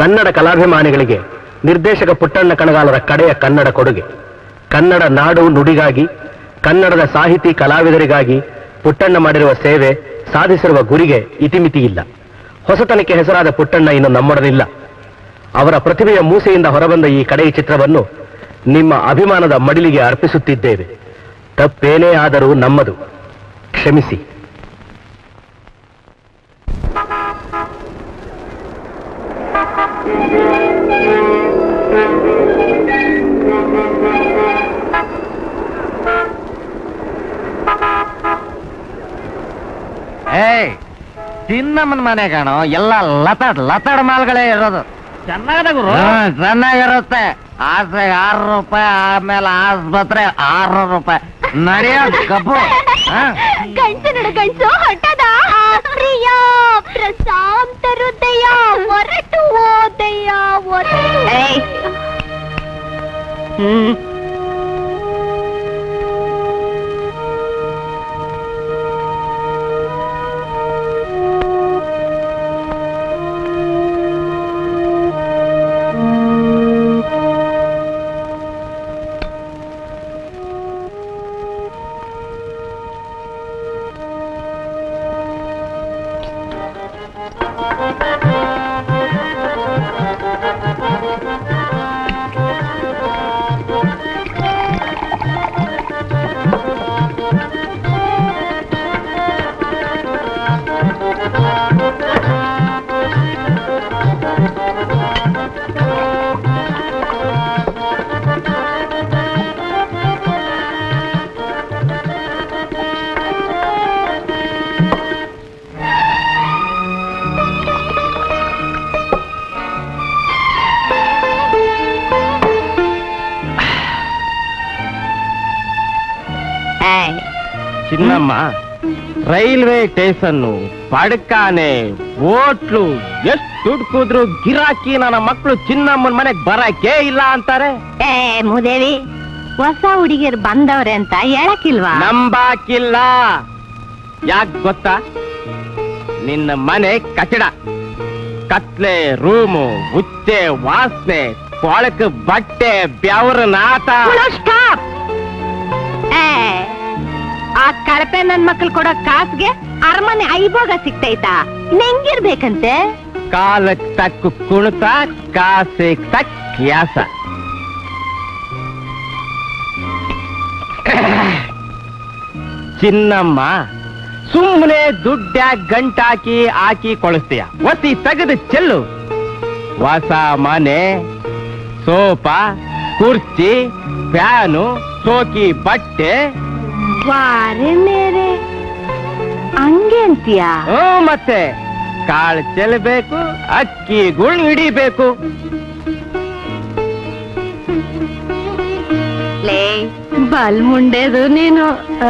ಕನ್ನಡ ಕಲಾಭಿಮಾನಿಗಳಿಗೆ ನಿರ್ದೇಶಕ ಪುಟ್ಟಣ್ಣ ಕಣಗಾಲರ ಕಡೆಯ ಕನ್ನಡ ಕೊಡುಗೆ ಕನ್ನಡ ನಾಡು ನುಡಿಗಾಗಿ ಕನ್ನಡದ ಸಾಹಿತಿ ಕಲಾವಿದರಿಗಾಗಿ ಪುಟ್ಟಣ್ಣ ಮಾಡಿರುವ ಸೇವೆ ಸಾಧಿಸಿರುವ ಗುರಿಗೆ ಇತಿಮಿತಿ ಇಲ್ಲ ಹೊಸತನಕ್ಕೆ ಹೆಸರಾದ ಪುಟ್ಟಣ್ಣ ಇನ್ನು ನಮ್ಮೊಡನಿಲ್ಲ ಅವರ ಪ್ರತಿಭೆಯ ಮೂಸೆಯಿಂದ ಹೊರಬಂದ ಈ ಕಡೆಯ ಚಿತ್ರವನ್ನು ನಿಮ್ಮ ಅಭಿಮಾನದ ಮಡಿಲಿಗೆ ಅರ್ಪಿಸುತ್ತಿದ್ದೇವೆ ತಪ್ಪೇನೇ ಆದರೂ ನಮ್ಮದು ಕ್ಷಮಿಸಿ ಏಯ್ ಚಿನ್ನಮ್ಮನ ಮನೆ ಕಾಣೋ ಎಲ್ಲ ಲತಾಡ್ ಲತಾಡ್ ಮಾಲ್ಗಳೇ ಇರೋದು ಹ್ಮ್, ಚೆನ್ನಾಗಿರುತ್ತೆ ಆಸೆಗೆ ಆರು ರೂಪಾಯಿ ಆಮೇಲೆ ಆಸ್ಪತ್ರೆ ಆರು ರೂಪಾಯಿ ನಡೆಯೋ ಕಬ್ಬು ಹ? ಗಂಟು ನಡು ಗಂಟು ಹೊಟ್ಟದ ಪ್ರಿಯ ಪ್ರಶಾಂತ ಹೃದಯ ಹೊರಟು ಓದಯ್ಯ ಹ್ಮ್ ಏಯ್, ಚಿನ್ನಮ್ಮ ರೈಲ್ವೆ ಸ್ಟೇಷನ್ನು ಪಡ್ಕಾನೆ ಹೋಟ್ಲು ಎಷ್ಟು ದುಡ್ಡು ಕೂದ್ರು ಗಿರಾಕಿ ನನ್ನ ಮಕ್ಕಳು ಚಿನ್ನಮ್ಮನ ಮನೆಗ್ ಬರಕ್ಕೆ ಇಲ್ಲ ಅಂತಾರೆ ಏ ಮೂದೇವಿ ಹೊಸ ಹುಡುಗಿಯರು ಬಂದವ್ರೆ ಅಂತ ಹೇಳಕ್ಕಿಲ್ವಾ ನಂಬಾಕಿಲ್ಲ ಯಾಕ್ ಗೊತ್ತಾ ನಿನ್ನ ಮನೆ ಕಚಡ ಕತ್ಲೆ ರೂಮು ಉಚ್ಚೆ ವಾಸನೆ ಕೊಳಕು ಬಟ್ಟೆ ಬೆವರ ನಾಟ ಸ್ಟಾಪ್ ಏ ಆ ಕಳಪೆ ನನ್ ಮಕ್ಳು ಕೊಡೋ ಕಾಸ್ಗೆ ಅರಮನೆ ಐಭೋಗ ಸಿಗ್ತೈತಾ ಹೆಂಗಿರ್ಬೇಕಂತೆ ಕಾಲಕ್ ತಕ್ಕ ಕುಣಿತ ಕಾಸಿಗ್ ತಕ್ಕ ಕ್ಯಾಸ ಚಿನ್ನಮ್ಮ ಸುಮ್ಮನೆ ದುಡ್ಡ್ಯಾಗ ಗಂಟಾಕಿ ಹಾಕಿ ಕೊಳಿಸ್ತೀಯ ಒತ್ತಿ ತೆಗೆದು ಚೆಲ್ಲು ಹೊಸ ಮನೆ ಸೋಫಾ ಕುರ್ಚಿ ಫ್ಯಾನು ಸೋಕಿ ಬಟ್ಟೆ ವಾರೆ ಮೇರೆ ಹಂಗೆ ಅಂತೀಯಾ ಹ್ಞೂ ಮತ್ತೆ ಕಾಳು ಚೆಲ್ಲಬೇಕು ಅಕ್ಕಿ ಗುಳ್ ಹಿಡಿಬೇಕು ಲೇ ಬಲ್ ಮುಂಡೆದು ನೀನು ಆ?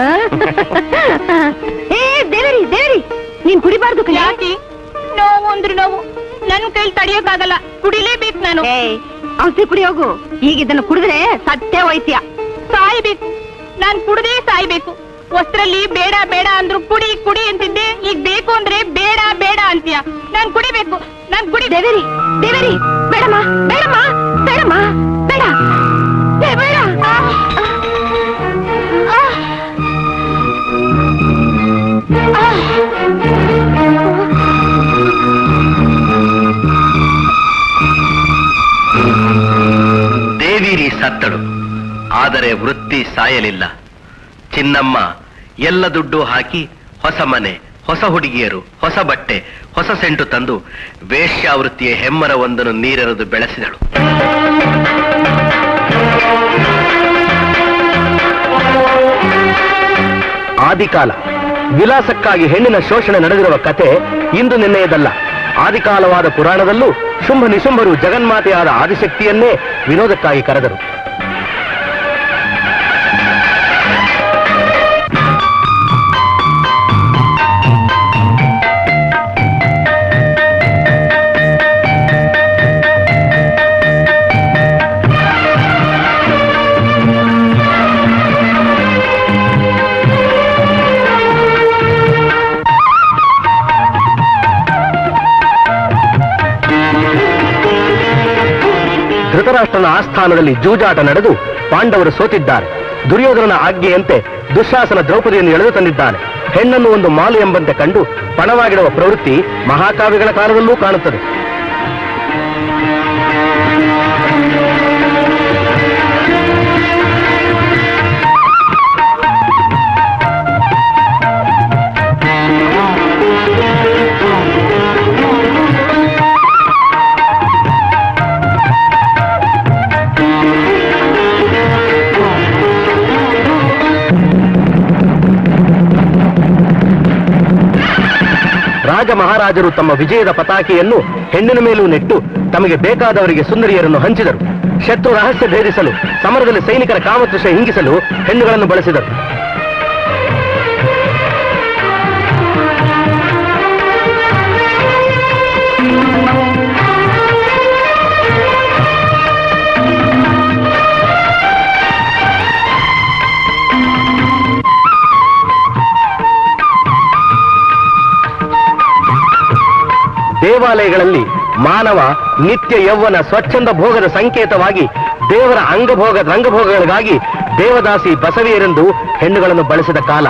ಏ ದೇವರಿ ದೇವರಿ ನೀನ್ ಕುಡಿಬಾರ್ದು ಯಾಕೆ ನೋವು ಅಂದ್ರೆ ನೋವು ನನ್ ಕೈಲಿ ತಡಿಯೋಕ್ಕಾಗಲ್ಲ ಕುಡಿಲೇಬೇಕು ನಾನು ಏ ಔಷಧಿ ಕುಡಿ ಹೋಗು ಈಗ ಇದನ್ನ ಕುಡಿದ್ರೆ ಸತ್ಯ ಹೋಯ್ತೀಯ ಸಾಯ್ಬೇಕು ನಾನ್ ಕುಡ್ದೇ ಸಾಯ್ಬೇಕು ವಸ್ತ್ರಲ್ಲಿ ಬೇಡ ಬೇಡ ಅಂದ್ರು ಕುಡಿ ಕುಡಿ ಅಂತಿದ್ದೆ ಈಗ ಬೇಕು ಅಂದ್ರೆ ಬೇಡ ಬೇಡ ಅಂತೀಯ ನಾನ್ ಕುಡಿಬೇಕು ನಾನ್ ಕುಡಿ ದೇವರಿ ದೇವರಿ ಬೇಡಮ್ಮ ಬೇಡಮ್ಮ ಬೇಡಮ್ಮ ಬೇಡ ಏ, ಬೇಡ ಆ, ಆ, ಆ. ದೇವಿರಿ ಸತ್ತಳು ಆದರೆ ವೃತ್ತಿ ಸಾಯಲಿಲ್ಲ ಚಿನ್ನಮ್ಮ ಎಲ್ಲ ದುಡ್ಡು ಹಾಕಿ ಹೊಸ ಮನೆ ಹೊಸ ಹುಡುಗಿಯರು ಹೊಸ ಬಟ್ಟೆ ಹೊಸ ಸೆಂಟು ತಂದು ವೇಶ್ಯಾವೃತ್ತಿಯ ಹೆಮ್ಮರವೊಂದನ್ನು ನೀರೆರೆದು ಬೆಳೆಸಿದಳು ಆದಿಕಾಲ ವಿಲಾಸಕ್ಕಾಗಿ ಹೆಣ್ಣಿನ ಶೋಷಣೆ ನಡೆದಿರುವ ಕತೆ ಇಂದು ನಿನ್ನೆಯದಲ್ಲ ಆದಿಕಾಲವಾದ ಪುರಾಣದಲ್ಲೂ ಶುಂಭ ನಿಶುಂಭರು ಜಗನ್ಮಾತೆಯಾದ ಆದಿಶಕ್ತಿಯನ್ನೇ ವಿನೋದಕ್ಕಾಗಿ ಕರೆದರು ಧೃತರಾಷ್ಟ್ರನ ಆಸ್ಥಾನದಲ್ಲಿ ಜೂಜಾಟ ನಡೆದು ಪಾಂಡವರು ಸೋತಿದ್ದಾರೆ ದುರ್ಯೋಧನನ ಆಜ್ಞೆಯಂತೆ ದುಶಾಸನ ದ್ರೌಪದಿಯನ್ನು ಎಳೆದು ತಂದಿದ್ದಾನೆ ಹೆಣ್ಣನ್ನು ಒಂದು ಮಾಲು ಎಂಬಂತೆ ಕಂಡು ಪಣವಾಗಿಡುವ ಪ್ರವೃತ್ತಿ ಮಹಾಕಾವ್ಯಗಳ ಕಾಲದಲ್ಲೂ ಕಾಣುತ್ತದೆ ರಾಜ ಮಹಾರಾಜರು ತಮ್ಮ ವಿಜಯದ ಪತಾಕೆಯನ್ನು ಹೆಣ್ಣಿನ ಮೇಲೂ ನೆಟ್ಟು ತಮಗೆ ಬೇಕಾದವರಿಗೆ ಸುಂದರಿಯರನ್ನು ಹಂಚಿದರು ಶತ್ರು ರಹಸ್ಯ ಭೇದಿಸಲು ಸಮರದಲ್ಲಿ ಸೈನಿಕರ ಕಾಮತೃಷ ಹಿಂಗಿಸಲು ಹೆಣ್ಣುಗಳನ್ನು ಬಳಸಿದರು ದೇವಾಲಯಗಳಲ್ಲಿ ಮಾನವ ನಿತ್ಯ ಯೌವನ ಸ್ವಚ್ಛಂದ ಭೋಗದ ಸಂಕೇತವಾಗಿ ದೇವರ ಅಂಗಭೋಗ ರಂಗಭೋಗಗಳಿಗಾಗಿ ದೇವದಾಸಿ ಬಸವಿಯರೆಂದು ಹೆಣ್ಣುಗಳನ್ನು ಬಳಸಿದ ಕಾಲ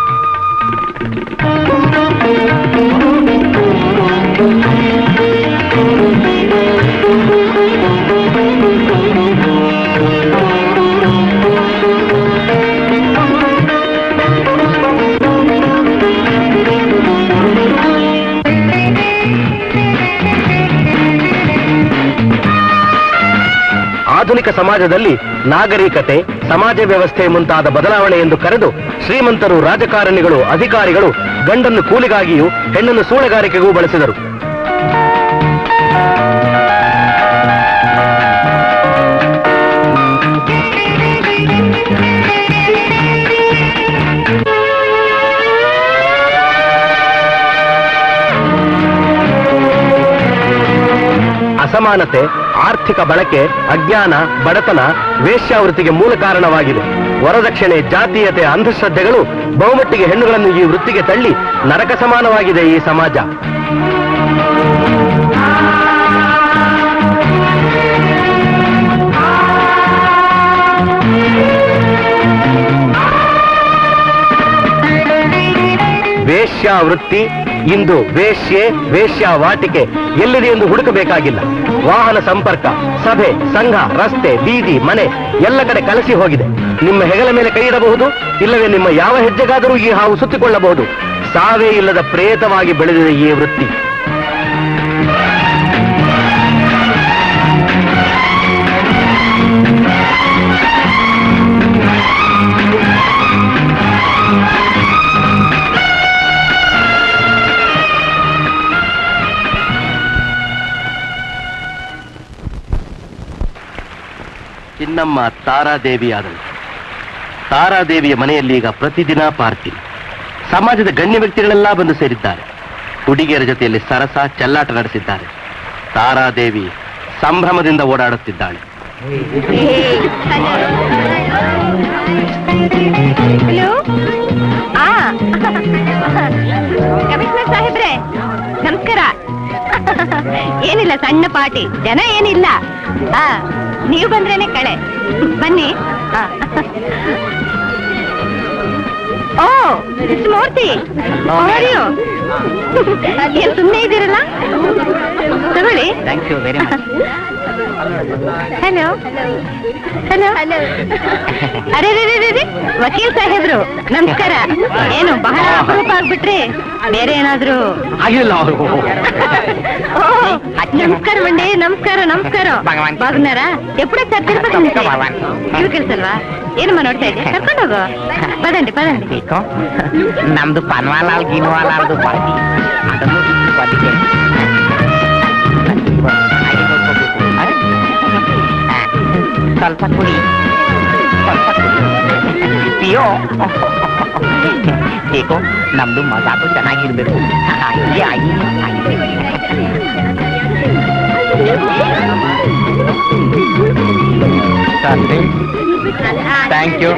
ಆಧುನಿಕ ಸಮಾಜದಲ್ಲಿ ನಾಗರಿಕತೆ ಸಮಾಜ ವ್ಯವಸ್ಥೆ ಮುಂತಾದ ಬದಲಾವಣೆ ಎಂದು ಕರೆದು ಶ್ರೀಮಂತರು ರಾಜಕಾರಣಿಗಳು ಅಧಿಕಾರಿಗಳು ಗಂಡನ್ನು ಕೂಲಿಗಾಗಿಯೂ ಹೆಣ್ಣನ್ನು ಸೂಳೆಗಾರಿಕೆಗೂ ಬಳಸಿದರು ಅಸಮಾನತೆ ಆರ್ಥಿಕ ಬಳಕೆ ಅಜ್ಞಾನ ಬಡತನ ವೇಶ್ಯಾವೃತ್ತಿಗೆ ಮೂಲ ಕಾರಣವಾಗಿದೆ ವರದಕ್ಷಿಣೆ ಜಾತೀಯತೆ ಅಂಧಶ್ರದ್ಧೆಗಳು ಬಹುಮಟ್ಟಿಗೆ ಹೆಣ್ಣುಗಳನ್ನು ಈ ವೃತ್ತಿಗೆ ತಳ್ಳಿ ನರಕ ಸಮಾನವಾಗಿದೆ ಈ ಸಮಾಜ ವೇಶ್ಯಾವೃತ್ತಿ ಇಂದು ವೇಶ್ಯೆ ವೇಶ್ಯಾವಾಟಿಕೆ ಎಲ್ಲಿದೆ ಎಂದು ಹುಡುಕಬೇಕಾಗಿಲ್ಲ ವಾಹನ ಸಂಪರ್ಕ ಸಭೆ ಸಂಘ ರಸ್ತೆ ಬೀದಿ ಮನೆ ಎಲ್ಲ ಕಡೆ ಕಲಸಿ ಹೋಗಿದೆ ನಿಮ್ಮ ಹೆಗಲ ಮೇಲೆ ಕೈ ಇಡಬಹುದು ಇಲ್ಲವೇ ನಿಮ್ಮ ಯಾವ ಹೆಜ್ಜೆಗಾದರೂ ಈ ಹಾವು ಸುತ್ತಿಕೊಳ್ಳಬಹುದು ಸಾವೇ ಇಲ್ಲದ ಪ್ರೇತವಾಗಿ ಬೆಳೆದಿದೆ ಈ ವೃತ್ತಿ ಚಿನ್ನಮ್ಮ ತಾರಾದೇವಿಯಾದಳು ತಾರಾದೇವಿಯ ಮನೆಯಲ್ಲಿ ಈಗ ಪ್ರತಿದಿನ ಪಾರ್ಟಿ ಸಮಾಜದ ಗಣ್ಯ ವ್ಯಕ್ತಿಗಳೆಲ್ಲ ಬಂದು ಸೇರಿದ್ದಾರೆ ಹುಡುಗಿಯರ ಜೊತೆಯಲ್ಲಿ ಸರಸ ಚೆಲ್ಲಾಟ ನಡೆಸಿದ್ದಾರೆ ತಾರಾದೇವಿ ಸಂಭ್ರಮದಿಂದ ಓಡಾಡುತ್ತಿದ್ದಾಳೆ ಹಲೋ ಆ ಕಮಿಷನರ್ ಸಾಹೇಬ್ರೆ ನಮಸ್ಕಾರ ಏನಿಲ್ಲ ಸಣ್ಣ ಪಾರ್ಟಿ ಜನ ಏನಿಲ್ಲ ಆ ನೀವು ಬಂದ್ರೇನೆ ಕಳೆ ಬನ್ನಿ ಆ. ಓ miss Murthy How are you? ಏನ್ ಸುಮ್ಮನೆ ಇದ್ದೀರಲ್ಲ ತಗೊಳ್ಳಿ thank you very much hello hello hello ಅರೆ ರೇ ರೇ, ರೇ, ರೇ, ವಕೀಲ್ ಸಾಹೇಬ್ರು ನಮಸ್ಕಾರ ಏನು ಬಹಳ ಅಪರೂಪ ಆಗ್ಬಿಟ್ರಿ ಬೇರೆ ಏನಾದ್ರು ಆಗಿಲ್ಲ ಅವರು ఓ, నమస్కారం అండి నమస్కారం నమస్కారం భగవాన్. బాగున్నారా ఎప్పుడు వచ్చారు తిరుపతి నుంచి భగవాన్. ఇవికెళ్తావా ಏನಮ್ಮ ನೋಡ್ತಾ ಇದ್ದೆ ಕರ್ಕೊಂಡು ಹೋಗು ಪದಂడి ಪದಂడి ಬೇಕೋ ನಮ್ದು ಪನ್ವಾಲಾಲ್ ಗಿನ್ವಾಲಾಲ್ದು ಪಾರ್ಟಿ ಅದನ್ನು ಅದಕ್ಕೆ ಸ್ವಲ್ಪ ಕುಡಿ ಸ್ವಲ್ಪ ಕುಡಿ ಪಿಯೋ ಬೇಕೋ ನಮ್ದು ಮಜಾಕು ಚೆನ್ನಾಗಿರ್ಬೇಕು ಆಗಿ ಆಗಿ ಥ್ಯಾಂಕ್ ಯು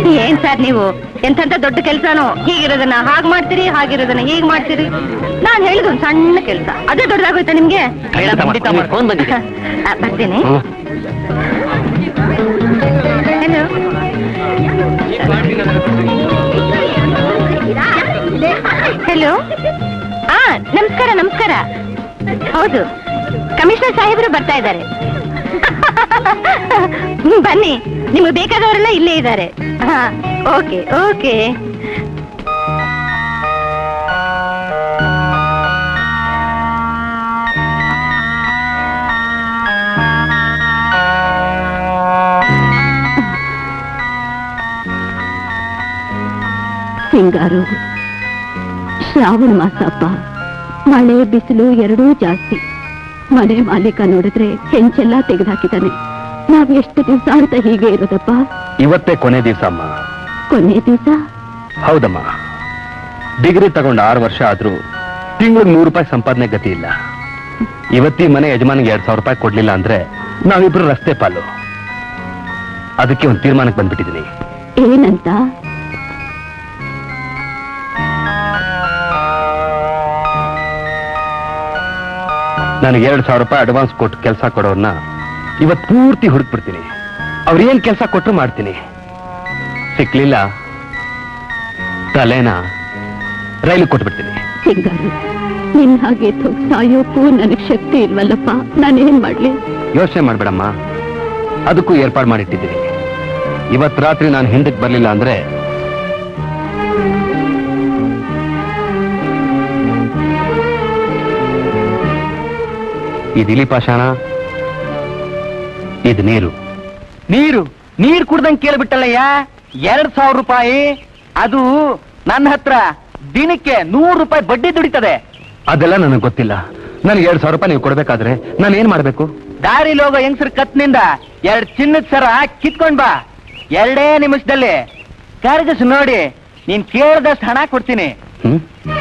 ಏನ್ ಸರ್ ನೀವು ಎಂತೆಂತ ದೊಡ್ಡ ಕೆಲ್ಸನೋ ಹೀಗಿರೋದನ್ನ ಹಾಗ್ ಮಾಡ್ತೀರಿ ಹಾಗಿರೋದನ್ನ ಹೀಗ್ ಮಾಡ್ತೀರಿ ನಾನ್ ಹೇಳಿದ ಒಂದ್ ಸಣ್ಣ ಕೆಲ್ಸ ಅದೇ ದೊಡ್ಡದಾಗೋಯ್ತಾ ನಿಮ್ಗೆ ಫೋನ್ ಬಂದಿದೆ ಆ, ಬರ್ತೀನಿ ಹಲೋ ಹಲೋ ಹಾ ನಮಸ್ಕಾರ ನಮಸ್ಕಾರ ಹೌದು ಕಮಿಷನರ್ ಸಾಹೇಬರು ಬರ್ತಾ ಇದ್ದಾರೆ ಹ್ಮ್, ಬನ್ನಿ ನಿಮ್ಗೆ ಬೇಕಾದವರೆಲ್ಲ ಇಲ್ಲೇ ಇದ್ದಾರೆ ಹಾ ಓಕೆ ಓಕೆ ಸಿಂಗಾರು ಶ್ರಾವಣ ಮಾಸಪ್ಪ ಮಳೆ ಬಿಸಿಲು ಎರಡೂ ಜಾಸ್ತಿ ಮನೆ ಮಾಲೀಕ ನೋಡಿದ್ರೆ ಹೆಂಚೆಲ್ಲ ತೆಗೆದುಹಾಕಿದ್ದಾನೆ ನಾವ್ ಎಷ್ಟು ದಿವಸ ಅಂತ ಹೀಗೆ ಇರೋದಪ್ಪ ಇವತ್ತೇ ಕೊನೆ ದಿವಸ ಅಮ್ಮ ಕೊನೆ ದಿವಸ ಹೌದಮ್ಮ ಡಿಗ್ರಿ ತಗೊಂಡು ಆರು ವರ್ಷ ಆದ್ರೂ ತಿಂಗಳಿಗೆ ನೂರು ರೂಪಾಯಿ ಸಂಪಾದನೆ ಗತಿ ಇಲ್ಲ ಇವತ್ತಿ ಮನೆ ಯಜಮಾನಿಗೆ ಎರಡ್ ಸಾವಿರ ರೂಪಾಯಿ ಕೊಡ್ಲಿಲ್ಲ ಅಂದ್ರೆ ನಾವಿಬ್ರು ರಸ್ತೆ ಪಾಲು ಅದಕ್ಕೆ ಒಂದು ತೀರ್ಮಾನಕ್ಕೆ ಬಂದ್ಬಿಟ್ಟಿದ್ದೀನಿ ಏನಂತ ನನಗೆ ಎರಡ್ ಸಾವಿರ ರೂಪಾಯಿ ಅಡ್ವಾನ್ಸ್ ಕೊಟ್ಟು ಕೆಲಸ ಕೊಡೋರ್ನ ಇವತ್ ಪೂರ್ತಿ ಹುಡುಕ್ಬಿಡ್ತೀನಿ ಅವ್ರು ಏನ್ ಕೆಲಸ ಕೊಟ್ಟರು ಮಾಡ್ತೀನಿ ಸಿಕ್ಲಿಲ್ಲ ತಲೆನ ರೈಲು ಕೊಟ್ಬಿಡ್ತೀನಿ ಸಿಂಗಾರು ನಿನ್ ಹಾಗೆ ಥೋಕ್ ಸಾಯೋಕ್ಕೂ ನನಗ್ ಶಕ್ತಿ ಇಲ್ವಲ್ಲಪ್ಪ ನಾನೇನ್ ಮಾಡ್ಲಿ ಯೋಚನೆ ಮಾಡ್ಬೇಡಮ್ಮ ಅದಕ್ಕೂ ಏರ್ಪಾಡು ಮಾಡಿಟ್ಟಿದ್ದೀನಿ ಇವತ್ ರಾತ್ರಿ ನಾನು ಹಿಂದಕ್ಕೆ ಬರ್ಲಿಲ್ಲ ಅಂದ್ರೆ ಇದು ಇಲಿ ಪಾಷಾಣ ಇದು ನೀರು ನೀರು ನೀರ್ ಕುಡ್ದಂಗ್ ಕೇಳ್ಬಿಟ್ಟಲ್ಲಯ್ಯ ಎರಡ್ ಸಾವಿರ ರೂಪಾಯಿ ಅದು ನನ್ನ ಹತ್ರ ದಿನಕ್ಕೆ ನೂರು ರೂಪಾಯಿ ಬಡ್ಡಿ ದುಡಿತದೆ ಅದೆಲ್ಲ ನನಗೆ ಗೊತ್ತಿಲ್ಲ ನನಗೆ ಎರಡ್ ಸಾವಿರ ರೂಪಾಯಿ ನೀವು ಕೊಡ್ಬೇಕಾದ್ರೆ ನಾನು ಏನ್ ಮಾಡ್ಬೇಕು ದಾರಿಲಿ ಹೋಗೋ ಹೆಂಗ್ಸರ್ ಕತ್ನಿಂದ ಎರಡ್ ಚಿನ್ನದ ಸರ ಕಿತ್ಕೊಂಡ್ ಬಾ ಎರಡೇ ನಿಮಿಷದಲ್ಲಿ ಕರ್ಗಸ್ ನೋಡಿ ನೀನ್ ಕೇಳ್ದಷ್ಟು ಹಣ ಕೊಡ್ತೀನಿ ಹ್ಮ್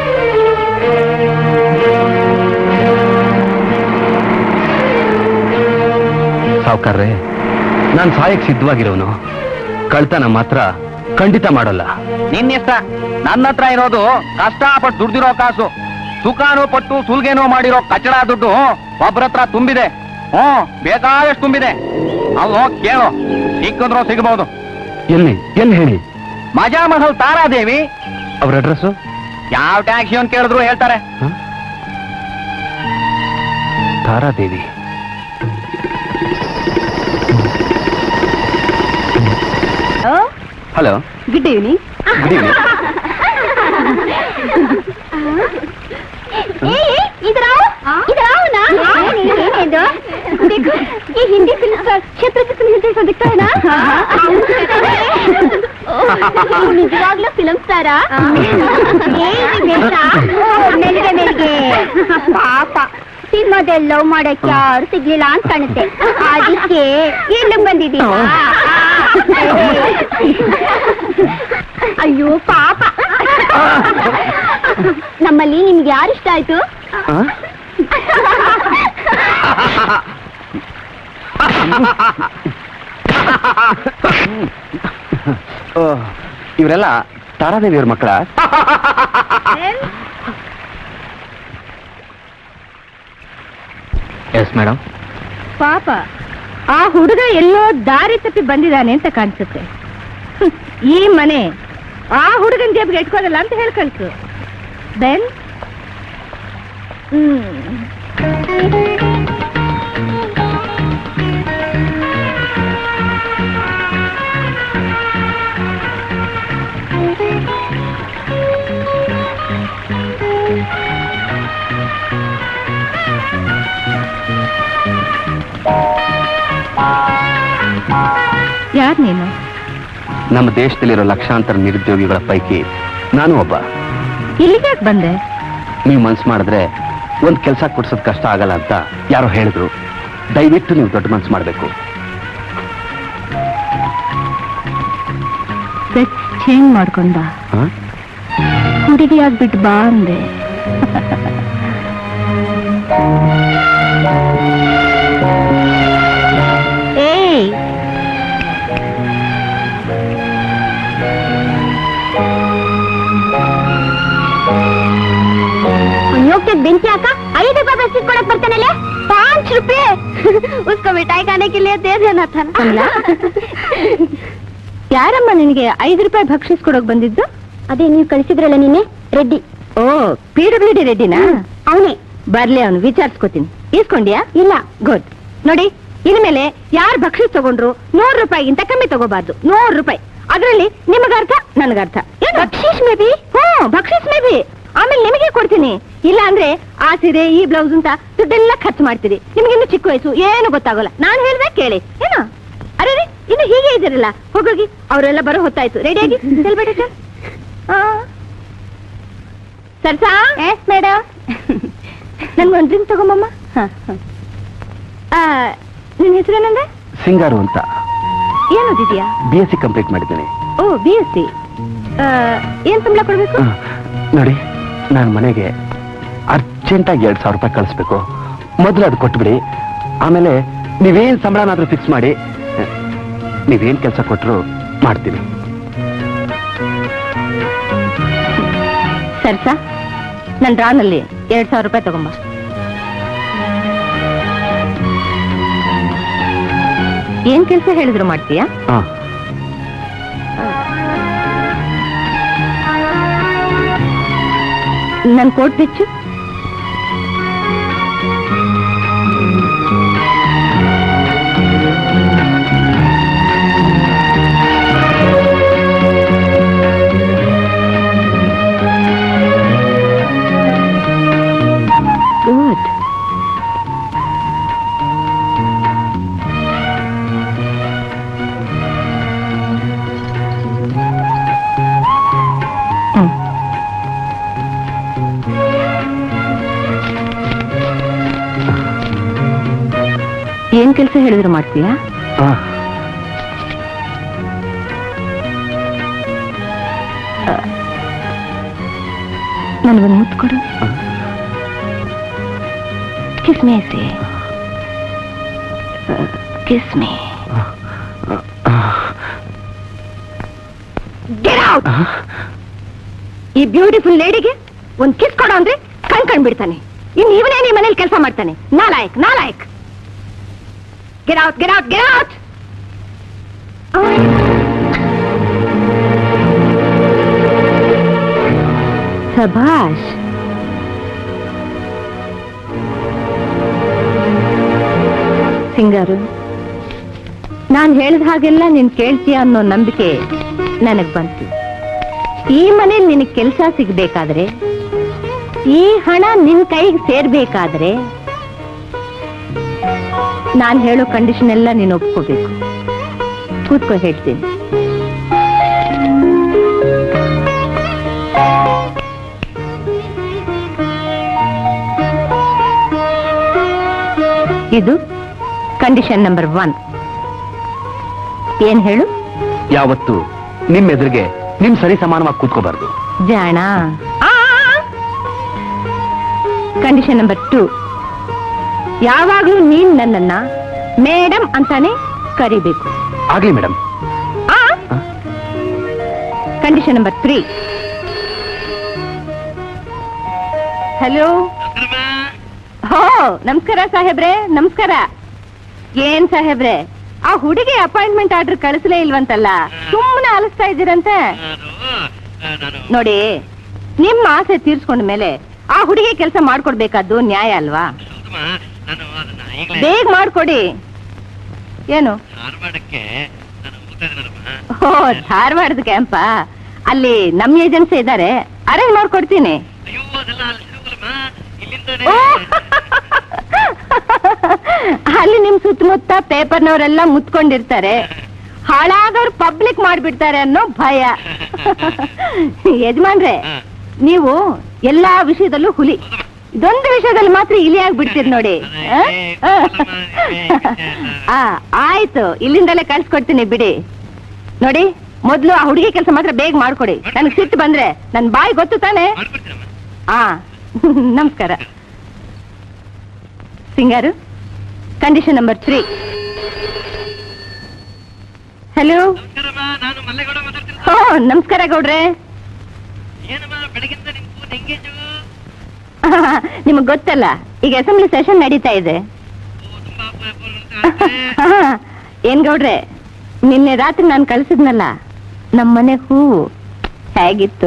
ಸಾವುಕಾರ್ರೆ ನಾನು ಸಾಯಕ್ ಸಿದ್ಧವಾಗಿರೋನು ಕಳ್ತನ ಮಾತ್ರ ಖಂಡಿತ ಮಾಡಲ್ಲ ನಿನ್ ಇಷ್ಟ ನನ್ನ ಹತ್ರ ಇರೋದು ಕಷ್ಟಪಟ್ಟು ದುಡ್ದಿರೋ ಕಾಸು ಸುಖಾನು ಪಟ್ಟು ಸುಲ್ಗೇನೋ ಮಾಡಿರೋ ಕಚಡ ದುಡ್ಡು ಒಬ್ರ ಹತ್ರ ತುಂಬಿದೆ ಹ್ಞೂ ಬೇಕಾದಷ್ಟು ತುಂಬಿದೆ ಅವು ಕೇಳು ಸಿಕ್ಕಂದ್ರೂ ಸಿಗಬಹುದು ಎಲ್ಲಿ ಎಲ್ಲಿ ಹೇಳಿ ಮಜಾ ಮಹಲ್ ತಾರಾದೇವಿ ಅವ್ರ ಅಡ್ರೆಸ್ಸು ಯಾವ ಟ್ಯಾಕ್ಸಿ ಅಂತ ಕೇಳಿದ್ರು ಹೇಳ್ತಾರೆ Taradevi hello good evening good evening इधर आओ इधर आओ ना देखो ये हिंदी फिल्म का छत्रपति सिंह जैसा दिखता है ना ನಿಜವಾಗ್ಲೂ ಫಿಲಂ ಸ್ಟಾರ ಮೆಲ್ಗೆ ಮೆಲ್ಗೆ ಪಾಪ ಸಿನಿಮಾದಲ್ಲಿ ಲವ್ ಮಾಡಕ್ಕೆ ಯಾರು ಸಿಗ್ಲಿಲ್ಲ ಅಂತ ಕಾಣುತ್ತೆ ಅದಕ್ಕೆ ಇಲ್ಲಿ ಬಂದಿದ್ದೀವಿ ಅಯ್ಯೋ ಪಾಪ ನಮ್ಮಲ್ಲಿ ನಿಮ್ಗೆ ಯಾರು ಇಷ್ಟ ಆಯ್ತು ಇವರೆಲ್ಲ ತಾರಾದೇವಿಯವ್ರ ಮಕ್ಕಳ ಎಸ್ ಮೇಡಮ್ ಪಾಪ ಆ ಹುಡುಗ ಎಲ್ಲೋ ದಾರಿ ತಪ್ಪಿ ಬಂದಿದ್ದಾನೆ ಅಂತ ಕಾಣಿಸುತ್ತೆ ಹ್ಮ್, ಈ ಮನೆ ಆ ಹುಡುಗನ ಜೇಬಿಗೆ ಇಟ್ಕೋದಲ್ಲ ಅಂತ ಹೇಳಿ ಕಳ್ಸು ಬೆನ್ ಹ್ಮ್ ಯಾರು ನೀನು ನಮ್ಮ ದೇಶದಲ್ಲಿರೋ ಲಕ್ಷಾಂತರ ನಿರುದ್ಯೋಗಿಗಳ ಪೈಕಿ ನಾನು ಒಬ್ಬ ಇಲ್ಲಿಗೆ ಯಾಕೆ ಬಂದೆ ನೀವು ಮನ್ಸು ಮಾಡಿದ್ರೆ ಒಂದ್ ಕೆಲಸ ಕೊಡ್ಸೋದ್ ಕಷ್ಟ ಆಗಲ್ಲ ಅಂತ ಯಾರೋ ಹೇಳಿದ್ರು ದಯವಿಟ್ಟು ನೀವು ದೊಡ್ಡ ಮನ್ಸು ಮಾಡಬೇಕು ಚೇಂಜ್ ಮಾಡ್ಕೊಂಡ ಹುಡುಗಿ ಆಗ್ಬಿಟ್ಟು ಬಾ ಅಂದೆ ಏಯ್ मिठाई खाने के लिए दे देना था ಯಾರಮ್ಮ ನಿನಗೆ ಐದು ರೂಪಾಯಿ ಭಕ್ಷಿಸ್ ಕೊಡೋಕ್ ಬಂದಿದ್ದು ಅದೇ ನೀವು ಕಳಿಸಿದ್ರಲ್ಲ ನೀನೆ ರೆಡ್ಡಿ ಓ ಪಿ ಡಬ್ಲ್ಯೂ ಡಿ ರೆಡ್ಡಿನಾ ಅವನೇ ಬರ್ಲಿ ಅವನು ವಿಚಾರಿಸ್ಕೋತೀನಿ ಈಸ್ಕೊಂಡ್ಯಾ ಇಲ್ಲ ಗುಡ್ ನೋಡಿ ಇನ್ಮೇಲೆ ಯಾರು ಭಕ್ಷಿಸ್ ತಗೊಂಡ್ರು ನೂರು ರೂಪಾಯಿಗಿಂತ ಕಮ್ಮಿ ತಗೋಬಾರ್ದು ನೂರು ರೂಪಾಯಿ ಅದರಲ್ಲಿ ನಿಮಗರ್ಥ ನನಗರ್ಥ ಭಕ್ಷಿಸ್ ಮೇ ಬಿ ಹ್ಮ್ ಭಕ್ಷಿಸ್ ಮೇ ಬಿ ಆಮೇಲೆ ನಿಮಗೆ ಕೊಡ್ತೀನಿ ಇಲ್ಲ ಅಂದ್ರೆ ಆ ಸೀರೆ ಈ ಬ್ಲೌಸ್ ಅಂತ ದುಡ್ಡೆಲ್ಲ ಖರ್ಚು ಮಾಡ್ತೀರಿ ನಿಮ್ಗೆ ಇನ್ನು ಚಿಕ್ಕ ವಯಸ್ಸು ಏನು ಗೊತ್ತಾಗಲ್ಲ ನಾನು ಹೇಳ್ದೆ ಕೇಳಿ ಏನೋ ಅರೆ ರೀ ಇನ್ನು ಹೀಗೆ ಇದ್ದೀರಲ್ಲ ಹೋಗೋಗಿ ಅವರೆಲ್ಲ ಬರೋ ಹೊತ್ತಾಯ್ತು ರೆಡಿಯಾಗಿ ಹೇಳ್ಬೇಡ ಸರ್ಸಾ ಎಸ್ ಮೇಡಮ್ ನನ್ಗೊಂದು ಡ್ರಿಂಕ್ ತಗೊಂಬಮ್ಮ ಆ, ನಿನ್ ಹೆಸರೇನಂದ್ರೆ ಸಿಂಗಾರು ಅಂತ ಏನ್ ಓದಿದ್ಯಾ ಬಿ ಎಸ್ ಸಿ ಕಂಪ್ಲೀಟ್ ಮಾಡಿದ್ದೇನೆ ಓ ಬಿ ಎಸ್ ಸಿ ಏನ್ ಸಂಬಳ ಕೊಡ್ಬೇಕು ಆ, ನೋಡಿ ನಾನು ಮನೆಗೆ ಅರ್ಜೆಂಟಾಗಿ ಎರಡು ಸಾವಿರ ರೂಪಾಯಿ ಕಳಿಸ್ಬೇಕು ಮೊದಲು ಅದು ಕೊಟ್ಬಿಡಿ ಆಮೇಲೆ ನೀವೇನ್ ಸಂಬಳನಾದ್ರೂ ಫಿಕ್ಸ್ ಮಾಡಿ ಆ, ನೀವೇನ್ ಕೆಲಸ ಕೊಟ್ಟರು ಮಾಡ್ತೀನಿ ಸರ್ಸಾ ನನ್ ಡ್ರಾನಲ್ಲಿ ಎರಡ್ ಸಾವಿರ ರೂಪಾಯಿ ತಗೊಂಬ ಏನ್ ಕೆಲಸ ಹೇಳಿದ್ರು ಮಾಡ್ತೀಯಾ ಹಾ ನನ್ ಕೋಟ್ ಬಿಚ್ಚು ಗುಡ್ ಹ್ಮ್ ಏನ್ ಕೆಲಸ ಹೇಳಿದ್ರು ಮಾಡ್ತೀಯಾ ಹಾ ನನಗೊಂದು ಮುತ್ತು ಕೊಡು kiss me say kiss me ಈ ಬ್ಯೂಟಿಫುಲ್ ಲೇಡಿಗೆ ಒಂದ್ ಕಿಸ್ ಕೊಡು ಅಂದ್ರೆ ಕಣ್ ಕಣ್ ಬಿಡ್ತಾನೆ ಇನ್ ಇವನೇ ನಿಮ್ಮ ಮನೇಲಿ ಕೆಲಸ ಮಾಡ್ತಾನೆ ನಾಲಾಯಕ್ ನಾಲಾಯಕ್ get out get out get out ಸಭಾಷ್ ಸಿಂಗಾರು ನಾನ್ ಹೇಳಿದ ಹಾಗೆಲ್ಲ ನೀನ್ ಕೇಳ್ತೀಯ ಅನ್ನೋ ನಂಬಿಕೆ ನನಗ್ ಬಂತು ಈ ಮನೇಲಿ ನಿನಗ್ ಕೆಲಸ ಸಿಗ್ಬೇಕಾದ್ರೆ ಈ ಹಣ ನಿನ್ ಕೈಗೆ ಸೇರ್ಬೇಕಾದ್ರೆ ನಾನ್ ಹೇಳೋ ಕಂಡೀಷನ್ ಎಲ್ಲ ನೀನು ಒಪ್ಕೋಬೇಕು ಕೂತ್ಕೋ ಹೇಳ್ತೀನಿ ಇದು ಕಂಡೀಷನ್ ನಂಬರ್ ಒನ್ ಏನ್ ಹೇಳು ಯಾವತ್ತು ನಿಮ್ ಎದುರಿಗೆ ನಿಮ್ ಸರಿ ಸಮಾನವಾಗಿ ಕೂತ್ಕೋಬಾರ್ದು ಜಾಣ ಕಂಡೀಷನ್ ನಂಬರ್ ಟೂ ಯಾವಾಗ್ಲೂ ನೀನ್ ನನ್ನನ್ನ ಮೇಡಮ್ ಅಂತಾನೆ ಕರಿಬೇಕು ಆಗ್ಲಿ madam condition number three hello ಹೋ ನಮಸ್ಕಾರ ಸಾಹೇಬ್ರೆ ನಮಸ್ಕಾರ ಏನ್ ಸಾಹೇಬ್ರೆ ಆ ಹುಡುಗಿ ಅಪಾಯಿಂಟ್ಮೆಂಟ್ ಆರ್ಡರ್ ಕಳಿಸ್ಲೇ ಇಲ್ವಂತಲ್ಲ ಸುಮ್ಮನೆ ಅಲಿಸ್ತಾ ಇದ್ದೀರಂತೆ ನೋಡಿ ನಿಮ್ಮ ಆಸೆ ತೀರ್ಸ್ಕೊಂಡ ಮೇಲೆ ಆ ಹುಡುಗಿ ಕೆಲಸ ಮಾಡ್ಕೊಡ್ಬೇಕಾದ್ದು ನ್ಯಾಯ ಅಲ್ವಾ ಬೇಗ ಮಾಡ್ಕೊಡಿ ಏನು ಓ ಧಾರವಾಡದ ಕ್ಯಾಂಪ ಅಲ್ಲಿ ನಮ್ಮ ಏಜೆನ್ಸಿ ಇದ್ದಾರೆ ಅರೇಂಜ್ ಮಾಡ್ಕೊಡ್ತೀನಿ ಓ! ಅಲ್ಲಿ ನಿಮ್ ಸುತ್ತಮುತ್ತ ಪೇಪರ್ನವರೆಲ್ಲ ಮುತ್ಕೊಂಡಿರ್ತಾರೆ ಹಾಳಾದವ್ರು ಪಬ್ಲಿಕ್ ಮಾಡ್ಬಿಡ್ತಾರೆ ಅನ್ನೋ ಭಯ ಯಜಮಾನ್ರೆ ನೀವು ಎಲ್ಲಾ ವಿಷಯದಲ್ಲೂ ಹುಲಿ ಇದೊಂದು ವಿಷಯದಲ್ಲಿ ಮಾತ್ರ ಇಲಿಯಾಗಿ ಬಿಡ್ತೀರಿ ನೋಡಿ ಆ? ಆ ಆಯ್ತು ಇಲ್ಲಿಂದಲೇ ಕಳ್ಸ್ಕೊಡ್ತೀನಿ ಬಿಡಿ ನೋಡಿ ಮೊದ್ಲು ಆ ಹುಡುಗಿ ಕೆಲಸ ಮಾತ್ರ ಬೇಗ ಮಾಡ್ಕೊಡಿ ನನಗೆ ಸಿಟ್ಟು ಬಂದ್ರೆ ನನ್ ಬಾಯಿ ಗೊತ್ತು ತಾನೆ ಆ ನಮಸ್ಕಾರ Singaru condition number three hello ನಾನು ಮಲ್ಲೇಗೌಡ ಮಾತಾಡ್ತೀನಿ ಓ ನಮಸ್ಕಾರ ಗೌಡ್ರೆ ಏನಮ್ಮ ಬೆಳಗಿಂದ ನಿಮ್ಗೂ ಎಂಗೇಜು ನಿಮಗ್ ಗೊತ್ತಲ್ಲ ಈಗ ಅಸೆಂಬ್ಲಿ ಸೆಷನ್ ನಡೀತಾ ಇದೆ ತುಂಬಾ ಹಾ, ಏನ್ ಗೌಡ್ರೆ ನಿನ್ನೆ ರಾತ್ರಿ ನಾನು ಕಳ್ಸಿದ್ನಲ್ಲ ನಮ್ಮನೆ ಹೂವು ಹೇಗಿತ್ತು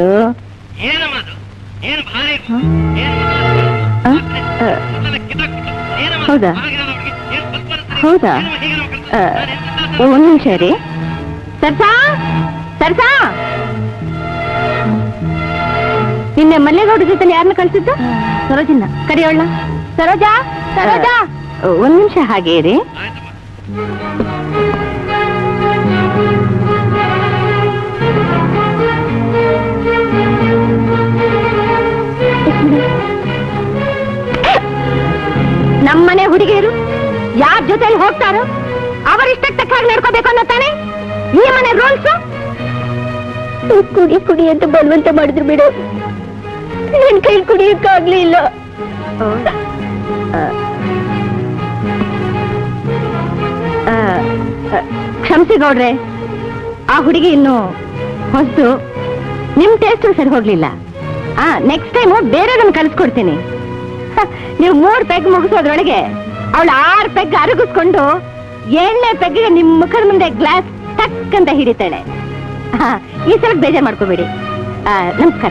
ಆ? ಆ, ಹೌದಾ ಹೌದಾ ಆ, ಒಂದ್ ನಿಮಿಷ ರೀ ಸರ್ಸಾ ಸರ್ಸಾ ನಿನ್ನೆ ಮಲ್ಲೇಗೌಡ ಜೊತೆ ಯಾರನ್ನ ಕಳ್ಸಿದ್ದು ಸರೋಜಿನ ಕರಿಯೋಳ ಸರೋಜಾ ಸರೋಜಾ ಒಂದ್ ನಿಮಿಷ ಹಾಗೆ ಇರಿ ನಮ್ಮನೆ ಹುಡುಗಿಯರು ಯಾರ ಜೊತೆಲಿ ಹೋಗ್ತಾರೋ ಅವರಿಷ್ಟಕ್ಕೆ ತಕ್ಕ ಹಾಗೆ ನಡ್ಕೋಬೇಕು ಅನ್ನೋ ತಾನೆ ಈ ಮನೆ ರೂಲ್ಸ್ ಕುಡಿ ಕುಡಿ ಅಂತ ಬಲವಂತ ಮಾಡಿದ್ರು ಬಿಡು ನನ್ ಕೈ ಕುಡಿಯಕ್ಕಾಗ್ಲೇ ಇಲ್ಲ ಕ್ಷಮಿಸಿ ಗೌಡ್ರೆ ಆ ಹುಡುಗಿ ಇನ್ನು ಹೊಸದು ನಿಮ್ ಟೇಸ್ಟ್ ಸರಿ ಹೋಗ್ಲಿಲ್ಲ ಆ ನೆಕ್ಸ್ಟ್ ಟೈಮ್ ಬೇರೆದನ್ನ ಕಲ್ಸ್ಕೊಡ್ತೀನಿ ಹ, ನೀವು ಮೂರ್ ಪೆಗ್ ಮುಗಿಸೋದ್ರೊಳಗೆ ಅವಳು ಆರ್ ಪೆಗ್ ಅರಗಿಸ್ಕೊಂಡು ಏಳನೇ ಪೆಗ್ಗಿಗೆ ನಿಮ್ ಮುಖದ ಮುಂದೆ ಗ್ಲಾಸ್ ಟಕ್ ಅಂತ ಹಿಡಿತಾಳೆ ಹಾ ಈ ಸಲ ಬೇಜಾರ್ ಮಾಡ್ಕೋಬೇಡಿ ಆ, ನಮಸ್ಕಾರ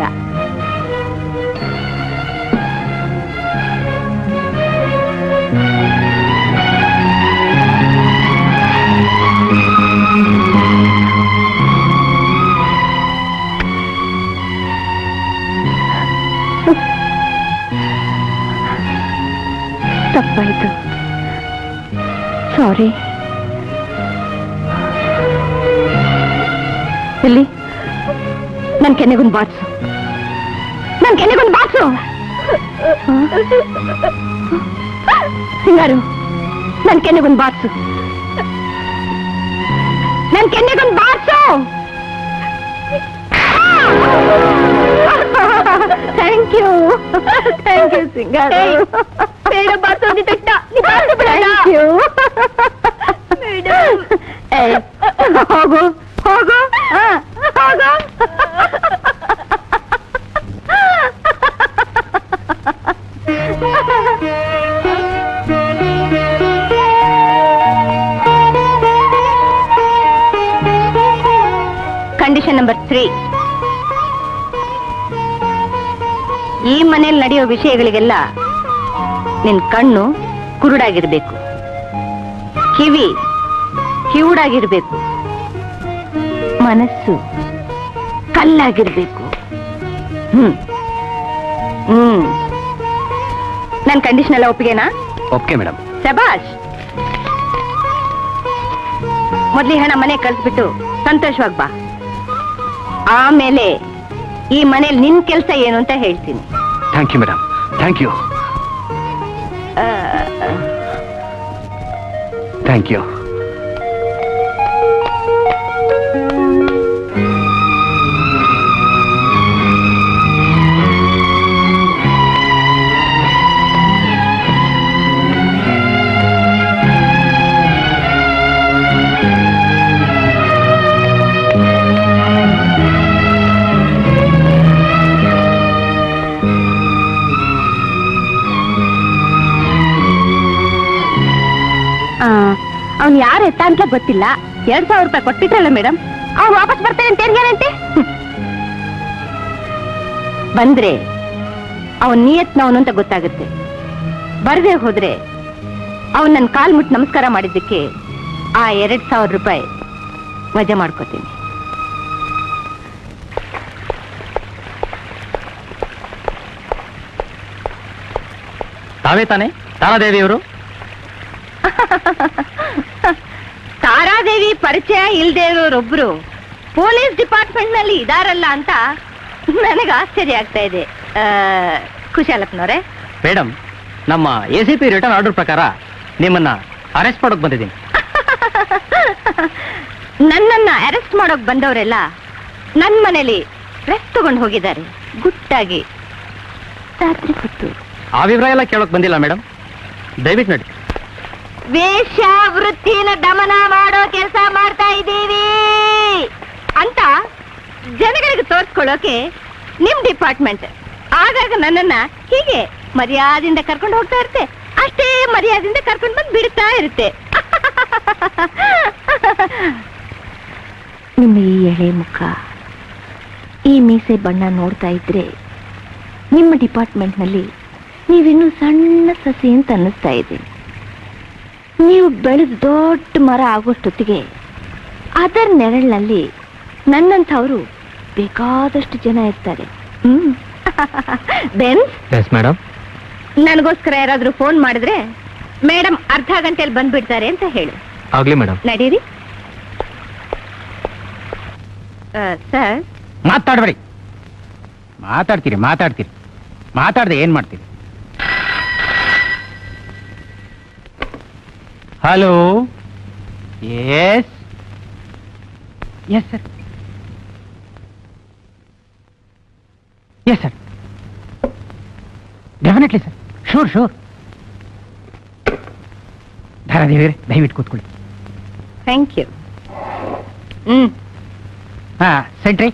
ತಪ್ಪಾಯ್ತು ಸಾರಿ ಎಲ್ಲಿ ನನ್ ಕೆನ್ನೆಗೊಂದು ಬಾಟ್ಸು ನನ್ ಕೆನ್ನೆಗೊಂದು ಬಾಟ್ಸು ಸಿಂಗಾರು ನನ್ ಕೆನ್ನೆಗೊಂದು ಬಾಟ್ಸು ನನ್ ಕೆನ್ನೆಗೊಂದು ಬಾಟ್ಸು thank you thank you Singaru ಬೇಡ ಬಾಸು ತಟ್ಟ ಥ್ಯಾಂಕ್ ಯು ಹೋಗು ಹೋಗು ಆ, ಹೋಗು ಕಂಡೀಷನ್ ನಂಬರ್ ತ್ರೀ ಈ ಮನೆಯಲ್ಲಿ ನಡೆಯೋ ವಿಷಯಗಳಿಗೆಲ್ಲ ನಿನ್ ಕಣ್ಣು ಕುರುಡಾಗಿರ್ಬೇಕು ಕಿವಿ ಕಿವುಡಾಗಿರ್ಬೇಕು ಮನಸ್ಸು ಕಲ್ಲಾಗಿರ್ಬೇಕು ಹ್ಮ್ ಹ್ಮ್ ನನ್ ಕಂಡೀಷನ್ ಎಲ್ಲ ಒಪ್ಪಿಗೆನಾ ಓಕೆ ಮೇಡಮ್ ಶಬಾಷ್ ಮೊದ್ಲಿ ಹಣ ಮನೆ ಕಳ್ಸ್ಬಿಟ್ಟು ಸಂತೋಷವಾಗಿ ಬಾ ಆಮೇಲೆ ಈ ಮನೇಲಿ ನಿನ್ ಕೆಲ್ಸ ಏನು ಅಂತ ಹೇಳ್ತೀನಿ thank you madam thank you ಆ, ಥ್ಯಾಂಕ್ ಯು ಆ, ಅವ್ನ್ ಯಾರು ಎತ್ತ ಅಂತ ಗೊತ್ತಿಲ್ಲ ಎರಡ್ ಸಾವಿರ ರೂಪಾಯಿ ಕೊಟ್ಬಿಟ್ರಲ್ಲ ಮೇಡಮ್ ಅವ್ನು ವಾಪಸ್ ಬರ್ತಾನೆ ಅಂತ ಏನ್ಗೇನಂತೆ ಬಂದ್ರೆ ಅವನ್ ನಿಯತ್ನವನು ಅಂತ ಗೊತ್ತಾಗುತ್ತೆ ಬರ್ದೇ ಹೋದ್ರೆ ಅವನ್ ನನ್ ಕಾಲ್ ಮುಟ್ಟು ನಮಸ್ಕಾರ ಮಾಡಿದ್ದಕ್ಕೆ ಆ ಎರಡ್ ಸಾವಿರ ರೂಪಾಯಿ ವಜಾ ಮಾಡ್ಕೋತೀನಿ ತಾವೇ ತಾನೇ ತಾರಾದೇವಿಯವರು ತಾರಾದೇವಿ ಪರಿಚಯ ಇಲ್ದೇ ಇರೋರೊಬ್ರು ಪೊಲೀಸ್ ಡಿಪಾರ್ಟ್ಮೆಂಟ್ ನಲ್ಲಿ ಇದಾರಲ್ಲ ಅಂತ ನನಗೆ ಆಶ್ಚರ್ಯ ಆಗ್ತಾ ಇದೆ ಆ, ಖುಷಿ ಅಲ್ಲಪ್ಪನವ್ರೆ ಮೇಡಮ್ ನಮ್ಮ A C P return order ಪ್ರಕಾರ ನಿಮ್ಮನ್ನ ಅರೆಸ್ಟ್ ಮಾಡೋಕ್ ಬಂದಿದ್ದೀನಿ ನನ್ನನ್ನ ಅರೆಸ್ಟ್ ಮಾಡೋಕ್ ಬಂದವರೆಲ್ಲ ನನ್ ಮನೇಲಿ ರೆಸ್ಟ್ ತಗೊಂಡು ಹೋಗಿದ್ದಾರೆ ಗುಟ್ಟಾಗಿ ರಾತ್ರಿ ಹೊತ್ತು ಆ ವಿವರ ಎಲ್ಲ ಕೇಳೋಕ್ ಬಂದಿಲ್ಲ ಮೇಡಮ್ ದಯವಿಟ್ಟು ನೋಡಿ ವೇಷವೃತ್ತಿನ ದಮನ ಮಾಡೋ ಕೆಲಸ ಮಾಡ್ತಾ ಇದ್ದೀವಿ ಅಂತ ಜನಗಳಿಗೆ ತೋರ್ಸ್ಕೊಳ್ಳೋಕೆ ನಿಮ್ ಡಿಪಾರ್ಟ್ಮೆಂಟ್ ಆಗಾಗ ನನ್ನನ್ನ ಹೀಗೆ ಮರ್ಯಾದೆಯಿಂದ ಕರ್ಕೊಂಡು ಹೋಗ್ತಾ ಇರುತ್ತೆ ಅಷ್ಟೇ ಮರ್ಯಾದೆಯಿಂದ ಕರ್ಕೊಂಡು ಬಂದು ಬಿಡ್ತಾ ಇರುತ್ತೆ ನಿಮ್ಮ ಈ ಎಳೆ ಮುಖ ಈ ಮೀಸೆ ಬಣ್ಣ ನೋಡ್ತಾ ಇದ್ರೆ ನಿಮ್ಮ ಡಿಪಾರ್ಟ್ಮೆಂಟ್ನಲ್ಲಿ ನೀವಿನ್ನೂ ಸಣ್ಣ ಸಸಿ ಅಂತ ಅನ್ನಿಸ್ತಾ ಇದೆ ನೀವು ಬೆಳೆದು ದೊಡ್ಡ ಮರ ಆಗೋಷ್ಟೊತ್ತಿಗೆ ಅದರ ನೆರಳಿನಲ್ಲಿ ನನ್ನಂಥವ್ರು ಬೇಕಾದಷ್ಟು ಜನ ಇರ್ತಾರೆ ಹ್ಮ್ ಬೆನ್ಸ್ ಎಸ್ ಮೇಡಮ್ ನನಗೋಸ್ಕರ ಯಾರಾದ್ರೂ ಫೋನ್ ಮಾಡಿದ್ರೆ ಮೇಡಮ್ ಅರ್ಧ ಗಂಟೆಯಲ್ಲಿ ಬಂದ್ಬಿಡ್ತಾರೆ ಅಂತ ಹೇಳು ಆಗ್ಲಿ ಮೇಡಮ್ ನಡೀರಿ ಸರ್ ಮಾತಾಡ್ಬೇಡಿ ಮಾತಾಡ್ತೀರಿ ಮಾತಾಡ್ತೀರಿ ಮಾತಾಡ್ದೆ ಏನ್ ಮಾಡ್ತೀರಿ hello yes yes sir yes sir definitely sir sure sure ಧಾರಾದೇವಿಯರೇ ದಯವಿಟ್ಟು ಕೂತ್ಕೊಳ್ಳಿ ಥ್ಯಾಂಕ್ ಯು ಹ್ಮ್ ಹಾ ಸೆಂಟ್ರಿ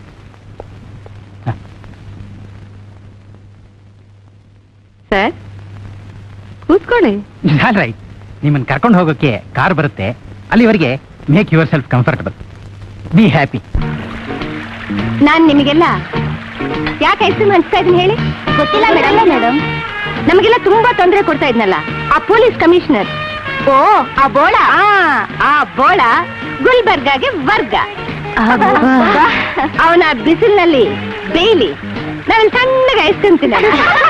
ಸರ್ ಕೂತ್ಕೊಳ್ಳಿ ಆಲ್ ರೈಟ್ ನಿಮ್ಮನ್ನು ಕರ್ಕೊಂಡು ಹೋಗೋಕೆ ಕಾರ್ ಬರುತ್ತೆ ಅಲ್ಲಿವರೆಗೆ make yourself comfortable be happy ನಾನ್ ನಿಮಗೆಲ್ಲ ಯಾಕೆ ಐಸ್ ಕ್ರೀಮ್ ಹಂಚ್ತಾ ಇದೀನಿ ಹೇಳಿ ಗೊತ್ತಿಲ್ಲ ಮೇಡಮ್ ಮೇಡಮ್ ನಮಗೆಲ್ಲ ತುಂಬಾ ತೊಂದರೆ ಕೊಡ್ತಾ ಇದ್ನಲ್ಲ ಆ ಪೊಲೀಸ್ ಕಮಿಷನರ್ ಓ ಆ ಬೋಳ ಆ, ಆ ಬೋಳ ಗುಲ್ಬರ್ಗಾಗೆ ವರ್ಗ ಅವನ ಬಿಸಿಲಿನಲ್ಲಿ ಬೇಯ್ಲಿ ನಾವಿಲ್ಲಿ ಸಣ್ಣಗೆ ಐಸ್ ಕ್ರೀಮ್ ತಿನ್ನೋಣ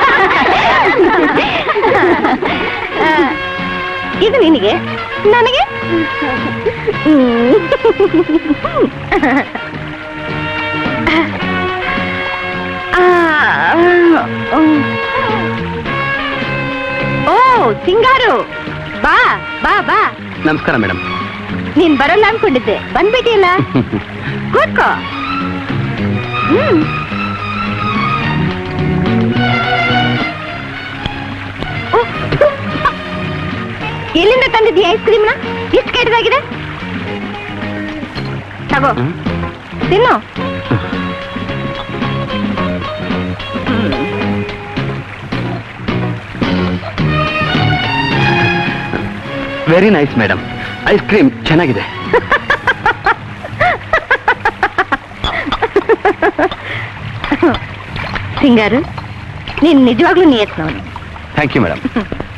ಆ, ಇದು ನಿನಗೆ ನನಗೆ ಹ್ಮ್. ಆ, ಹ್ಮ್. ಓ ಸಿಂಗಾರು ಬಾ ಬಾ ಬಾ ನಮಸ್ಕಾರ ಮೇಡಮ್ ನೀನ್ ಬರಲ್ಲ ಅನ್ಕೊಂಡಿದ್ದೆ ಬಂದ್ಬಿಟ್ಟಿಲ್ಲ ಕೂತ್ಕೋ ಹ್ಮ್ ಓ, ಎಲ್ಲಿಂದ ತಂದಿದ್ದಿ ಐಸ್ ಕ್ರೀಮ್ನ ಇಷ್ಟು ಕೆಟ್ಟದಾಗಿದೆ ತಗೋ ತಿನ್ನು very nice madam ice cream ಚೆನ್ನಾಗಿದೆ ಸಿಂಗಾರು ನೀನ್ ನಿಜವಾಗ್ಲೂ ನಿಯತ್ನವನು ಥ್ಯಾಂಕ್ ಯು ಮೇಡಮ್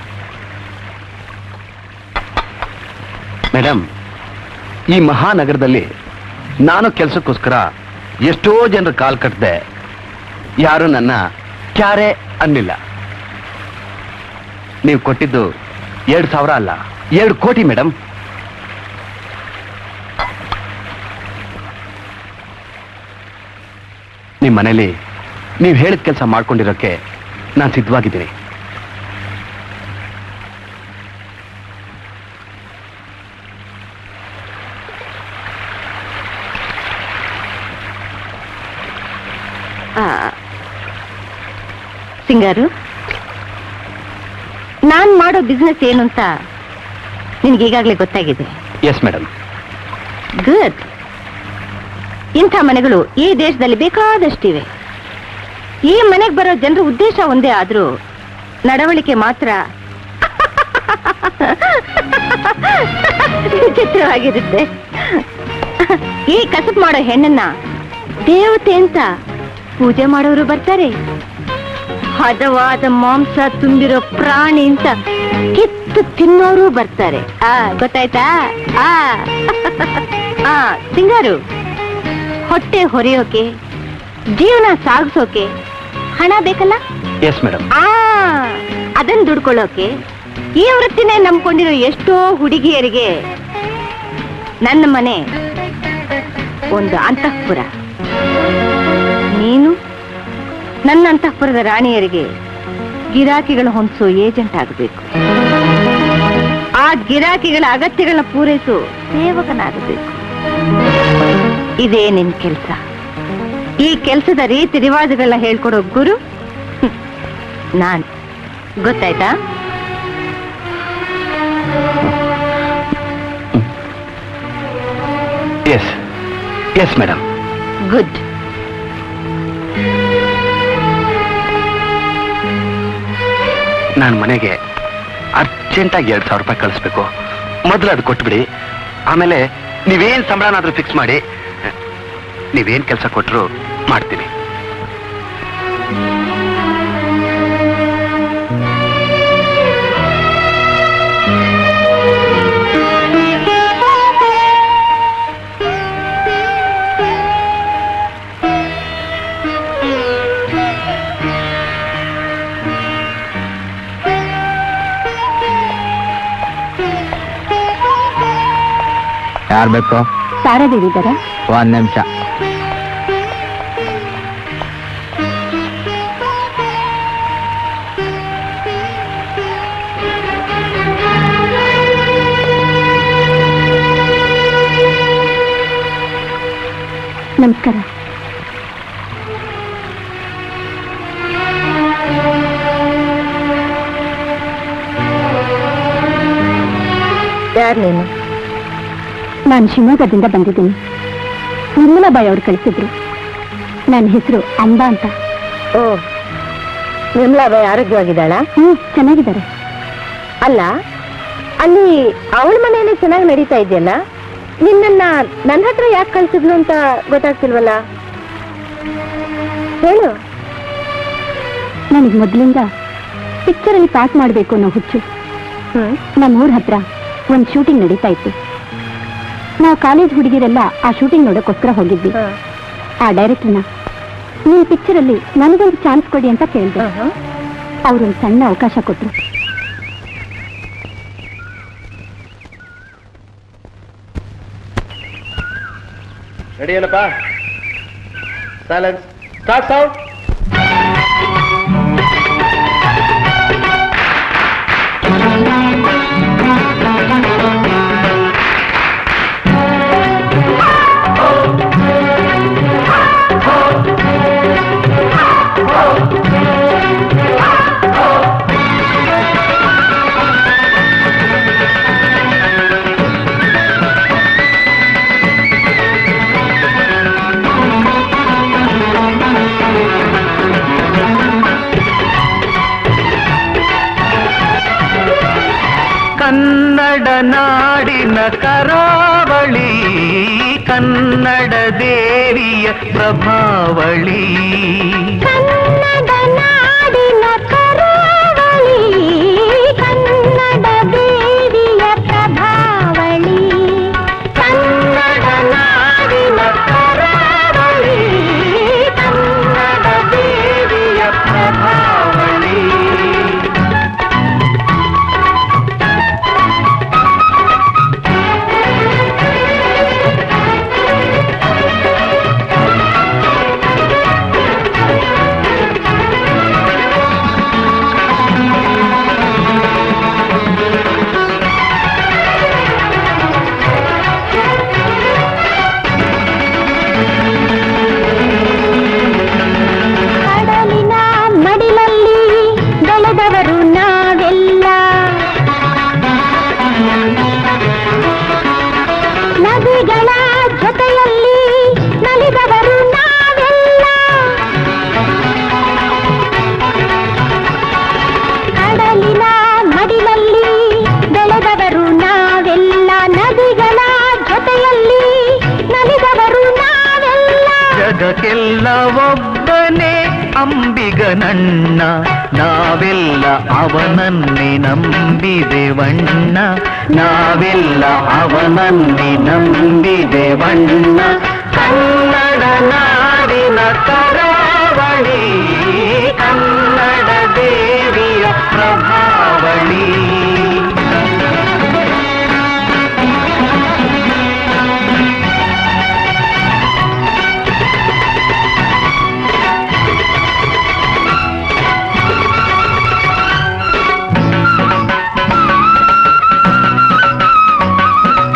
ಮೇಡಮ್ ಈ ಮಹಾನಗರದಲ್ಲಿ ನಾನು ಕೆಲಸಕ್ಕೋಸ್ಕರ ಎಷ್ಟೋ ಜನರು ಕಾಲ್ ಕಟ್ಟಿದೆ ಯಾರು ನನ್ನ ಕ್ಯಾರೆ ಅನ್ನಿಲ್ಲ ನೀವು ಕೊಟ್ಟಿದ್ದು ಎರಡು ಸಾವಿರ ಅಲ್ಲ ಎರಡು ಕೋಟಿ ಮೇಡಮ್ ನಿಮ್ಮ ಮನೇಲಿ ನೀವು ಹೇಳಿದ ಕೆಲಸ ಮಾಡ್ಕೊಂಡಿರೋಕ್ಕೆ ನಾನು ಸಿದ್ಧವಾಗಿದ್ದೀನಿ ಆ, ಸಿಂಗಾರು ನಾನ್ ಮಾಡೋ ಬಿಸ್ನೆಸ್ ಏನು ಅಂತ ನಿನ್ಗೆ ಈಗಾಗಲೇ ಗೊತ್ತಾಗಿದೆ ಎಸ್ ಮೇಡಮ್ ಗುಡ್ ಇಂಥ ಮನೆಗಳು ಈ ದೇಶದಲ್ಲಿ ಬೇಕಾದಷ್ಟಿವೆ ಈ ಮನೆಗೆ ಬರೋ ಜನರ ಉದ್ದೇಶ ಒಂದೇ ಆದ್ರೂ ನಡವಳಿಕೆ ಮಾತ್ರ ವಿಚಿತ್ರವಾಗಿರುತ್ತೆ ಈ ಕಸಬ್ ಮಾಡೋ ಹೆಣ್ಣನ್ನ ದೇವತೆ ಅಂತ ಪೂಜೆ ಮಾಡೋರು ಬರ್ತಾರೆ ಹದವಾದ ಮಾಂಸ ತುಂಬಿರೋ ಪ್ರಾಣಿ ಅಂತ ಕಿತ್ತು ತಿನ್ನೋರು ಬರ್ತಾರೆ ಆ ಗೊತ್ತಾಯ್ತಾ ಆ ಆ ಸಿಂಗಾರು ಹೊಟ್ಟೆ ಹೊರೆಯೋಕೆ ಜೀವನ ಸಾಗಿಸೋಕೆ ಹಣ ಬೇಕಲ್ಲ ಎಸ್ ಮೇಡಮ್ ಆ ಅದನ್ನ ದುಡ್ಕೊಳ್ಳೋಕೆ ಈ ವೃತ್ತಿನೇ ನಂಬ್ಕೊಂಡಿರೋ ಎಷ್ಟೋ ಹುಡುಗಿಯರಿಗೆ ನನ್ನ ಮನೆ ಒಂದು ಅಂತಃಪುರ ನೀನು ನನ್ನ ಅಂತಃಪುರದ ರಾಣಿಯರಿಗೆ ಗಿರಾಕಿಗಳ ಹೊಂದಿಸೋ ಏಜೆಂಟ್ ಆಗಬೇಕು ಆ ಗಿರಾಕಿಗಳ ಅಗತ್ಯಗಳನ್ನ ಪೂರೈಸೋ ಸೇವಕನಾಗಬೇಕು ಇದೇ ನಿನ್ ಕೆಲಸ ಈ ಕೆಲಸದ ರೀತಿ ರಿವಾಜುಗಳನ್ನ ಹೇಳ್ಕೊಡೋ ಗುರು ಹ್ಮ್, ನಾನ್ ಗೊತ್ತಾಯ್ತಾ ಎಸ್ ಎಸ್ ಮೇಡಮ್ ಗುಡ್ ನಾನು ಮನೆಗೆ ಅರ್ಜೆಂಟಾಗಿ ಎರಡು ಸಾವಿರ ರೂಪಾಯಿ ಕಳಿಸ್ಬೇಕು ಮೊದಲು ಅದು ಕೊಟ್ಬಿಡಿ ಆಮೇಲೆ ನೀವೇನ್ ಸಂಬಳನಾದ್ರೂ ಫಿಕ್ಸ್ ಮಾಡಿ ನೀವೇನ್ ಕೆಲಸ ಕೊಟ್ಟರು ಮಾಡ್ತೀನಿ ಯಾರು ಬೇಕು ಸಾರಾದೇವಿ ಇದ್ದಾರೆ ಒಂದ್ ನಿಮಿಷ ನಮಸ್ಕಾರ ಯಾರು ನೀನು ನಾನು ಶಿವಮೊಗ್ಗದಿಂದ ಬಂದಿದ್ದೀನಿ ನಿರ್ಮಲಾಬಾಯಿ ಅವ್ರು ಕಳಿಸಿದ್ರು ನನ್ನ ಹೆಸರು ಅಂಬಾ ಅಂತ ಓ ನಿರ್ಮಲಾಬಾಯಿ ಆರೋಗ್ಯವಾಗಿದ್ದಾಳಾ ಹ್ಮ್ ಚೆನ್ನಾಗಿದ್ದಾರೆ ಅಲ್ಲ ಅಲ್ಲಿ ಅವಳ ಮನೆಯಲ್ಲಿ ಚೆನ್ನಾಗಿ ನಡೀತಾ ಇದೆಯಲ್ಲ ನಿನ್ನನ್ನ ನನ್ನ ಹತ್ರ ಯಾಕೆ ಕಳ್ಸಿದ್ಲು ಅಂತ ಗೊತ್ತಾಗ್ತಿಲ್ವಲ್ಲ ಹೇಳು ನನಗೆ ಮೊದಲಿಂದ ಪಿಕ್ಚರಲ್ಲಿ ಪಾಸ್ ಮಾಡಬೇಕು ಅನ್ನೋ ಹುಚ್ಚು ಹ್ಮ್ ನಮ್ಮ ಊರ ಹತ್ರ ಒಂದು ಶೂಟಿಂಗ್ ನಡೀತಾ ಇತ್ತು ನಾವು ಕಾಲೇಜ್ ಹುಡುಗಿರೆಲ್ಲ ಆ ಶೂಟಿಂಗ್ ನೋಡೋಕ್ಕೋಸ್ಕರ ಹೋಗಿದ್ವಿ ಹ. ಆ ಡೈರೆಕ್ಟರ್ನ ನೀವು ಪಿಕ್ಚರಲ್ಲಿ ನನಗೊಂದು ಚಾನ್ಸ್ ಕೊಡಿ ಅಂತ ಕೇಳಿದೆ ಆಹಾ. ಅವ್ರೊಂದು ಸಣ್ಣ ಅವಕಾಶ ಕೊಟ್ರು ರೆಡಿ ಏನಪ್ಪ ಸೈಲೆನ್ಸ್ ಸ್ಟಾರ್ಟ್ ಸೌಂಡ್ ಕನ್ನಡ ನಾಡಿನ ಕರಾವಳಿ ಕನ್ನಡ ದೇವಿಯ ಪ್ರಭಾವಳಿ ಕನ್ನಡ ನಾಡಿನ ಕರಾವಳಿ ಕನ್ನಡ ದೇವಿಯ ಪ್ರಭಾವಳಿ ಕನ್ನಡ ನಾಡಿನ ಕರಾವಳಿ ಕನ್ನಡ ದೇವಿಯ ಪ್ರಭಾವಳಿ ಕಡಲಿನ ಮಡಿಲಲ್ಲಿ ಬೆಳೆದವರು ನಾವೆಲ್ಲ ನದಿಗಳ ಜೊತೆಯಲ್ಲಿ ನಲಿದವರು ನಾವೆಲ್ಲ ಕಡಲಿನ ಮಡಿಲಲ್ಲಿ ಬೆಳೆದವರು ನಾವೆಲ್ಲ ನದಿಗಳ ಜೊತೆಯಲ್ಲಿ ನಲಿದವರು ನಾವೆಲ್ಲ ಜಗಕ್ಕೆಲ್ಲ ಒಬ್ಬನೇ ಅಂಬಿಗನಣ್ಣ ನಾವೆಲ್ಲ ಅವನನ್ನೇ ನಂಬಿದೆವಣ್ಣ ನಾವೆಲ್ಲ ಅವನನ್ನೇ ನಂಬಿದೆವಣ್ಣ ಕನ್ನಡ ನಾಡಿನ ಕರಾವಳಿ ಕನ್ನಡ ದೇವಿಯ ಪ್ರಭಾವಳಿ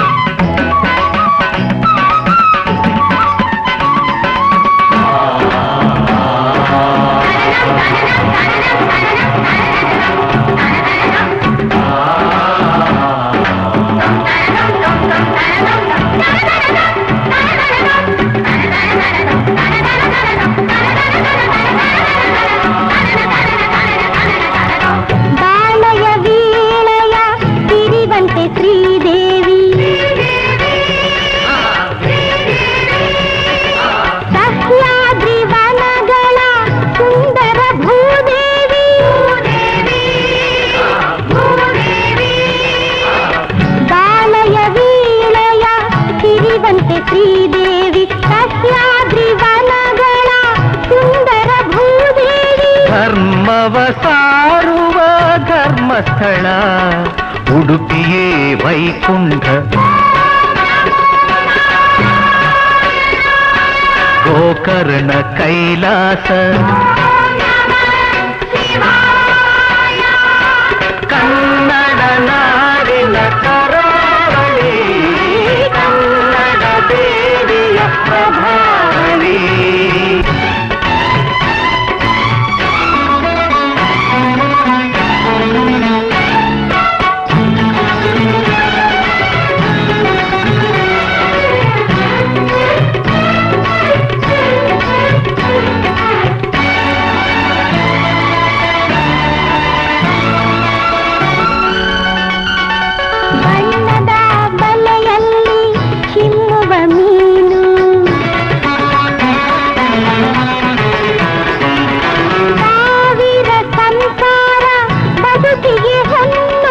ಕನ್ನಡ ಸ್ಥಳ ಉಡುಪಿಯೇ ವೈಕುಂಠ ಗೋಕರ್ಣ ಕೈಲಾಸ ಕನ್ನಡ ನಾಡಿನ ಕರಾವಳಿ ಕನ್ನಡ ದೇವಿಯ ಪ್ರಭಾವಳಿ ಬಣ್ಣದ ಬಲೆಯಲ್ಲಿ ಚಿಮ್ಮುವ ಮೀನು ಸಾವಿರ ಸಂಸಾರ ಬದುಕಿಗೆ ಹೊನ್ನು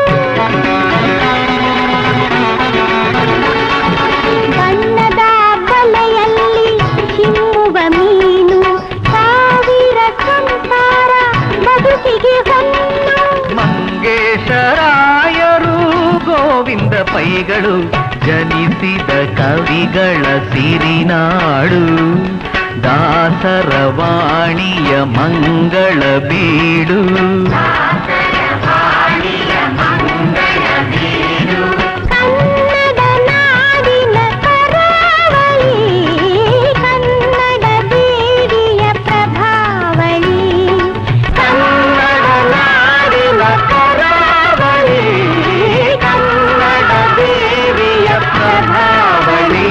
ಬಣ್ಣದ ಬಲೆಯಲ್ಲಿ ಚಿಮ್ಮುವ ಮೀನು ಸಾವಿರ ಸಂಸಾರ ಬದುಕಿಗೆ ಹೊನ್ನು ಮಂಗೇಶರಾಯರು ಗೋವಿಂದ ಪೈಗಳು ಜನಿಸಿದ ಕವಿಗಳ ಸಿರಿನಾಡು ದಾಸರ ವಾಣಿಯ ಮಂಗಳ ಬೀಡು ಕನ್ನಡ ನಾಡಿನ ಕರಾವಳಿ ಕನ್ನಡ ದೇವಿಯ ಪ್ರಭಾವಳಿ ಕನ್ನಡ ನಾಡಿನ ಕರಾವಳಿ ಕನ್ನಡ ದೇವಿಯ ಪ್ರಭಾವಳಿ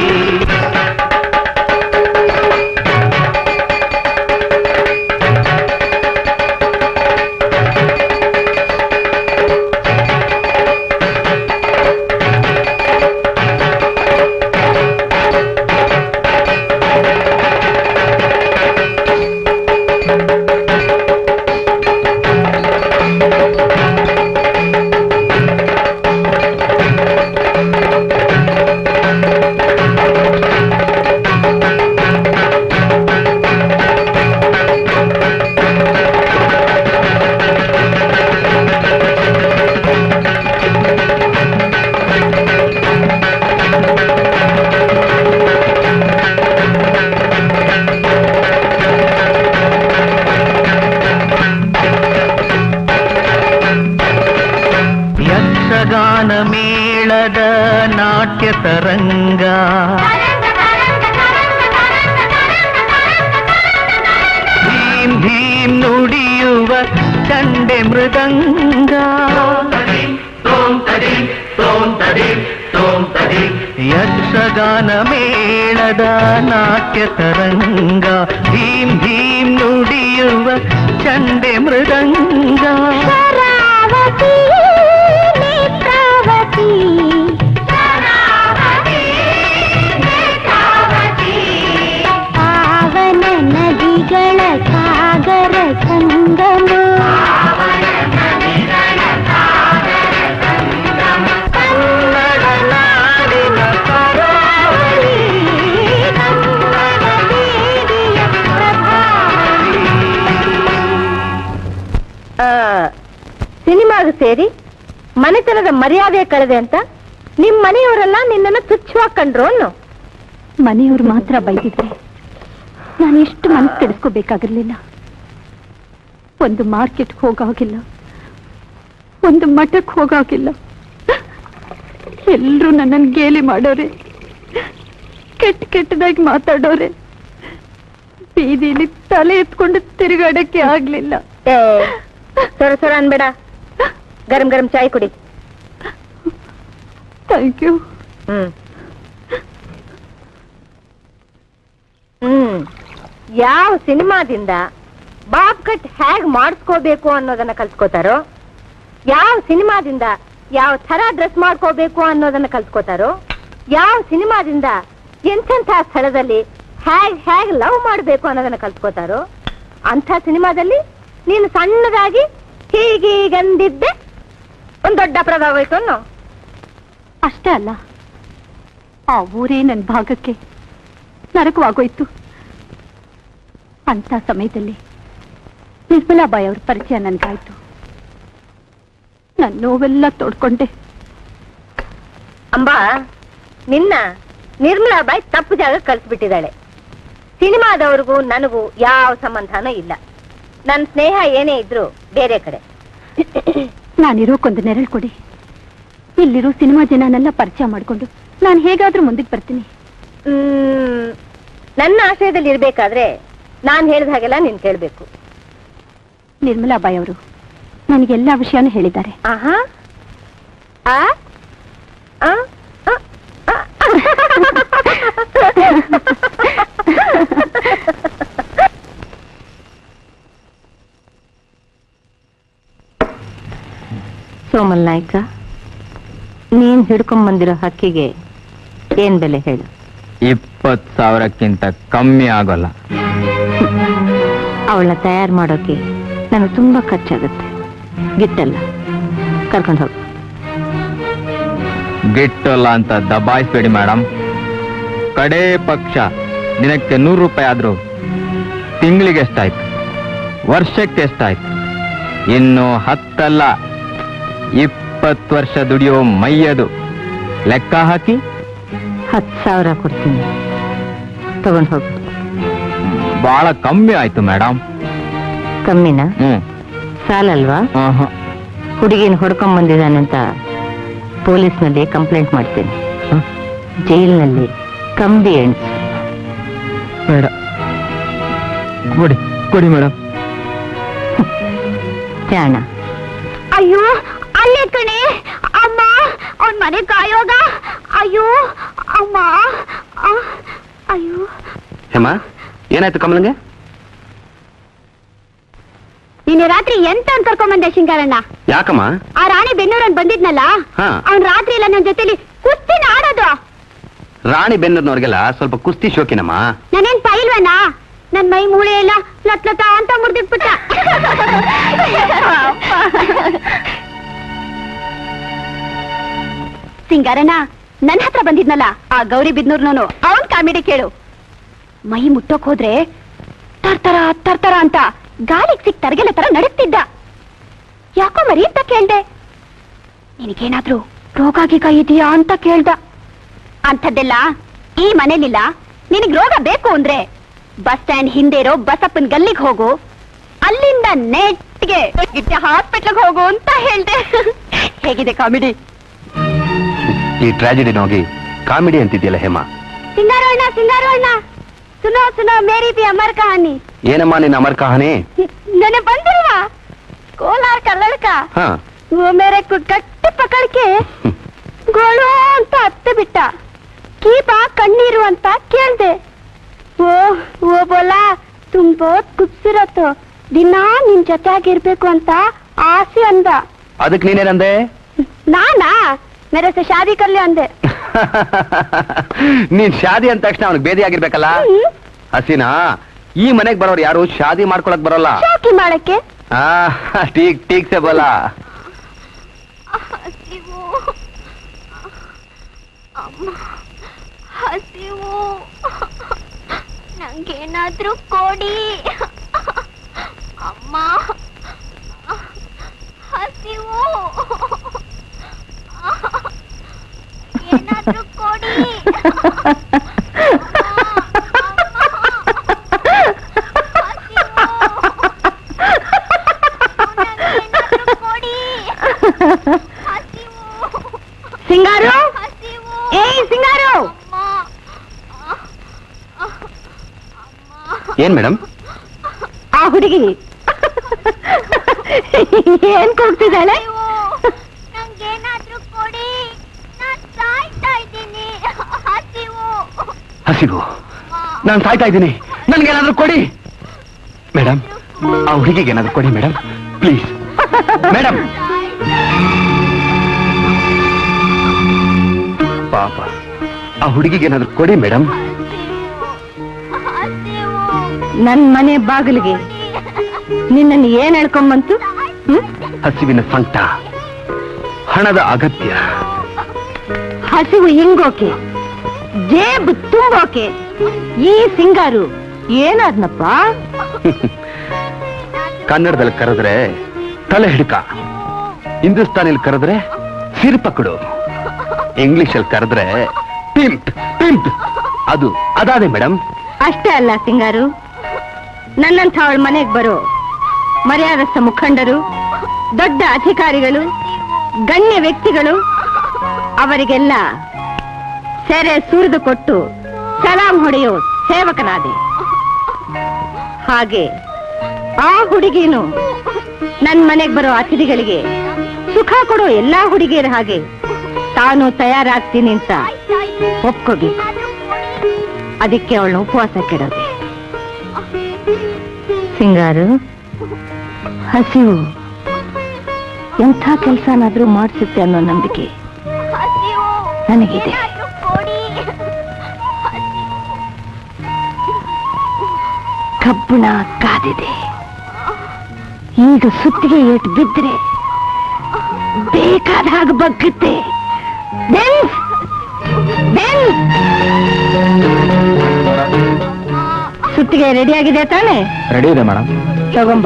ಯಕ್ಷಗಾನ ಮೇಳದ ನಾಟ್ಯ ತರಂಗ ಭೀಮ್ ಭೀಮ್ ನುಡಿಯುವ ಚಂಡೆ ಮೃದಂಗ ಯಕ್ಷಗಾನ ಮೇಳದ ನಾಟ್ಯ ತರಂಗ ಭೀಮ್ ಭೀಮ್ ನುಡಿಯುವ ಚಂಡೆ ಮೃದಂಗ ಶರಾವತಿ ನೇತ್ರಾವತಿ ಪಾವನ ನದಿಗಳ ಸಾಗರ ಸಂಗಮ ಕನ್ನಡ ನಾಡಿನ ಕರಾವಳಿ ಕನ್ನಡ ದೇವಿಯ ಪ್ರಭಾವಳಿ ಸಿನಿಮಾಗೆ ಸೇರಿ ಮನೆತನದ ಮರ್ಯಾದೆ ಕಳೆದೆ ಅಂತ ನಿಮ್ ಮನೆಯವರೆಲ್ಲ ನಿನ್ನನ್ನು ತುಚ್ಛವಾಗಿ ಕಂಡ್ರು ಅನ್ನು ಮನೆಯವ್ರು ಮಾತ್ರ ಬೈದಿದ್ರೆ ನಾನು ಎಷ್ಟು ಮನಸ್ಸು ಕೆಡಿಸ್ಕೋಬೇಕಾಗಿರ್ಲಿಲ್ಲ ಒಂದು ಮಾರ್ಕೆಟ್ ಹೋಗೋಗಿಲ್ಲ ಒಂದು ಮಠಕ್ಕೆ ಹೋಗೋಗಿಲ್ಲ ಎಲ್ರೂ ನನ್ನನ್ನು ಗೇಲಿ ಮಾಡೋರೆ ಕೆಟ್ಟ ಕೆಟ್ಟದಾಗಿ ಮಾತಾಡೋರೆ ಬೀದಿಲಿ ತಲೆ ಎತ್ಕೊಂಡು ತಿರುಗಾಡಕ್ಕೆ ಆಗ್ಲಿಲ್ಲ ಏ ಸೊರ ಸೊರ ಅನ್ಬೇಡ ಗರಂ ಗರಂ ಚಾಯ್ ಕುಡಿ ಥ್ಯಾಂಕ್ ಯು ಹ್ಮ್ ಹ್ಮ್ ಯಾವ ಸಿನಿಮಾದಿಂದ ಬಾಬ್ ಕಟ್ ಹೇಗ್ ಮಾಡಿಸ್ಕೋಬೇಕು ಅನ್ನೋದನ್ನ ಕಲ್ತ್ಕೋತಾರೋ ಯಾವ ಸಿನಿಮಾದಿಂದ ಯಾವ ತರ ಡ್ರೆಸ್ ಮಾಡ್ಕೋಬೇಕು ಅನ್ನೋದನ್ನ ಕಲ್ತ್ಕೋತಾರೋ ಯಾವ ಸಿನಿಮಾದಿಂದ ಎಂತೆಂಥ ಸ್ಥಳದಲ್ಲಿ ಹೇಗ್ ಹೇಗ್ ಲವ್ ಮಾಡ್ಬೇಕು ಅನ್ನೋದನ್ನ ಕಲ್ತ್ಕೋತಾರೋ ಅಂಥ ಸಿನಿಮಾದಲ್ಲಿ ನೀನು ಸಣ್ಣದಾಗಿ ಹೀಗೀಗಂದಿದ್ದೆ ಒಂದ್ ದೊಡ್ಡ ಪ್ರಭಾವ ಆಯ್ತು ಅನ್ನೋ ಅಷ್ಟೇ ಅಲ್ಲ ಆ ಊರೇ ನನ್ನ ಭಾಗಕ್ಕೆ ನರಕವಾಗೋಯ್ತು ಅಂತ ಸಮಯದಲ್ಲಿ ನಿರ್ಮಲಾಬಾಯಿ ಅವ್ರ ಪರಿಚಯ ನನ್ಗಾಯ್ತು ನನ್ನ ನೋವೆಲ್ಲ ತೋಡ್ಕೊಂಡೆ ಅಂಬಾ ನಿನ್ನ ನಿರ್ಮಲಾ ಬಾಯಿ ತಪ್ಪು ಜಾಗ ಕಳ್ಸ್ಬಿಟ್ಟಿದ್ದಾಳೆ ಸಿನಿಮಾದವ್ರಿಗೂ ನನಗೂ ಯಾವ ಸಂಬಂಧನೂ ಇಲ್ಲ ನನ್ನ ಸ್ನೇಹ ಏನೇ ಇದ್ರು ಬೇರೆ ಕಡೆ ನಾನಿರೋಕೊಂದು ನೆರಳು ಕೊಡಿ ಇಲ್ಲಿರೋ ಸಿನಿಮಾ ಜನನೆಲ್ಲ ಪರಿಚಯ ಮಾಡ್ಕೊಂಡು ನಾನು ಹೇಗಾದ್ರೂ ಮುಂದಕ್ಕೆ ಬರ್ತೀನಿ ಮ್, ನನ್ನ ಆಶ್ರಯದಲ್ಲಿ ಇರ್ಬೇಕಾದ್ರೆ ನಾನ್ ಹೇಳಿದ ಹಾಗೆಲ್ಲ ನೀನ್ ಕೇಳ್ಬೇಕು ನಿರ್ಮಲಾ ಬಾಯಿ ಅವರು ನನಗೆಲ್ಲ ವಿಷಯನೂ ಹೇಳಿದ್ದಾರೆ ಆಹಾ ಆ ಆ? ಆ? ಆ? ಸೋಮಲ್ ನಾಯ್ಕ ನೀನ್ ಹಿಡ್ಕೊಂಬಂದಿರೋ ಹಕ್ಕಿಗೆ ಏನ್ ಬೆಲೆ ಹೇಳು ಇಪ್ಪತ್ ಸಾವಿರಕ್ಕಿಂತ ಕಮ್ಮಿ ಆಗೋಲ್ಲ ಅವಳನ್ನ ತಯಾರು ಮಾಡೋಕೆ ನನಗೆ ತುಂಬಾ ಖರ್ಚಾಗುತ್ತೆ ಗಿಟ್ಟಲ್ಲ ಕರ್ಕೊಂಡು ಹೋಗು ಗಿಟ್ಟಲ್ಲ ಅಂತ ದಬಾಯಿಸ್ಬೇಡಿ ಮೇಡಮ್ ಕಡೇ ಪಕ್ಷ ದಿನಕ್ಕೆ ನೂರು ರೂಪಾಯಿ ಆದ್ರೂ ತಿಂಗಳಿಗೆ ಎಷ್ಟಾಯ್ತು ವರ್ಷಕ್ಕೆ ಎಷ್ಟಾಯ್ತು ಇನ್ನು ಹತ್ತಲ್ಲ ಇಪ್ಪತ್ತು ವರ್ಷ ದುಡಿಯೋ ಮೈಯದು ಲೆಕ್ಕ ಹಾಕಿ ಹತ್ತು ಸಾವಿರ ಕೊಡ್ತೀನಿ ತಗೊಂಡು ಹೋಗು ಬಹಳ ಕಮ್ಮಿ ಆಯ್ತು ಮೇಡಮ್ ಕಮ್ಮಿನಾ ಹ್ಮ್ ಸಾಲಲ್ವಾ ಆಹಾ. ಹುಡುಗಿನ ಹೊಡ್ಕೊಂಡ್ ಬಂದಿದ್ದಾನಂತ ಪೊಲೀಸ್ನಲ್ಲಿ ಕಂಪ್ಲೇಂಟ್ ಮಾಡ್ತೀನಿ ಹ? ಜೈಲಿನಲ್ಲಿ ಕಂಬಿ ಎಣ್ಸು ಬೇಡ ಕೊಡಿ ಕೊಡಿ ಮೇಡಮ್ ಜಾಣ ಅಯ್ಯೋ ಅಲ್ಲೇ ಕಣೆ ಅಮ್ಮ ಅವನ್ ಮನೆ ಕಾಯೋಗ ಅಯ್ಯೋ ಅಮ್ಮ ಆ, ಅಯ್ಯೋ ಹೇಮ ಏನಾಯ್ತು ಕಮಲಂಗೆ ನಿನ್ನೆ ರಾತ್ರಿ ಎಂತ ಅಂತ ಕರ್ಕೊಂಬಂದೆ ಶಿಂಗಾರಣ್ಣ ಯಾಕಮ್ಮ ಆ ರಾಣಿ ಬೆನ್ನೂರನ್ ಬಂದಿದ್ನಲ್ಲ ಹಾ. ಅವ್ನ್ ರಾತ್ರಿ ಎಲ್ಲ ನನ್ ಜೊತೆಲಿ ಕುಸ್ತಿನ ಆಡೋದು ರಾಣಿ ಬೆನ್ನೂರ್ನವ್ರಿಗೆಲ್ಲ ಸ್ವಲ್ಪ ಕುಸ್ತಿ ಶೋಕಿನಮ್ಮ ನಾನೇನ್ ಪೈಲ್ವನಾ ನನ್ ಮೈ ಮೂಳೆ ಎಲ್ಲ ಲತ್ ಲತ ಅಂತ ಮುರ್ದಿಟ್ಬಿಟ್ಟ ಸಿಂಗಾರಣ್ಣ ನನ್ ಹತ್ರ ಬಂದಿದ್ನಲ್ಲ ಆ ಗೌರಿ ಬಿದ್ನೂರ್ನವನು ಅವನ್ ಕಾಮಿಡಿ ಕೇಳು ಮೈ ಮುಟ್ಟೋಕ್ ಹೋದ್ರೆ ತರ್ತರ ತರ್ತರ ಅಂತ ಗಾಳಿಗ್ ಸಿಕ್ ತರಗೆಲೆ ತರ ನಡುತ್ತಿದ್ದ ಯಾಕೋ ಮರಿ ಅಂತ ಕೇಳ್ದೆ ನಿನಗೇನಾದ್ರೂ ರೋಗ ಗೀಗ ಇದೆಯಾ ಅಂತ ಕೇಳ್ದ ಅಂಥದ್ದೆಲ್ಲ ಈ ಮನೇಲಿಲ್ಲ ನಿನಗ್ ರೋಗ ಬೇಕು ಅಂದ್ರೆ ಬಸ್ ಸ್ಟ್ಯಾಂಡ್ ಹಿಂದೆ ಇರೋ ಬಸಪ್ಪನ್ ಗಲ್ಲಿಗೆ ಹೋಗು ಅಲ್ಲಿಂದ ನೆಟ್ಗೆ ಇಟ್ಟ ಹಾಸ್ಪಿಟ್ಲ್ಗೆ ಹೋಗು ಅಂತ ಹೇಳ್ದೆ ಹೇಗಿದೆ ಕಾಮಿಡಿ ಈ ಟ್ರಾಜಿಡಿ ಹೋಗಿ ಕಾಮಿಡಿ ಅಂತಿದ್ಯಲ್ಲ ಹೇಮ ಸಿಂಗಾರು ಅಣ್ಣ ಸಿಂಗಾರು ಅಣ್ಣ ಸುನೋ ಸುನೋ ಮೇರಿ ಬಿ ಅಮರ್ ಕಹಾನಿ ಏನಮ್ಮ ನಿನ್ನ ಅಮರ್ ಕಹಾನಿ ನನಗೆ ಬಂದಿಲ್ವಾ ಕೋಲಾರ್ ಕಲ್ಲಡ್ಕ ಹಾ वो मेरे को गट्टी पकड़ के ಗೋಳು ಅಂತ ಹತ್ತು ಬಿಟ್ಟ ಕೀಪ ಕಣ್ಣೀರು ಅಂತ ಕೇಳ್ದೆ ಓ ಓ ಬೋಲ ತುಮ್ ಬಹುತ್ ಖೂಬ್ಸೂರತ್ ದಿನ ನಿನ್ ಜೊತೆಯಾಗಿರ್ಬೇಕು ಅಂತ ಆಸೆ ಅಂದ ಅದಕ್ಕೆ ನೀನೇನಂದೆ ನಾನಾ ಮೇರೆ ಸೆ ಶಾದಿ ಕರ್ಲಿ ಅಂದೆ ನೀನ್ ಶಾದಿ ಅಂದ ತಕ್ಷಣ ಅವನಿಗೆ ಬೇದಿ ಆಗಿರ್ಬೇಕಲ್ಲ ಹ್ಮ್. ಹಸಿನಾ ಈ ಮನೆಗ್ ಬರೋರು ಯಾರು ಶಾದಿ ಮಾಡ್ಕೊಳಕ್ ಬರೋಲ್ಲ ಶೋಕಿ ಮಾಡಕ್ಕೆ ಆ ಟೀಕ್ ಟೀಕ್ ಸೆ ಬೋಲಾ ಹಸಿವು ಅಮ್ಮ ಹಸಿವು ನಂಗೇನಾದ್ರೂ ಕೊಡಿ ಅಮ್ಮ ಹಸಿವು ಏನಾದ್ರೂ ಕೊಡಿ ಸಿಂಗಾರು ಏಯ್ ಸಿಂಗಾರು ಏನ್ ಮೇಡಮ್ ಆ ಹುಡುಗಿ ಏನ್ ಕೂಗ್ತಿದ್ದಾಳೆ ನಂಗೇನಾದ್ರೂ ಕೊಡಿ ನಾನ್ ಸಾಯ್ತಾ ಇದ್ದೀನಿ ಹಸಿವು ಹಸಿವು ನಾನು ಸಾಯ್ತಾ ಇದ್ದೀನಿ ನನ್ಗೇನಾದ್ರೂ ಕೊಡಿ ಮೇಡಮ್ ಆ ಹುಡುಗಿಗೆ ಏನಾದ್ರೂ ಕೊಡಿ ಮೇಡಮ್ ಪ್ಲೀಸ್ ಮೇಡಮ್ ಪಾಪ ಆ ಹುಡುಗಿಗೆ ಏನಾದ್ರೂ ಕೊಡಿ ಮೇಡಮ್ ನನ್ ಮನೆ ಬಾಗಿಲಿಗೆ ನಿನ್ನನ್ನು ಏನ್ ಹೇಳ್ಕೊಂಬಂತು ಹ್ಮ್ ಹಸಿವಿನ ಸಂಕಟ ಹಣದ ಅಗತ್ಯ ಹಸಿವು ಹಿಂಗೋಕೆ ಜೇಬು ತುಂಬೋಕೆ ಈ ಸಿಂಗಾರು ಏನಾದ್ನಪ್ಪ ಕನ್ನಡದಲ್ಲಿ ಕರೆದ್ರೆ ತಲೆ ಹಿಡ್ಕ ಹಿಂದೂಸ್ತಾನಿಲ್ ಕರೆದ್ರೆ ಸಿರ್ಪಕಡು ಇಂಗ್ಲಿಷಲ್ಲಿ ಕರೆದ್ರೆ ಪಿಂಪ್ ಪಿಂಪ್ ಅದು ಅದಾದೆ ಮೇಡಮ್ ಅಷ್ಟೇ ಅಲ್ಲ ಸಿಂಗಾರು ನನ್ನಂಥ ಅವಳ ಮನೆಗೆ ಬರೋ ಮರ್ಯಾದಸ್ಥ ಮುಖಂಡರು ದೊಡ್ಡ ಅಧಿಕಾರಿಗಳು ಗಣ್ಯ ವ್ಯಕ್ತಿಗಳು ಅವರಿಗೆಲ್ಲ ಸೆರೆ ಸುರಿದು ಕೊಟ್ಟು ಸಲಾಂ ಹೊಡೆಯೋ ಸೇವಕನಾದೆ ಹಾಗೆ ಆ ಹುಡುಗಿನು ನನ್ ಮನೆಗೆ ಬರೋ ಅತಿಥಿಗಳಿಗೆ ಸುಖ ಕೊಡೋ ಎಲ್ಲಾ ಹುಡುಗಿಯರ ಹಾಗೆ ತಾನು ತಯಾರಾಗ್ತೀನಿ ಅಂತ ಒಪ್ಕೋಬೇಕು ಅದಕ್ಕೆ ಅವಳನ್ನ ಉಪವಾಸ ಕೆಡೋದೆ ಸಿಂಗಾರು ಹಸಿವು ಎಂಥ ಕೆಲಸನಾದ್ರೂ ಮಾಡಿಸುತ್ತೆ ಅನ್ನೋ ನಂಬಿಕೆ ಹಸಿವು ನನಗಿದೆ ಏನಾದ್ರೂ ಕೊಡಿ ಕಬ್ಬುಣ ಕಾದಿದೆ ಈಗ ಸುತ್ತಿಗೆ ಏಟು ಬಿದ್ದರೆ ಬೇಕಾದ ಹಾಗೆ ಬಗ್ಗುತ್ತೆ ಬೆನ್ಸ್! ಬೆನ್ಸ್! ಸುತ್ತಿಗೆ ರೆಡಿಯಾಗಿದೆ ತಾನೆ ರೆಡಿ ಇದೆ ಮೇಡಮ್ ತಗೊಂಬ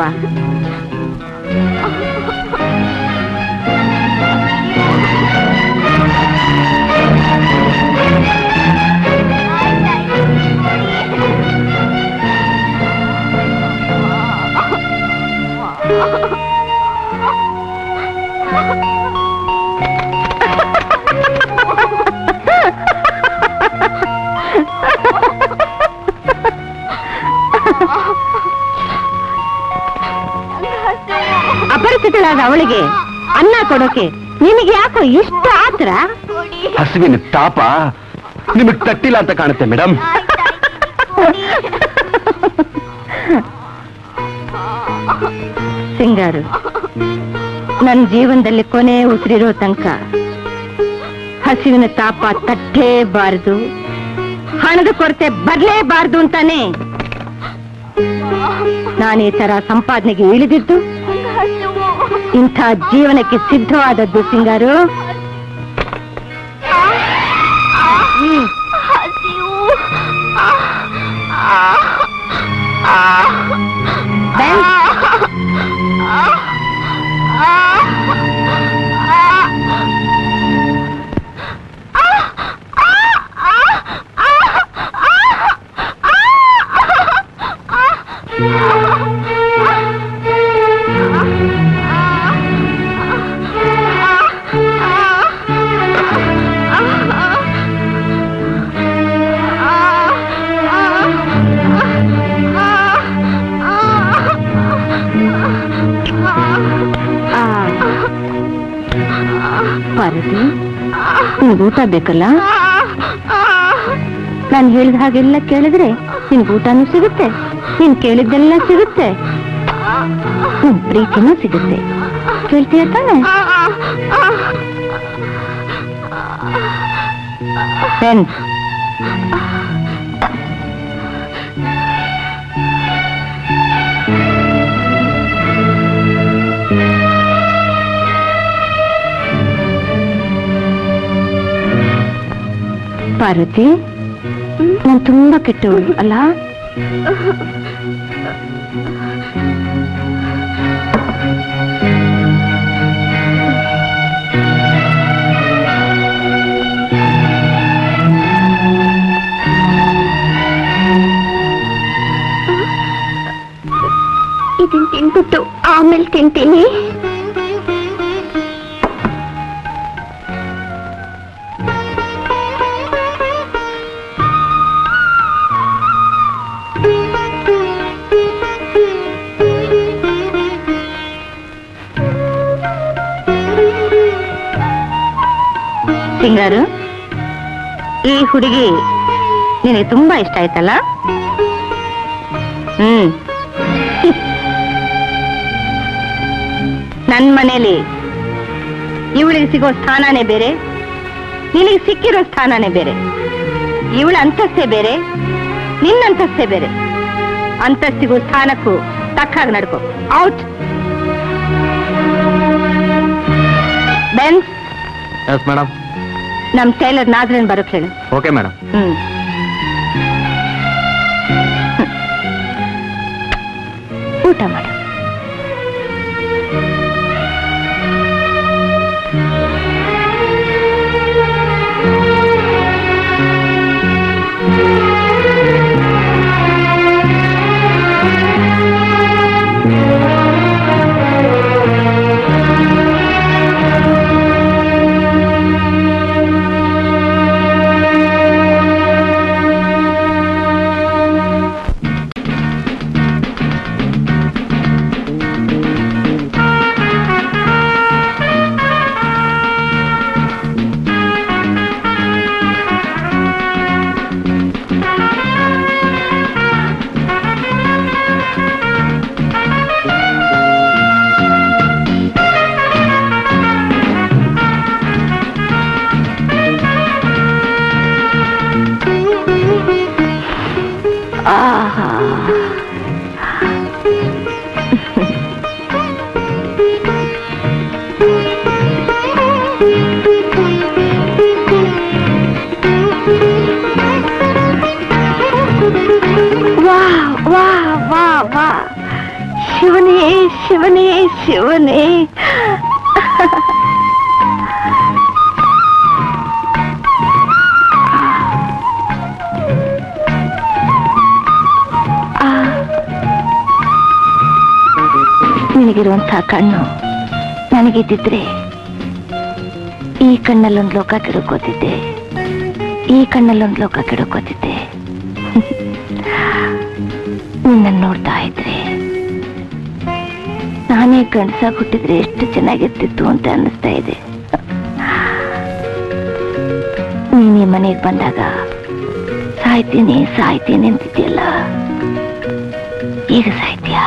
ಅಪರಿಚಿತಳಾದ ಅವಳಿಗೆ ಅನ್ನ ಕೊಡೋಕೆ ನಿನಗೆ ಯಾಕೋ ಇಷ್ಟ ಆತ್ರ ಹಸುವಿನ ತಾಪ ನಿಮಗ್ ತಟ್ಟಿಲ್ಲ ಅಂತ ಕಾಣುತ್ತೆ ಮೇಡಮ್ ಸಿಂಗಾರು ನನ್ನ ಜೀವನದಲ್ಲಿ ಕೊನೆ ಉಸಿರಿರೋ ತನಕ ಹಸಿವಿನ ತಾಪ ತಟ್ಟೇಬಾರದು ಹಣದ ಕೊರತೆ ಬರ್ಲೇಬಾರದು ಅಂತಾನೆ ನಾನು ಈ ತರ ಸಂಪಾದನೆಗೆ ಇಳಿದಿದ್ದು ಇಂಥ ಜೀವನಕ್ಕೆ ಸಿದ್ಧವಾದದ್ದು ಸಿಂಗಾರು ಹ್ಮ್ ಬೆನ್, ಆ. ಪಾರ್ವತಿ ನಿನ್ಗೆ ಊಟ ಬೇಕಲ್ಲ ನಾನು ಹೇಳಿದ ಹಾಗೆಲ್ಲ ಕೇಳಿದ್ರೆ ನಿನ್ಗೆ ಊಟನೂ ಸಿಗುತ್ತೆ ನೀನ್ ಕೇಳಿದ್ದೆಲ್ಲ ಸಿಗುತ್ತೆ ನನ್ ಪ್ರೀತಿನೂ ಸಿಗುತ್ತೆ ಕೇಳ್ತೀಯ ತಾನೆ ಬೆನ್ ಪಾರ್ವತಿ ನಾನು ತುಂಬಾ ಕೆಟ್ಟವಳು ಅಲ್ಲ ಇದನ್ ತಿನ್ಬಿಟ್ಟು ಆಮೇಲೆ ತಿಂತೀನಿ ಸಿಂಗಾರು ಈ ಹುಡುಗಿ ನಿನಗೆ ತುಂಬಾ ಇಷ್ಟ ಆಯ್ತಲ್ಲ ಹ್ಮ್ ನನ್ ಮನೇಲಿ ಇವಳಿಗೆ ಸಿಗೋ ಸ್ಥಾನನೇ ಬೇರೆ ನಿನಗೆ ಸಿಕ್ಕಿರೋ ಸ್ಥಾನನೇ ಬೇರೆ ಇವಳ ಅಂತಸ್ತೇ ಬೇರೆ ನಿನ್ನ ಅಂತಸ್ತೇ ಬೇರೆ ಅಂತಸ್ತಿಗೂ ಸ್ಥಾನಕ್ಕೂ ತಕ್ಕಾಗ ನಡ್ಕೋ ಔಟ್ ಬೆನ್ಸ್ ಎಸ್ ಮೇಡಮ್ ನಮ್ ಟೈಲರ್ ನಾದ್ರನ್ ಬರೋಕ್ ಹೇಳು ಓಕೆ ಮೇಡಮ್ ಹ್ಮ್ ಊಟ ಮಾಡು ಶಿವನೇ ಶಿವನೇ ಆ. ನಿನಗಿರುವಂತಹ ಕಣ್ಣು ನನಗಿದ್ದಿದ್ರೆ ಈ ಕಣ್ಣಲ್ಲೊಂದು ಲೋಕ ಕೆಡುಕೋತಿದ್ದೆ ಈ ಕಣ್ಣಲ್ಲೊಂದು ಲೋಕ ಕೆಡುಕೋತಿದ್ದೆ ನಿನ್ನನ್ನು ನೋಡ್ತಾ ಇದ್ರೆ ನಾನೇ ಗಂಡಸಾಗಿ ಹುಟ್ಟಿದ್ರೆ ಎಷ್ಟು ಚೆನ್ನಾಗಿರ್ತಿತ್ತು ಅಂತ ಅನ್ನಿಸ್ತಾ ಇದೆ ನೀನ್ ಈ ಮನೆಗೆ ಬಂದಾಗ ಸಾಯ್ತೀನಿ ಸಾಯ್ತೀನಿ ಅಂತಿದ್ಯಲ್ಲ ಈಗ ಸಾಯ್ತೀಯಾ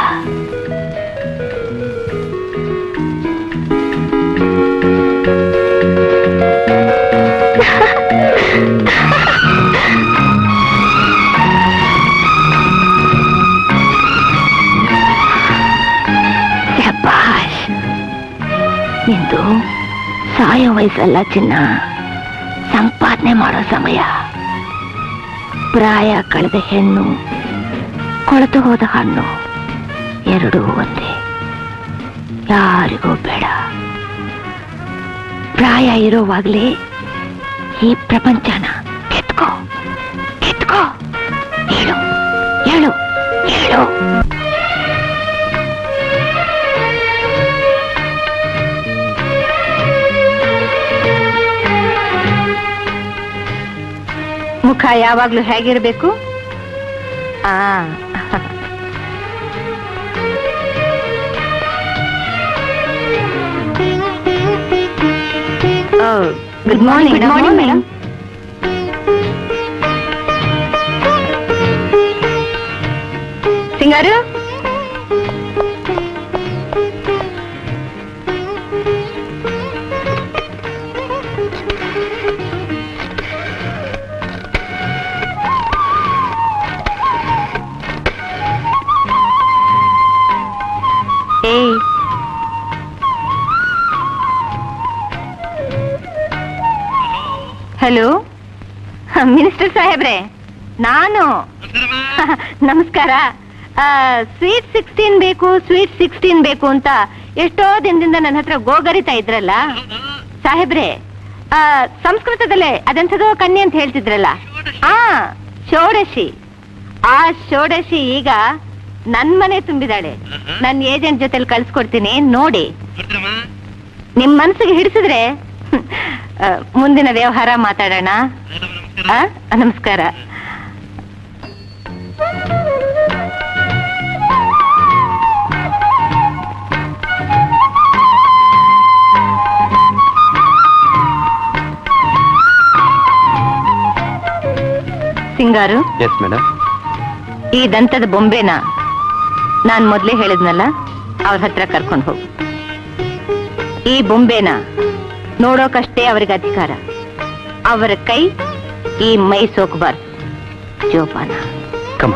ಶಬಾಷ್ ನಿಂದು ಸಾಯೋ ವಯಸ್ಸಲ್ಲ ಚಿನ್ನ ಸಂಪಾದನೆ ಮಾಡೋ ಸಮಯ ಪ್ರಾಯ ಕಳೆದ ಹೆಣ್ಣು ಕೊಳೆತು ಹೋದ ಹಣ್ಣು ಎರಡೂ ಒಂದೇ ಯಾರಿಗೂ ಬೇಡ ಪ್ರಾಯ ಇರೋವಾಗ್ಲೇ ಈ ಪ್ರಪಂಚನ ಕಿತ್ಕೋ ಕಿತ್ಕೋ ಹೇಳು ಹೇಳು ಹೇಳು ಮುಖ ಯಾವಾಗ್ಲೂ ಹೇಗಿರ್ಬೇಕು ಆ good morning good morning madam Singaru ಏಯ್ ಹಲೋ ಮಿನಿಸ್ಟರ್ ಸಾಹೇಬ್ರೆ ನಾನು ನಮಸ್ಕಾರ ಸ್ವೀಟ್ ಸಿಕ್ಸ್ಟೀನ್ ಬೇಕು ಸ್ವೀಟ್ ಸಿಕ್ಸ್ಟೀನ್ ಬೇಕು ಅಂತ ಎಷ್ಟೋ ದಿನದಿಂದ ನನ್ನ ಹತ್ರ ಗೋಗರಿತಾ ಇದ್ರಲ್ಲ ಸಾಹೇಬ್ರೆ ಆ, ಸಂಸ್ಕೃತದಲ್ಲೇ ಅದೆಂಥದೋ ಕನ್ಯೆ ಅಂತ ಹೇಳ್ತಿದ್ರಲ್ಲ ಆ ಷೋಡಶಿ ಆ ಷೋಡಶಿ ಈಗ ನನ್ ಮನೆ ತುಂಬಿದಾಳೆ ನನ್ನ ಏಜೆಂಟ್ ಜೊತೆಲಿ ಕಳ್ಸ್ಕೊಡ್ತೀನಿ ನೋಡಿ ನಿಮ್ ಮನ್ಸಿಗೆ ಹಿಡಿಸಿದ್ರೆ ಹ್ಮ್, ಆ, ಮುಂದಿನ ವ್ಯವಹಾರ ಮಾತಾಡೋಣ ಆ, ನಮಸ್ಕಾರ ಸಿಂಗಾರು ಎಸ್ ಮೇಡಮ್ ಈ ದಂತದ ಬೊಂಬೆನ ನಾನ್ ಮೊದ್ಲೇ ಹೇಳಿದ್ನಲ್ಲ ಅವ್ರ ಹತ್ರ ಕರ್ಕೊಂಡು ಹೋಗು ಈ ಬೊಂಬೆನ ನೋಡೋಕಷ್ಟೇ ಅವ್ರಿಗೆ ಅಧಿಕಾರ ಅವರ ಕೈ ಈ ಮೈ ಸೋಕಬಾರ್ದು ಜೋಪಾನ ಕಮ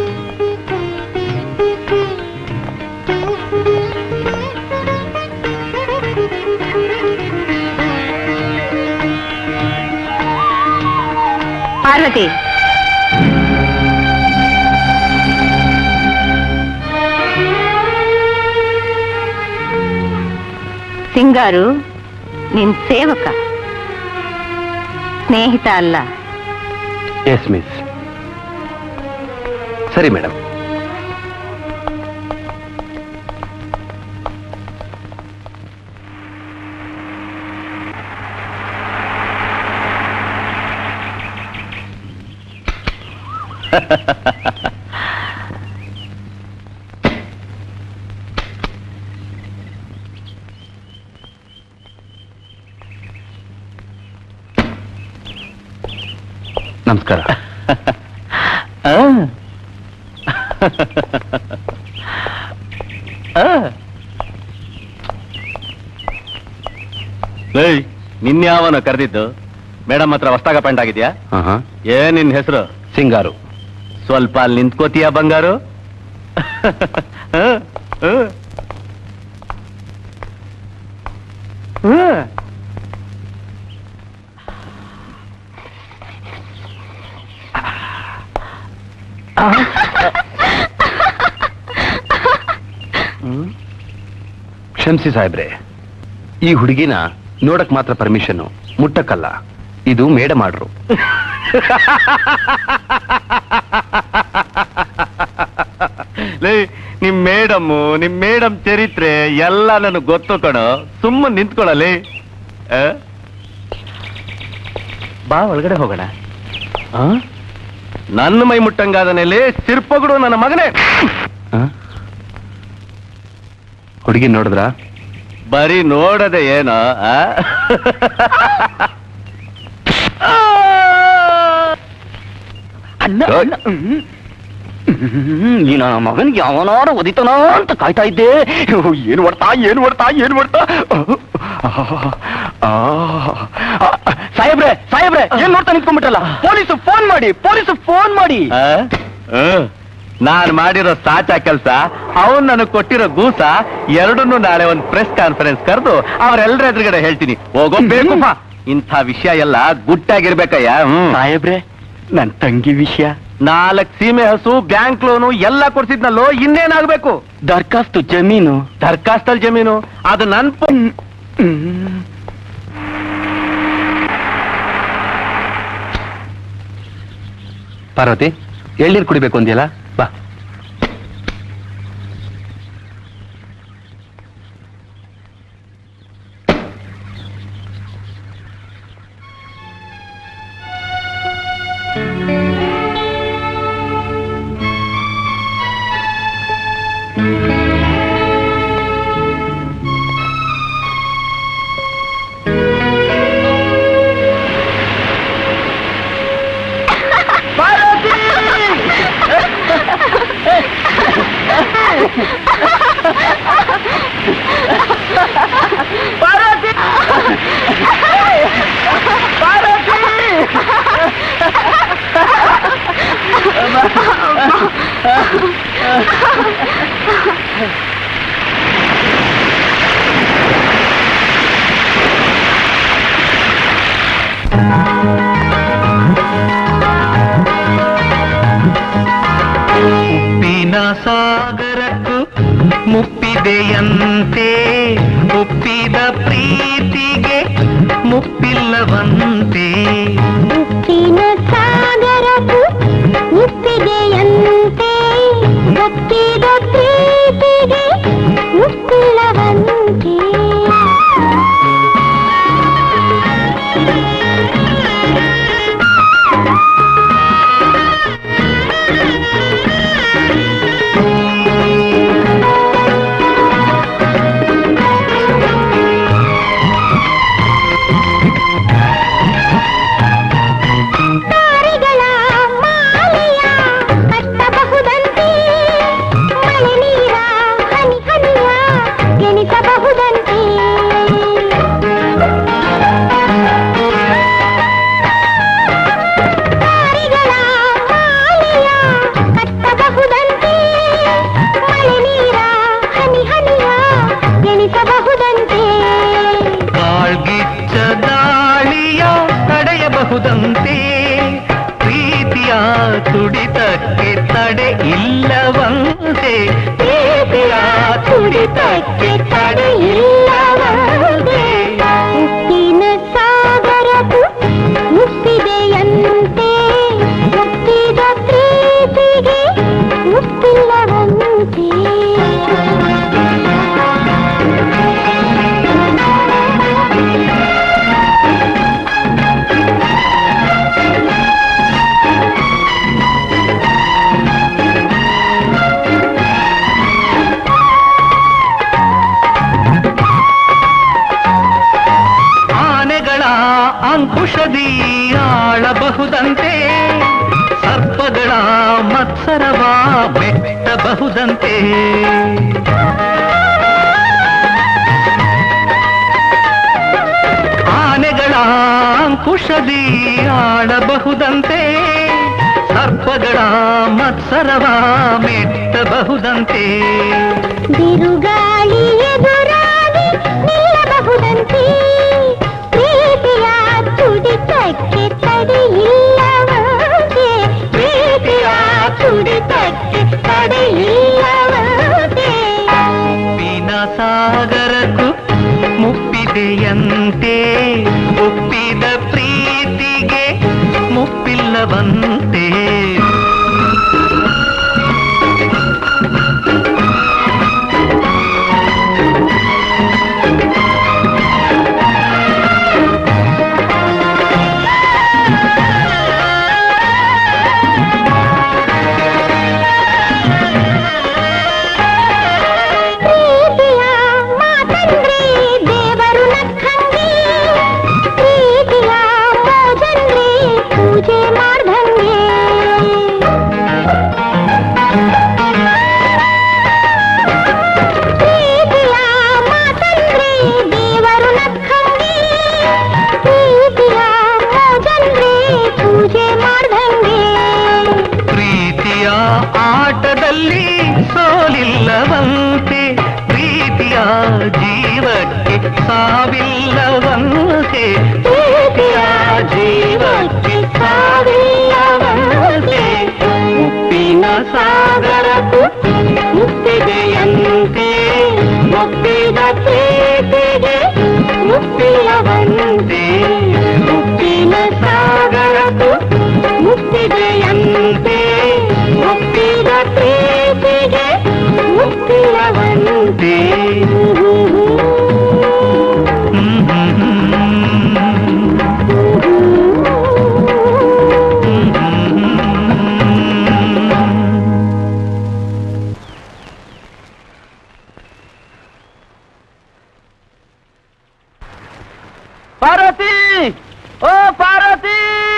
ಪಾರ್ವತಿ ಸಿಂಗಾರು ನಿನ್ ಸೇವಕ ಸ್ನೇಹಿತ ಅಲ್ಲ ಎಸ್ ಮಿಸ್ ಸರಿ ಮೇಡಮ್ ನಮಸ್ಕಾರ ನಿನ್ಯಾವನು ಕರೆದಿದ್ದು ಮೇಡಮ್ ಹತ್ರ ಹೊಸ್ತಾಗ ಅಪಾಯಿಂಟ್ ಆಗಿದ್ಯಾ ಏನ್ ನಿನ್ ಹೆಸರು ಸಿಂಗಾರು ಸ್ವಲ್ಪ ಅಲ್ಲಿ ನಿಂತ್ಕೋತೀಯ ಬಂಗಾರು ಹ? ಹ? ಹ? ಹ್ಮ್? ಕ್ಷಮಿಸಿ ಸಾಹೇಬ್ರೆ ಈ ಹುಡುಗಿನ ನೋಡಕ್ ಮಾತ್ರ ಪರ್ಮಿಷನ್ ಮುಟ್ಟಕ್ಕಲ್ಲ ಇದು ಮೇಡ ಮಾಡ್ರು ಲೇ ನಿಮ್ ಮೇಡಮ್ ನಿಮ್ ಮೇಡಮ್ ಚರಿತ್ರೆ ಎಲ್ಲ ನನಗೆ ಗೊತ್ತು ಕಣೋ ಸುಮ್ಮನೆ ನಿಂತ್ಕೊಳ್ಳಲಿ ಬಾ ಒಳಗಡೆ ಹೋಗೋಣ ಆ? ನನ್ನ ಮೈ ಮುಟ್ಟಂಗಾದನಲ್ಲಿ ಸಿರ್ಪಗುಡು ನನ್ನ ಮಗನೇ ಹುಡುಗಿ ನೋಡಿದ್ರ ಬರೀ ನೋಡದೆ ಏನೋ ಆ? ಈ ನನ್ನ ಮಗನಿಗೆ ಅವನಾರು ಒದಿತನ ಅಂತ ಕಾಯ್ತಾ ಇದ್ದೆ ಏನು ಮಾಡ್ತಾ ಏನು ಮಾಡ್ತಾ ಏನು ಮಾಡ್ತಾ ಆ, ಆ, ಸಾಹೇಬ್ರೆ ಸಾಹೇಬ್ರೆ ಏನ್ ನೋಡ್ತಾ ನಿಂತ್ಕೊಂಡ್ಬಿಟ್ರಲ್ಲ ಪೊಲೀಸು ಫೋನ್ ಮಾಡಿ ಪೊಲೀಸು ಫೋನ್ ಮಾಡಿ ಆ? ಹ್ಮ್. ನಾನ್ ಮಾಡಿರೋ ಸಾಚಾ ಕೆಲಸ ಅವನ್ ನನಗ್ ಕೊಟ್ಟಿರೋ ಗೂಸ ಎರಡನ್ನೂ ನಾಳೆ ಒಂದು ಪ್ರೆಸ್ ಕಾನ್ಫರೆನ್ಸ್ ಕರೆದು ಅವರೆಲ್ಲರ ಎದುರುಗಡೆ ಹೇಳ್ತೀನಿ ಹೋಗೋ ಬೇಕುಪ್ಪ ಇಂಥ ವಿಷಯ ಎಲ್ಲ ಗುಟ್ಟಾಗಿರ್ಬೇಕಯ್ಯ ಹ್ಮ್ ಸಾಹೇಬ್ರೆ ನನ್ ತಂಗಿ ವಿಷಯ ನಾಲ್ಕ್ ಸೀಮೆ ಹಸು ಬ್ಯಾಂಕ್ ಲೋನು ಎಲ್ಲ ಕೊಡ್ಸಿದ್ನಲ್ಲೋ ಇನ್ನೇನಾಗ್ಬೇಕು ದರ್ಖಾಸ್ತು ಜಮೀನು ದರ್ಖಾಸ್ತಲ್ ಜಮೀನು ಅದು ನನ್ ಪ- ಪಾರ್ವತಿ ಎಳ್ನೀರು ಕುಡಿಬೇಕು ಅಂದ್ಯಲ್ಲ ಬಾ ಉಪ್ಪಿನ ಸಾಗರಕ್ಕೂ ಮುಪ್ಪಿದೆಯಂತೆ ಒಪ್ಪಿದ ಪ್ರೀತಿಗೆ ಮುಪ್ಪಿಲ್ಲವಂತೆ ಉಪ್ಪಿನ ಸಾಗರವು ಉಪ್ಪಿಗೆಯಂತೆ ಒಪ್ಪಿದ ಪ್ರೀತಿಗೆ ಉಪ್ಪಿಲ್ಲವಂತೆ ತಾರೆಗಳ ಮಾಲೆಯ ಕಟ್ಟಬಹುದಂತೆ ಮಳೆ ನೀರ ಹನಿ ಹನಿಯ ಎಣಿಸಬಹುದಂತೆ ತಾರೆಗಳ ಮಾಲೆಯ ಕಟ್ಟಬಹುದಂತೆ ಮಳೆ ನೀರ ಹನಿ ಹನಿಯ ಎಣಿಸಬಹುದಂತೆ ಕಾಳ್ಗಿಚ್ಚ ದಾಳಿಯ ತಡೆಯಬಹುದಂತೆ ಪ್ರೀತಿಯ ತುಡಿತಕ್ಕೆ ತಡೆ ಇಲ್ಲವಂತೆ ಪ್ರೀತಿಯ ತುಡಿತಕ್ಕೆ ತಡೆ ಇಲ್ಲವಂತೆ ಉಪ್ಪಿನ ಸಾಗರವು ಮುಪ್ಪಿದೆಯಂತೆ ಒಪ್ಪಿದ ಪ್ರೀತಿಗೆ ಮುಪ್ಪಿಲ್ಲವಂತೆ ಆನೆಗಳ ಅಂಕುಶದಿ ಆಳಬಹುದಂತೆ ಸರ್ಪಗಳ ಮತ್ಸರವ ಮೆಟ್ಟಬಹುದಂತೆ ಆನೆಗಳ ಅಂಕುಶದಿ ಆಡಬಹುದಂತೆ ಸರ್ಪಗಳ ಮತ್ಸರವ ಮೆಟ್ಟಬಹುದಂತೆ ಬಿರುಗಾಳಿ ಎದುರಾಗಿ ನಿಲ್ಲಬಹುದಂತೆ ಪ್ರೀತಿಯ ತುಡಿತಕ್ಕೆ ತಡೆಯಿಲ್ಲವಂತೆ ಪ್ರೀತಿಯ ತುಡಿತಕ್ಕೆ ತಡೆಯಿಲ್ಲವಂತೆ ಉಪ್ಪಿನ ಸಾಗರ ಸಾವಿಲ್ಲವಂತೆ ಪ್ರೀತಿಯ ಮಾತಂದ್ರೆ ದೇವರು ನಕ್ಕಂಗೆ ಪ್ರೀತಿಯ ಮೋಜಂದ್ರೆ ಪೂಜೆ ಮಾಡ್ದಂಗೆ ಪ್ರೀತಿಯ ಮಾತಂದ್ರೆ ದೇವರು ನಕ್ಕಂಗೆ ಪ್ರೀತಿಯ ಮೋಜಂದ್ರೆ ಪೂಜೆ ಮಾಡ್ದಂಗೆ ಪ್ರೀತಿಯ ಆಟದಲ್ಲಿ ಸೋಲಿಲ್ಲವಂತೆ ಪ್ರೀತಿಯ ಜೀವಕ್ಕೆ ಸಾವಿಲ್ಲವಂತೆ ಪ್ರೀತಿಯ ಜೀವಕ್ಕೆ ಸಾವಿಲ್ಲವಂತೆ ಮುಪ್ಪಿನ ಸಾಗರಕ್ಕೂ ಮುತ್ತಿದೆಯಂತೆ ಮುಪ್ಪಿದ ಪ್ರೀತಿಗೆ ಮುಪ್ಪಿಲವಂತೆ ಮುಪ್ಪಿನ ಸಾಗರಕ್ಕೂ ಮುಕ್ತಿದೆಯಂತೆ ಮುಕ್ತಿದ ಪ್ರೀತಿಗೆ ಮುಕ್ತಿಲವಂತೆ ಪಾರ್ವತಿ ಓ ಪಾರ್ವತಿ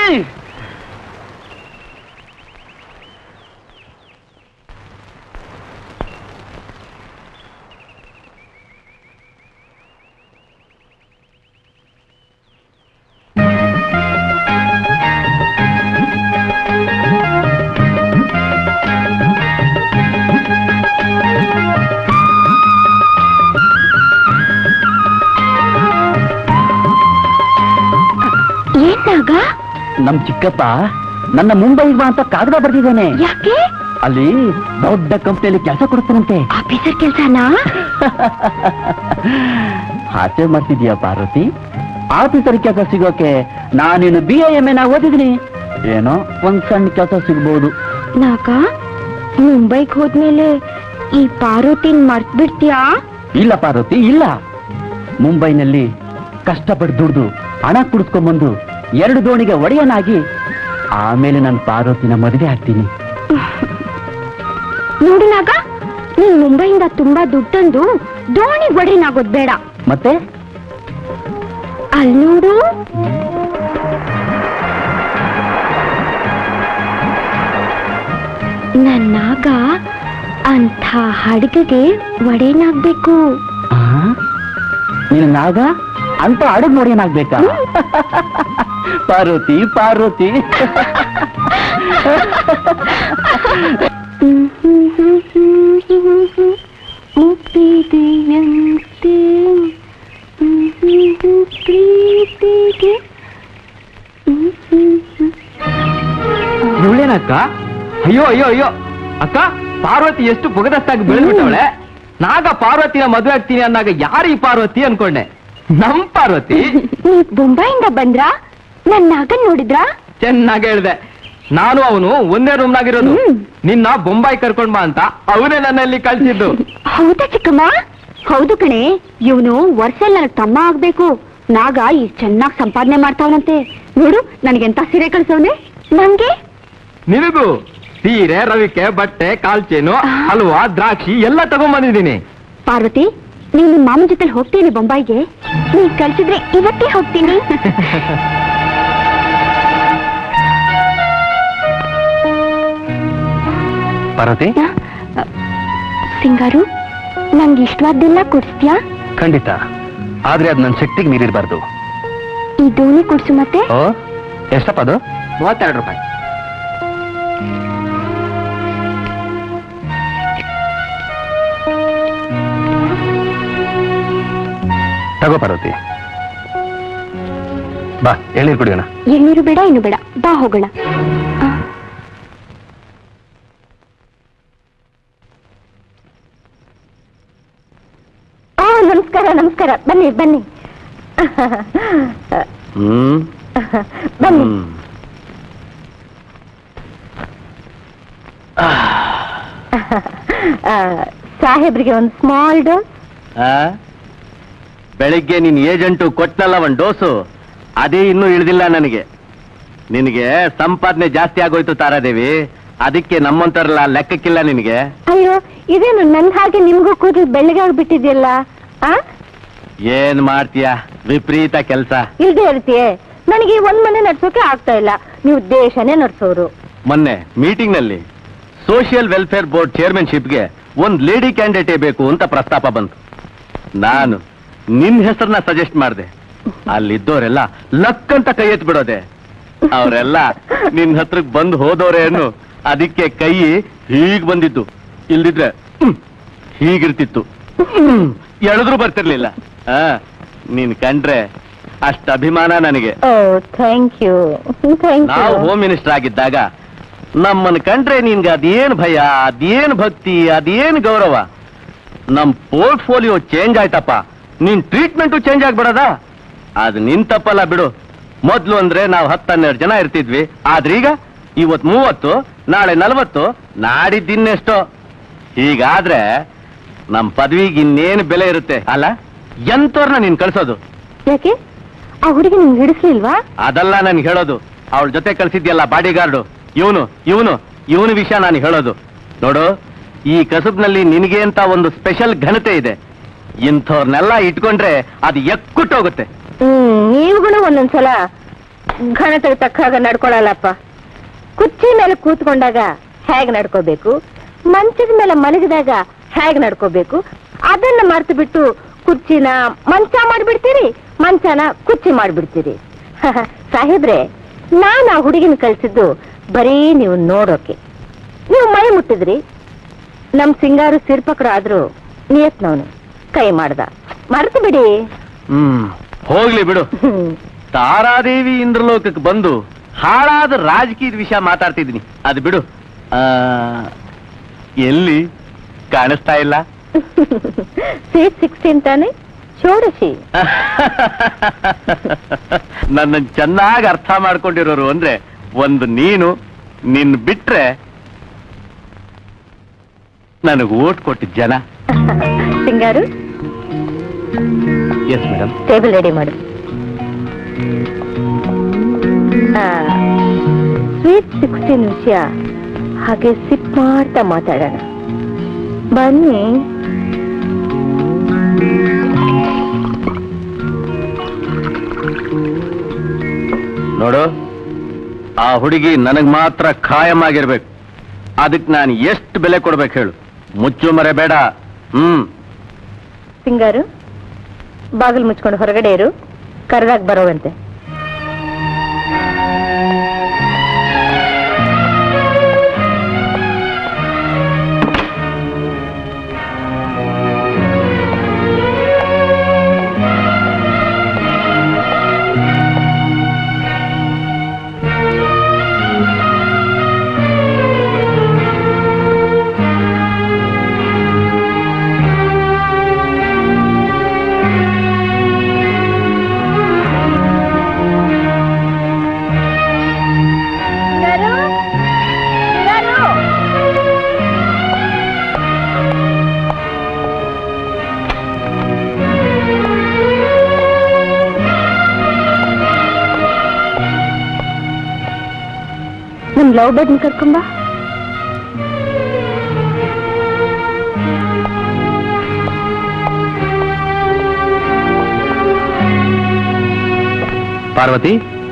ಏನಾಗ ನಮ್ ಚಿಕ್ಕಪ್ಪ ನನ್ನ ಮುಂಬೈಗೆ ಬಾ ಅಂತ ಕಾಗದ ಬರ್ದಿದ್ದಾನೆ ಯಾಕೆ ಅಲ್ಲಿ ದೊಡ್ಡ ಕಂಪ್ನಿಯಲ್ಲಿ ಕೆಲಸ ಕೊಡ್ತಾನಂತೆ ಆಫೀಸರ್ ಕೆಲ್ಸನಾ ಹಾಸ್ಯ ಮಾಡ್ತಿದ್ಯಾ ಪಾರ್ವತಿ ಆಫೀಸರ್ ಕೆಲಸ ಸಿಗೋಕೆ ನಾನೇನು ಬಿ ಎ ಎಮ್ ಎನ ಓದಿದ್ದೀನಿ ಏನೋ ಒಂದ್ ಸಣ್ಣ ಕೆಲಸ ಸಿಗ್ಬೋದು ನಾಗ ಮುಂಬೈಗ್ ಹೋದ್ಮೇಲೆ ಈ ಪಾರ್ವತಿನ್ ಮರ್ತ್ ಬಿಡ್ತೀಯಾ ಇಲ್ಲ ಪಾರ್ವತಿ ಇಲ್ಲ ಮುಂಬೈನಲ್ಲಿ ಕಷ್ಟಪಟ್ಟು ದುಡ್ದು ಹಣ ಕುಡಿಸ್ಕೊಂಡ್ಬಂದು ಎರಡು ದೋಣಿಗೆ ಒಡೆಯನಾಗಿ ಆಮೇಲೆ ನಾನು ಪಾರ್ವತಿನ ಮದುವೆ ಆಗ್ತೀನಿ ನೋಡು ನಾಗ ನೀನ್ ಮುಂಬೈಯಿಂದ ತುಂಬಾ ದುಡ್ಡು ತಂದು ದೋಣಿ ಒಡೆನಾಗೋದ್ ಬೇಡ ಮತ್ತೆ ಅಲ್ಲಿ ನೋಡು ನನ್ನಾಗ ಅಂಥ ಹಡಗಿಗೆ ಒಡೆನಾಗ್ಬೇಕು ಆ? ನೀನು ನಾಗ ಅಂತ ಅಡುಗ್ ನೋಡೇನಾಗ್ಬೇಕಾ ಪಾರ್ವತಿ ಪಾರ್ವತಿ ಮುಟ್ಟಿದೆಯಂತೆ ಪ್ರೀತಿಗೆ ಇವಳೇನಕ್ಕ ಅಯ್ಯೋ ಅಯ್ಯೋ ಅಯ್ಯೋ ಅಕ್ಕ ಪಾರ್ವತಿ ಎಷ್ಟು ಬುಗದಸ್ತಾಗಿ ಬೆಳೆದ್ಬಿಟ್ಟವಳೆ ನಾಗ ಪಾರ್ವತಿನ ಮದುವೆ ಆಗ್ತೀನಿ ಅಂದಾಗ ಯಾರು ಈ ಪಾರ್ವತಿ ಅನ್ಕೊಂಡೆ ನಮ್ ಪಾರ್ವತಿ ನೀವ್ ಬೊಂಬಾಯಿಂದ ಬಂದ್ರಾ ನನ್ ನಾಗನ್ ನೋಡಿದ್ರಾ ಚೆನ್ನಾಗಿ ಹೇಳ್ದೆ ನಾನು ಅವನು ಒಂದೇ ರೂಮ್ ನಾಗಿರೋದು ಹ್ಮ್. ನಿನ್ನ ಬೊಂಬಾಯಿ ಕರ್ಕೊಂಡ್ ಬಾ ಅಂತ ಅವನೇ ನನ್ನಲ್ಲಿ ಕಳ್ಸಿದ್ದು ಹೌದಾ ಚಿಕ್ಕಮ್ಮ ಹೌದು ಕಣೆ ಇವನು ವರ್ಷಲ್ ನನಗ್ ತಮ್ಮ ಆಗ್ಬೇಕು ನಾಗ ಈಗ ಚೆನ್ನಾಗ್ ಸಂಪಾದನೆ ಮಾಡ್ತಾವನಂತೆ ನೋಡು ನನಗೆಂತ ಸೀರೆ ಕಳ್ಸವ್ನೆ ನಂಗೆ ನಿನಗೂ ಸೀರೆ ರವಿಕೆ ಬಟ್ಟೆ ಕಾಲ್ಚೇನು ಹಲ್ವಾ ದ್ರಾಕ್ಷಿ ಎಲ್ಲ ತಗೊಂಬಂದಿದ್ದೀನಿ ಪಾರ್ವತಿ ನೀವು ನಿಮ್ ಮಾಮನ್ ಜೊತೆ ಹೋಗ್ತೀನಿ ಬೊಂಬಾಯಿಗೆ ನೀವ್ ಕಳ್ಸಿದ್ರೆ ಇವತ್ತೇ ಹೋಗ್ತೀನಿ ಪಾರ್ವತಿ ಸಿಂಗಾರು ನಂಗೆ ಇಷ್ಟವಾದ್ದೆಲ್ಲ ಕೊಡಿಸ್ತೀಯಾ ಖಂಡಿತ ಆದ್ರೆ ಅದು ನನ್ನ ಶಕ್ತಿಗೆ ಮೀರಿರಬಾರ್ದು ಈ ದೋಣಿ ಕೊಡ್ಸು ಮತ್ತೆ ಓ ಎಷ್ಟಪ್ಪ ಅದು ಮೂವತ್ತೆರಡು ರೂಪಾಯಿ ತಗೋ ಪಾರ್ವತಿ ಬಾ ಎಳ್ನೀರು ಕುಡಿಯೋಣ ಎಳ್ನೀರು ಬೇಡ ಇನ್ನು ಬೇಡ ಬಾ ಹೋಗೋಣ ಆ. ಆ, ನಮಸ್ಕಾರ ನಮಸ್ಕಾರ ಬನ್ನಿ ಬನ್ನಿ ಹ್ಮ್ ಬನ್ನಿ ಹ್ಮ್ ಆ, ಸಾಹೇಬ್ರಿಗೆ ಒಂದು ಸ್ಮಾಲ್ ಡೋಸ್ ಆ? ಬೆಳಿಗ್ಗೆ ನಿನ್ ಏಜೆಂಟು ಕೊಟ್ಟನಲ್ಲ ಒಂದ್ ಡೋಸು ಅದೇ ಇನ್ನೂ ಇಳಿದಿಲ್ಲ ನನಗೆ ನಿನಗೆ ಸಂಪಾದನೆ ಜಾಸ್ತಿ ಆಗೋಯ್ತು ತಾರಾದೇವಿ ಅದಕ್ಕೆ ನಮ್ಮಂತರಲ್ಲ ಲೆಕ್ಕಕ್ಕಿಲ್ಲ ನಿನಗೆ ಅಯ್ಯೋ ಇದೇನು ನನ್ ಹಾಗೆ ನಿಮ್ಗೂ ಕೂದಲು ಬೆಳ್ಳಗೆ ಆಗ್ಬಿಟ್ಟಿದ್ಯಲ್ಲ ಆ ಏನ್ ಮಾಡ್ತೀಯ ವಿಪರೀತ ಕೆಲ್ಸ ಇಲ್ದೇ ಇರ್ತೀಯೇ ನನಗೆ ಈ ಒಂದ್ ಮನೆ ನಡ್ಸೋಕೆ ಆಗ್ತಾ ಇಲ್ಲ ನೀವು ದೇಶನೇ ನಡ್ಸೋರು ಮೊನ್ನೆ ಮೀಟಿಂಗ್ ನಲ್ಲಿ ಸೋಷಿಯಲ್ ವೆಲ್ಫೇರ್ ಬೋರ್ಡ್ ಚೇರ್ಮನ್ಶಿಪ್ಗೆ ಒಂದ್ ಲೇಡಿ ಕ್ಯಾಂಡಿಡೇಟೇ ಬೇಕು ಅಂತ ಪ್ರಸ್ತಾಪ ಬಂತು ನಾನು ನಿನ್ ಹೆಸರನ್ನ ಸಜೆಸ್ಟ್ ಮಾಡಿದೆ ಅಲ್ಲಿದ್ದವರೆಲ್ಲ ಲಕ್ ಅಂತ ಕೈ ಎತ್ ಬಿಡೋದೆ ಅವರೆಲ್ಲ ನಿನ್ ಹತ್ರಕ್ ಬಂದು ಹೋದವ್ರೆ ಅನ್ನು ಅದಕ್ಕೆ ಕೈ ಹೀಗ್ ಬಂದಿದ್ದು ಇಲ್ದಿದ್ರೆ ಹ್ಮ್, ಹೀಗಿರ್ತಿತ್ತು ಹ್ಮ್, ಎಳೆದ್ರು ಬರ್ತಿರ್ಲಿಲ್ಲ ಆ ನೀನ್ ಕಂಡ್ರೆ ಅಷ್ಟ ಅಭಿಮಾನ ನನಗೆ ಓ ಥ್ಯಾಂಕ್ ಯು ಥ್ಯಾಂಕ್ ನಾವು ಯು ಹೋಮ್ ಮಿನಿಸ್ಟರ್ ಆಗಿದ್ದಾಗ ನಮ್ಮನ್ನ ಕಂಡ್ರೆ ನಿನ್ಗೆ ಅದೇನ್ ಭಯ ಅದೇನ್ ಭಕ್ತಿ ಅದೇನ್ ಗೌರವ ನಮ್ ಪೋರ್ಟ್ಫೋಲಿಯೋ ಚೇಂಜ್ ಆಯ್ತಪ್ಪ ನಿನ್ ಟ್ರೀಟ್ಮೆಂಟು ಚೇಂಜ್ ಆಗ್ಬಿಡದ ಅದು ನಿನ್ ತಪ್ಪಲ್ಲ ಬಿಡು ಮೊದ್ಲು ಅಂದ್ರೆ ನಾವು ಹತ್ತನ್ನೆರಡು ಜನ ಇರ್ತಿದ್ವಿ ಆದ್ರೀಗ ಇವತ್ ಮೂವತ್ತು ನಾಳೆ ನಲವತ್ತು ನಾಡಿದ್ದಿನ್ನೆಷ್ಟೋ ಹೀಗಾದ್ರೆ ನಮ್ ಪದವಿಗೆ ಇನ್ನೇನು ಬೆಲೆ ಇರುತ್ತೆ ಅಲ್ಲ ಎಂತವ್ರನ್ನ ನೀನ್ ಕಳ್ಸೋದು ಯಾಕೆ ಆ ಹುಡುಗಿ ನಿಮ್ಗೆ ಹಿಡಿಸ್ಲಿಲ್ವಾ ಅದಲ್ಲ ನಾನು ಹೇಳೋದು ಅವಳ ಜೊತೆ ಕಳ್ಸಿದ್ಯಲ್ಲ ಬಾಡಿ ಗಾರ್ಡು ಇವನು ಇವನು ಇವನು ವಿಷಯ ನಾನು ಹೇಳೋದು ನೋಡು ಈ ಕಸಬ್ನಲ್ಲಿ ನಿನಗೆ ಅಂತ ಒಂದು ಸ್ಪೆಷಲ್ ಘನತೆ ಇದೆ ಇಂಥವ್ರನ್ನೆಲ್ಲ ಇಟ್ಕೊಂಡ್ರೆ ಅದು ಎಕ್ಕುಟ್ಟೋಗುತ್ತೆ ಹ್ಮ್ ನೀವುಗಳು ಒಂದೊಂದ್ಸಲ ಘನತೆಗೆ ತಕ್ಕ ಹಾಗೆ ನಡ್ಕೊಳಲ್ಲಪ್ಪ ಕುರ್ಚಿ ಮೇಲೆ ಕೂತ್ಕೊಂಡಾಗ ಹೇಗ್ ನಡ್ಕೋಬೇಕು ಮಂಚದ ಮೇಲೆ ಮಲಗಿದಾಗ ಹೇಗ್ ನಡ್ಕೋಬೇಕು ಅದನ್ನ ಮರ್ತು ಬಿಟ್ಟು ಕುರ್ಚಿನ ಮಂಚ ಮಾಡ್ಬಿಡ್ತೀರಿ ಮಂಚನ ಕುರ್ಚಿ ಮಾಡ್ಬಿಡ್ತೀರಿ ಸಾಹೇಬ್ರೆ ನಾನ್ ಆ ಹುಡುಗಿನ ಕಳ್ಸಿದ್ದು ಬರೀ ನೀವು ನೋಡೋಕೆ ನೀವು ಮೈ ಮುಟ್ಟಿದ್ರಿ ನಮ್ ಸಿಂಗಾರು ಸಿರ್ಪಕರು ಆದ್ರೂ ನಿಯತ್ನವನು ಕೈ ಮಾಡ್ದ ಮರ್ತು ಬಿಡಿ ಹ್ಮ್ ಹೋಗ್ಲಿ ಬಿಡು ಹ್ಮ್ ತಾರಾದೇವಿ ಇಂದ್ರಲೋಕಕ್ಕೆ ಬಂದು ಹಾಳಾದ ರಾಜಕೀಯದ ವಿಷಯ ಮಾತಾಡ್ತಿದ್ದೀನಿ ಅದು ಬಿಡು ಆ, ಎಲ್ಲಿ ಕಾಣಿಸ್ತಾ ಇಲ್ಲ ಸೀಟ್ ಸಿಕ್ಸ್ಟೀನ್ ತಾನೆ ಷೋಡಶಿ ನನ್ನ ಚೆನ್ನಾಗಿ ಅರ್ಥ ಮಾಡ್ಕೊಂಡಿರೋರು ಅಂದ್ರೆ ಒಂದು ನೀನು ನಿನ್ ಬಿಟ್ರೆ ನನಗೆ ಓಟ್ ಕೊಟ್ಟಿದ್ದ ಜನ Singaru yes madam table ready ಮಾಡು ಸ್ವೀಟ್ ಸಿಕ್ಸ್ಟೀನ್ ವಿಷಯ ಹಾಗೆ ಸಿಪ್ ಮಾಡ್ತಾ ಮಾತಾಡೋಣ ಬನ್ನಿ ನೋಡು ಆ ಹುಡುಗಿ ನನಗ್ ಮಾತ್ರ ಖಾಯಂ ಆಗಿರ್ಬೇಕು ಅದಕ್ಕೆ ನಾನು ಎಷ್ಟು ಬೆಲೆ ಕೊಡ್ಬೇಕು ಹೇಳು ಮುಚ್ಚು ಮರೆ ಬೇಡ ಹ್ಮ್ ಸಿಂಗಾರು ಬಾಗಿಲು ಮುಚ್ಕೊಂಡು ಹೊರಗಡೆ ಇರು ಕರೆದಾಗ ಬರೋವಂತೆ ನಮ್ ಲವ್ ಬರ್ಡ್ನ ಕರ್ಕೊಂಬ ಪಾರ್ವತಿ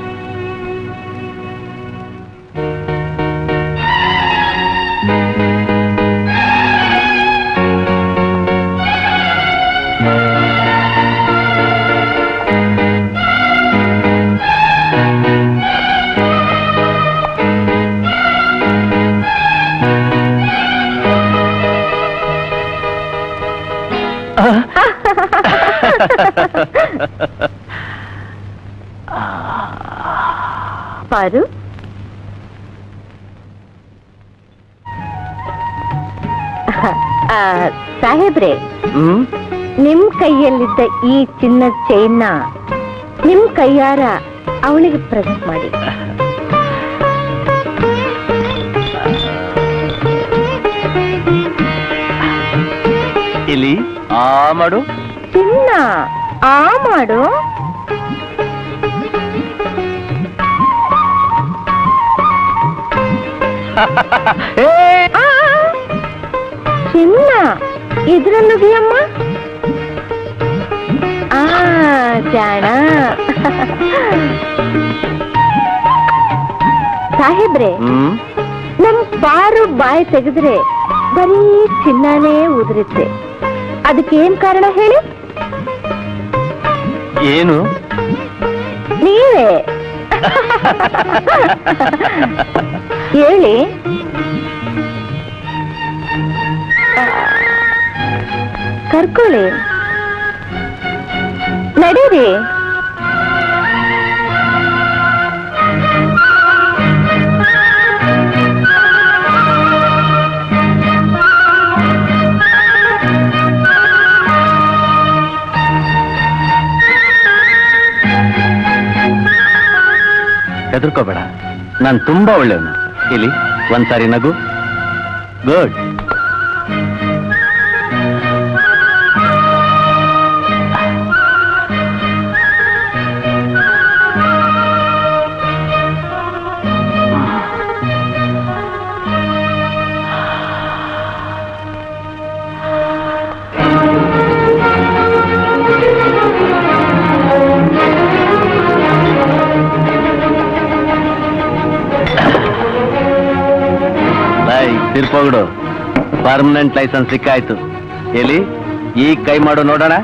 ಪಾರು ಆ, ಸಾಹೇಬ್ರೆ ಹ್ಮ್ ನಿಮ್ ಕೈಯಲ್ಲಿದ್ದ ಈ ಚಿನ್ನದ ಚೈನ್ನ ನಿಮ್ ಕೈಯಾರ ಅವನಿಗೆ ಪ್ರೆಸೆಂಟ್ ಮಾಡಿ ಎಲ್ಲಿ ಆ ಮಾಡು ಚಿನ್ನ ಆ ಮಾಡು ಆ, ಚಿನ್ನ ಇದ್ರಲ್ಲುಗಿಯಮ್ಮ ಆ ಜಾಣ ಸಾಹೇಬ್ರೆ ಹ್ಮ್ ನಮ್ ಪಾರು ಬಾಯಿ ತೆಗೆದ್ರೆ ಬರೀ ಚಿನ್ನನೇ ಉದುರುತ್ತೆ ಅದಕ್ಕೇನ್ ಕಾರಣ ಹೇಳಿ ಏನು ನೀವೇ ಹೇಳಿ ಆ, ಕರ್ಕೊಳ್ಳಿ ನಡೀರಿ ಹೆದರ್ಕೋಬೇಡ ನಾನು ತುಂಬಾ ಒಳ್ಳೆಯವನು ಇಲ್ಲಿ ಒಂದ್ಸಾರಿ ನಗು ಗುಡ್ ಲೈ ತಿರ್ಪೋಗ್ಡು ಪರ್ಮನೆಂಟ್ ಲೈಸೆನ್ಸ್ ಸಿಕ್ಕಾಯ್ತು ಎಲ್ಲಿ ಈಗ ಕೈ ಮಾಡು ನೋಡೋಣ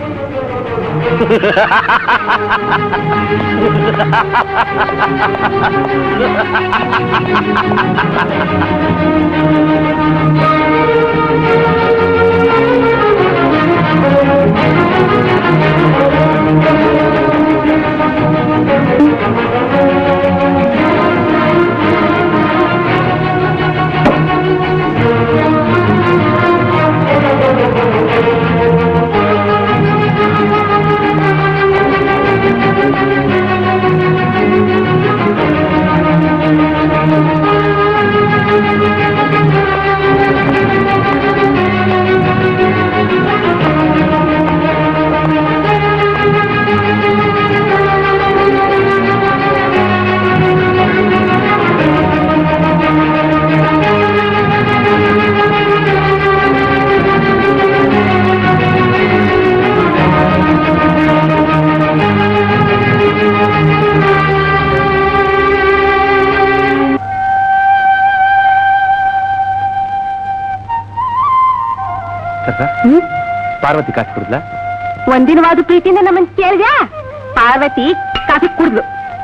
ಪಾರ್ವತಿ ಕಾಸು ಕೊಡ್ಲಾ ಒಂದಿನವಾದ ಪ್ರೀತಿಯಿಂದ ನಮ್ಮನ್ ಕೇಳಿದ್ಯಾ ಪಾರ್ವತಿ ಕಾಫಿ ಕುಡ್ದು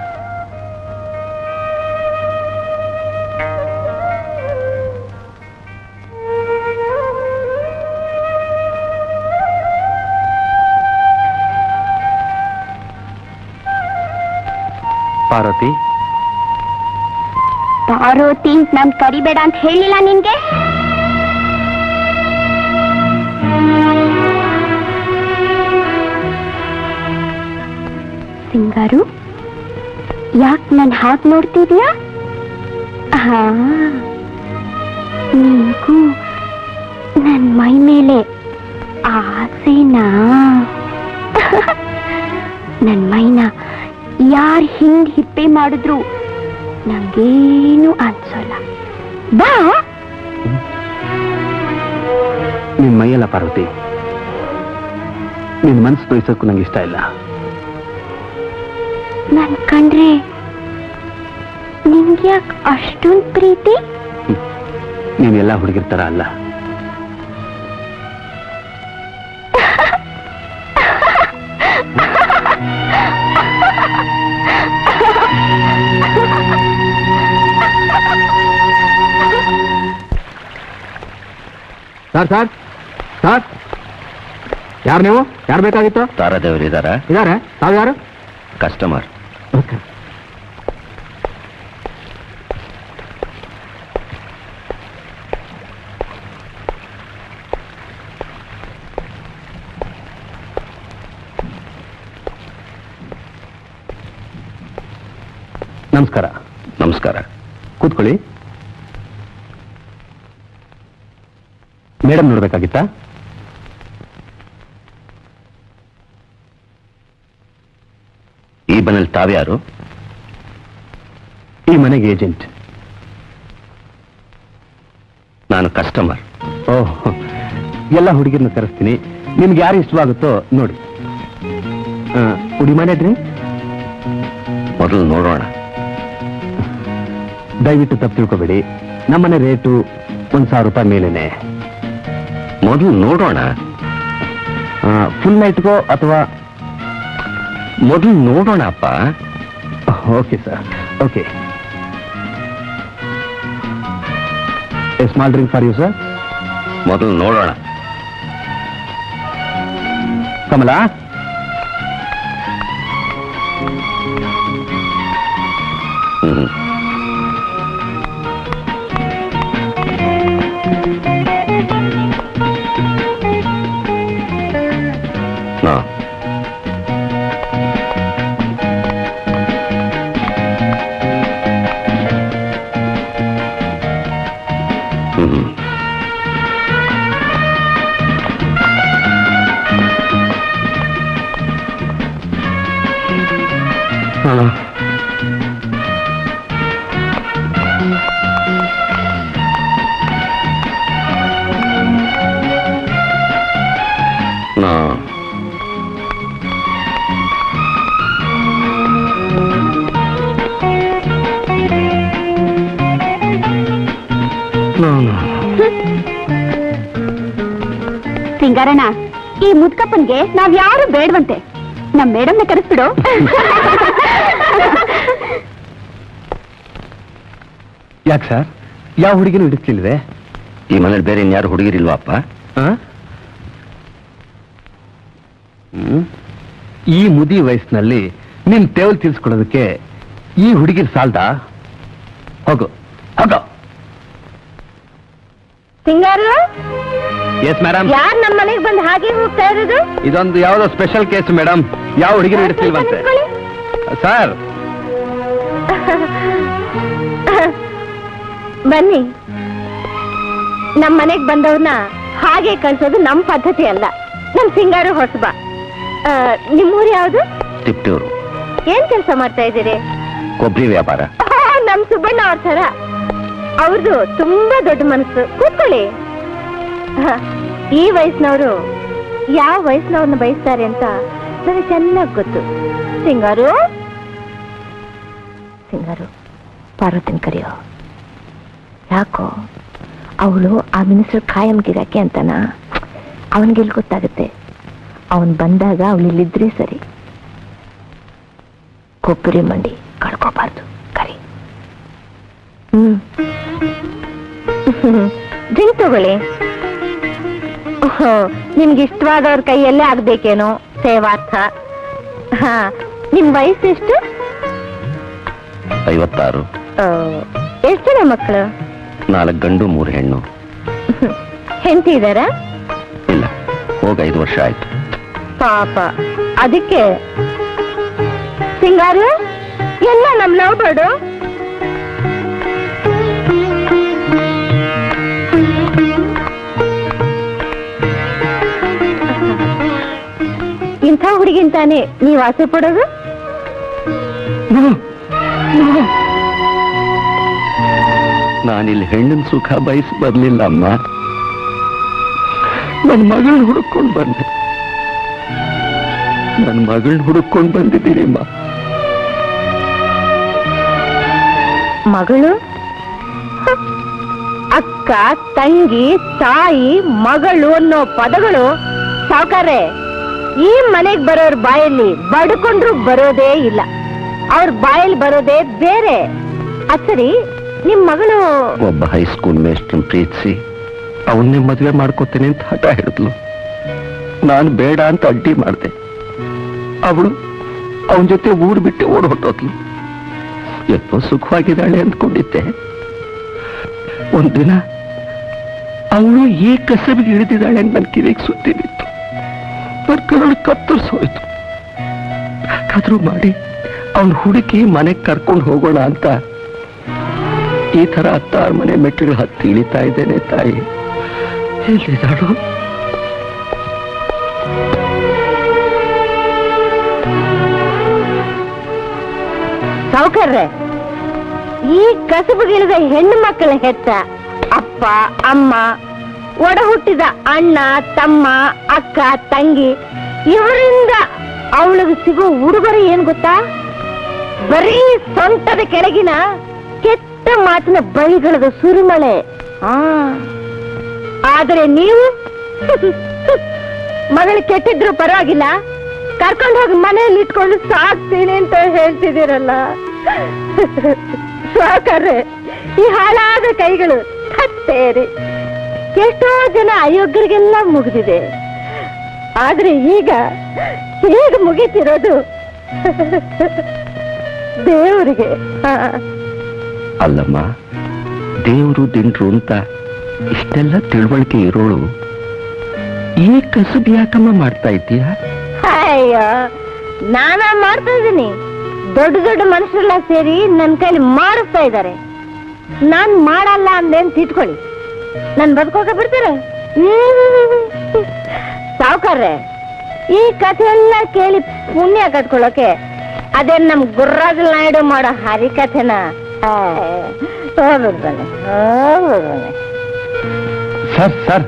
ಪಾರ್ವತಿ ಪಾರ್ವತಿ ನಾನ್ ಕರಿಬೇಡ ಅಂತ ಹೇಳಿಲ್ಲ ನಿನ್ಗೆ ಸಿಂಗಾರು ಯಾಕ್ ನನ್ ಹಾಕ್ ನೋಡ್ತಿದ್ಯಾ ಹಾ ನಿನ್ಗೂ ನನ್ ಮೈ ಮೇಲೆ ಆಸೆನಾ ನನ್ ಮೈನ ಯಾರ್ ಹಿಂಗ್ ಹಿಪ್ಪೆ ಮಾಡಿದ್ರು ನಂಗೇನು ಅನ್ಸಲ್ಲ ಬಾ ನಿನ್ ಮೈಯಲ್ಲ ಪಾರ್ವತಿ ನಿನ್ ಮನ್ಸು ತೋರಿಸೋಕ್ಕೂ ನಂಗೆ ಇಷ್ಟ ಇಲ್ಲ ನನ್ ಕಂಡ್ರೆ ನಿಂಗ್ಯಾಕ್ ಅಷ್ಟೊಂದ್ ಪ್ರೀತಿ ನೀನೆಲ್ಲ ಹುಡುಗಿರ್ ತರ ಅಲ್ಲ ಸರ್ ಸರ್ ಸರ್ ಯಾರು ನೀವು ಯಾರು ಬೇಕಾಗಿತ್ತು ತಾರಾದೇವರು ಇದಾರ ಇದಾರೆ ತಾವು ಯಾರು ಕಸ್ಟಮರ್ ನಮಸ್ಕಾರ ನಮಸ್ಕಾರ ನಮಸ್ಕಾರ ಕೂತ್ಕೊಳ್ಳಿ ಮೇಡಮ್ ನೋಡ್ಬೇಕಾಗಿತ್ತಾ ತಾವ್ಯಾರು ಈ ಮನೆಗೆ ಏಜೆಂಟ್ ನಾನು ಕಸ್ಟಮರ್ ಓಹ್ ಎಲ್ಲ ಹುಡುಗಿರನ್ನ ಕರೆಸ್ತೀನಿ ನಿಮ್ಗೆ ಯಾರು ಇಷ್ಟವಾಗುತ್ತೋ ನೋಡಿ ಉಡಿ ಮನೆ ಡ್ರಿಂಕ್ ಮೊದಲು ನೋಡೋಣ ದಯವಿಟ್ಟು ತಪ್ಪು ತಿಳ್ಕೊಬೇಡಿ ನಮ್ಮನೆ ರೇಟು ಒಂದ್ ಸಾವಿರ ರೂಪಾಯಿ ಮೇಲೇನೆ ಮೊದಲು ನೋಡೋಣ ಫುಲ್ ನೈಟ್ಗೋ ಅಥವಾ ಮೊದಲು ನೋಡೋಣ ಅಪ್ಪ okay sir okay small drink for you sir ಮೊದಲು ನೋಡೋಣ ಕಮಲಾ ಹ್ಮ್ ಹಾ ಹ್ಮ್ ಹಾ ನಾ ಸಿಂಗಾರಣ್ಣ ಈ ಮುದ್ಕಪ್ಪನ್ಗೆ ನಾವ್ ಯಾರು ಬೇಡವಂತೆ ನಮ್ ಮೇಡಮ್ನ ಕರೆಸ್ಬಿಡು ಯಾಕೆ ಸರ್ ಯಾವ ಹುಡುಗಿನೂ ಹಿಡಿಸ್ಲಿಲ್ವೇ ಈ ಮನೇಲಿ ಬೇರೆ ಇನ್ಯಾರು ಹುಡುಗಿರಿಲ್ವಾ ಅಪ್ಪ ಆ? ಹ್ಮ್. ಈ ಮುದಿ ವಯಸ್ಸಿನಲ್ಲಿ ನಿನ್ ತೇವಲ್ ತೀರ್ಸ್ಕೊಡೋದಕ್ಕೆ ಈ ಹುಡುಗಿರ್ ಸಾಲ್ದ ಹೋಗು ಹೋಗು ಸಿಂಗಾರು ಎಸ್ ಮೇಡಮ್ ಯಾರ್ ನಮ್ಮ ಮನೆಗೆ ಬಂದು ಹಾಗೆ ಹೋಗ್ತಾ ಇರೋದು ಇದೊಂದು ಯಾವ್ದೋ ಸ್ಪೆಷಲ್ ಕೇಸ್ ಮೇಡಮ್ ಯಾವ ಹುಡುಗಿನೂ ಹಿಡಿಸ್ಲಿಲ್ವಂತೆ ಸರ್ ಬನ್ನಿ ನಮ್ ಮನೆಗ್ ಬಂದವ್ರನ್ನ ಹಾಗೆ ಕಳ್ಸೋದು ನಮ್ ಪದ್ಧತಿ ಅಲ್ಲ ನಮ್ ಸಿಂಗಾರು ಹೊಸಬ ಆ, ನಿಮ್ಮೂರು ಯಾವ್ದು ತಿಪ್ಟೂರು ಏನ್ ಕೆಲಸ ಮಾಡ್ತಾ ಇದ್ದೀರಿ ಕೊಬ್ಬರಿ ವ್ಯಾಪಾರ ಆ, ನಮ್ ಸುಬ್ಬಣ್ಣ ಅವ್ರ ತರ ಅವ್ರದ್ದು ತುಂಬಾ ದೊಡ್ಡ ಮನಸ್ಸು ಕೂತ್ಕೊಳ್ಳಿ ಹ, ಈ ವಯಸ್ಸಿನವರು ಯಾವ ವಯಸ್ಸಿನವ್ರನ್ನ ಬಯಸ್ತಾರೆ ಅಂತ ನನಗೆ ಚೆನ್ನಾಗ್ ಗೊತ್ತು ಸಿಂಗಾರು ಸಿಂಗಾರು ಪಾರ್ವತಿನ ಕರೆಯೋ ಯಾಕೋ ಅವಳು ಆ ಮಿನಿಸ್ಟರ್ ಖಾಯಂ ಗಿರಾಕಿ ಅಂತನಾ ಅವನಿಗೆಲ್ಲಿ ಗೊತ್ತಾಗುತ್ತೆ ಅವನ್ ಬಂದಾಗ ಅವಳು ಇಲ್ಲಿದ್ರೆ ಸರಿ ಕೊಬ್ಬರಿ ಮಂಡಿ ಕಳ್ಕೋಬಾರ್ದು ಕರಿ ಹ್ಮ್ ಡ್ರಿಂಕ್ ತಗೊಳ್ಳಿ ಓಹೋ, ನಿಮ್ಗೆ ಇಷ್ಟವಾದವ್ರ ಕೈಯಲ್ಲೇ ಆಗ್ಬೇಕೇನೋ ಸೇವಾರ್ಥ ಹಾ ನಿಮ್ ವಯಸ್ಸೆಷ್ಟು ಐವತ್ತಾರು ಆ, ಎಷ್ಟ್ ಜನ ಮಕ್ಕಳು ನಾಲ್ಕು ಗಂಡು ಮೂರು ಹೆಣ್ಣು ಹೆಂಡತಿ ಇದಾರ ಇಲ್ಲ ಹೋಗ ಐದು ವರ್ಷ ಆಯ್ತು ಪಾಪ ಅದಕ್ಕೆ ಸಿಂಗಾರು ಎಲ್ಲ ನಮ್ ಲವ್ ಬರ್ಡು ಇಂಥ ಹುಡುಗಿಂತಾನೆ ನೀವ್ ಆಸೆ ಪಡೋದು ನಾನಿಲ್ಲಿ ಹೆಣ್ಣಿನ ಸುಖ ಬಯಸಿ ಬರ್ಲಿಲ್ಲ ಅಮ್ಮ ನನ್ನ ಮಗಳನ್ನ ಹುಡುಕೊಂಡು ಬಂದೆ ನನ್ನ ಮಗಳನ್ನ ಹುಡುಕೊಂಡು ಬಂದಿದ್ದೀನಿ ಅಮ್ಮ ಮಗಳು ಹ. ಅಕ್ಕ ತಂಗಿ ತಾಯಿ ಮಗಳು ಅನ್ನೋ ಪದಗಳು ಸಾವುಕಾರೆ ಈ ಮನೆಗ್ ಬರೋರ್ ಬಾಯಲ್ಲಿ ಬಡ್ಕೊಂಡ್ರು ಬರೋದೇ ಇಲ್ಲ ಅವ್ರ ಬಾಯಲ್ಲಿ ಬರೋದೇ ಬೇರೆ ಅದ್ ಸರಿ ನಿಮ್ ಮಗಳು ಒಬ್ಬ ಹೈಸ್ಕೂಲ್ ಮೇಸ್ಟ್ರನ್ ಪ್ರೀತಿಸಿ ಅವನ್ನೇ ಮದುವೆ ಮಾಡ್ಕೋತೇನೆ ಅಂತ ಹಠ ಹಿಡಿದ್ಲು ನಾನು ಬೇಡ ಅಂತ ಅಡ್ಡಿ ಮಾಡಿದೆ ಅವಳು ಅವನ ಜೊತೆ ಊರು ಬಿಟ್ಟು ಓಡ್ ಹೊಟ್ಟೋದ್ಲು ಎಷ್ಟೋ ಸುಖವಾಗಿದ್ದಾಳೆ ಅಂದ್ಕೊಂಡಿದ್ದೆ ಒಂದಿನ ಅವಳು ಈ ಕಸಬಿಗೆ ಇಳಿದಿದ್ದಾಳೆ ಅಂತ ನನ್ನ ಕಿವಿಗೆ ಸುದ್ದಿ ಬಿತ್ತು ನನ್ನ ಕರಳು ಕತ್ತರಿಸೋಯ್ತು ಯಾಕಾದ್ರೂ ಮಾಡಿ ಅವನ್ ಹುಡುಕಿ ಮನೆಗೆ ಕರ್ಕೊಂಡು ಹೋಗೋಣ ಅಂತ ಈ ತರ ಹತ್ತಾರು ಮನೆ ಮೆಟ್ಟಿಲು ಹತ್ತಿ ಇಳಿತಾ ಇದ್ದೇನೆ ತಾಯಿ ಎಲ್ಲಿದ್ದಾಳು ಸಾವುಕಾರ್ರೆ ಈ ಕಸುಬುಗಿಳಿದ ಹೆಣ್ಣು ಮಕ್ಕಳ ಹೆತ್ತ ಅಪ್ಪ ಅಮ್ಮ ಒಡ ಹುಟ್ಟಿದ ಅಣ್ಣ ತಮ್ಮ ಅಕ್ಕ ತಂಗಿ ಇವರಿಂದ ಅವಳಿಗೆ ಸಿಗೋ ಉಡುಗೊರೆ ಏನ್ ಗೊತ್ತಾ ಬರೀ ಸೊಂಟದ ಕೆಳಗಿನ ಕೆಟ್ಟ ಮಾತಿನ ಬೈಗಳದ ಸುರಿಮಳೆ ಆ ಆದರೆ ನೀವು ಮಗಳು ಕೆಟ್ಟಿದ್ರು ಪರವಾಗಿಲ್ಲ ಕರ್ಕೊಂಡು ಹೋಗಿ ಮನೆಯಲ್ಲಿ ಇಟ್ಕೊಂಡು ಸಾಕ್ತೀನಿ ಅಂತ ಹೇಳ್ತಿದ್ದೀರಲ್ಲ ಸಾಕರ್ರೆ ಈ ಹಾಳಾದ ಕೈಗಳು ಹತ್ತೇರಿ ಎಷ್ಟೋ ಜನ ಅಯೋಗ್ಯರಿಗೆಲ್ಲ ಮುಗಿದಿದೆ ಆದ್ರೆ ಈಗ ಈಗ ಮುಗೀತಿರೋದು ದೇವರಿಗೆ ಹಾ ಅಲ್ಲಮ್ಮ ದೇವರು ದಿಂಡ್ರು ಅಂತ ಇಷ್ಟೆಲ್ಲ ತಿಳುವಳಿಕೆ ಇರೋಳು ಈ ಕಸುಬು ಯಾಕಮ್ಮ ಮಾಡ್ತಾ ಇದ್ದೀಯಾ ಅಯ್ಯೋ ನಾನ ಮಾಡ್ತಾ ಇದ್ದೀನಿ ದೊಡ್ಡ ದೊಡ್ಡ ಮನುಷ್ಯರೆಲ್ಲ ಸೇರಿ ನನ್ನ ಕೈಲಿ ಮಾಡಿಸ್ತಾ ಇದ್ದಾರೆ ನಾನ್ ಮಾಡಲ್ಲ ಅಂದೇನ್ ತಿಟ್ಕೊಳ್ಳಿ ನನ್ ಬದುಕೋಕೆ ಬಿಡ್ತಾರೆ ಸಾವುಕಾರ್ರೆ ಈ ಕಥೆ ಎಲ್ಲ ಕೇಳಿ ಪುಣ್ಯ ಕಟ್ಕೊಳ್ಳೋಕೆ ಅದೇನ್ ನಮ್ ಗುರ್ರಾಜ್ ನಾಯ್ಡು ಮಾಡೋ ಹರಿಕಥೆನ ಹೋಗ್ಬಿಡ್ತಾನೆ ಹೋಗ್ಬಿಡ್ತಾನೆ ಸರ್ ಸರ್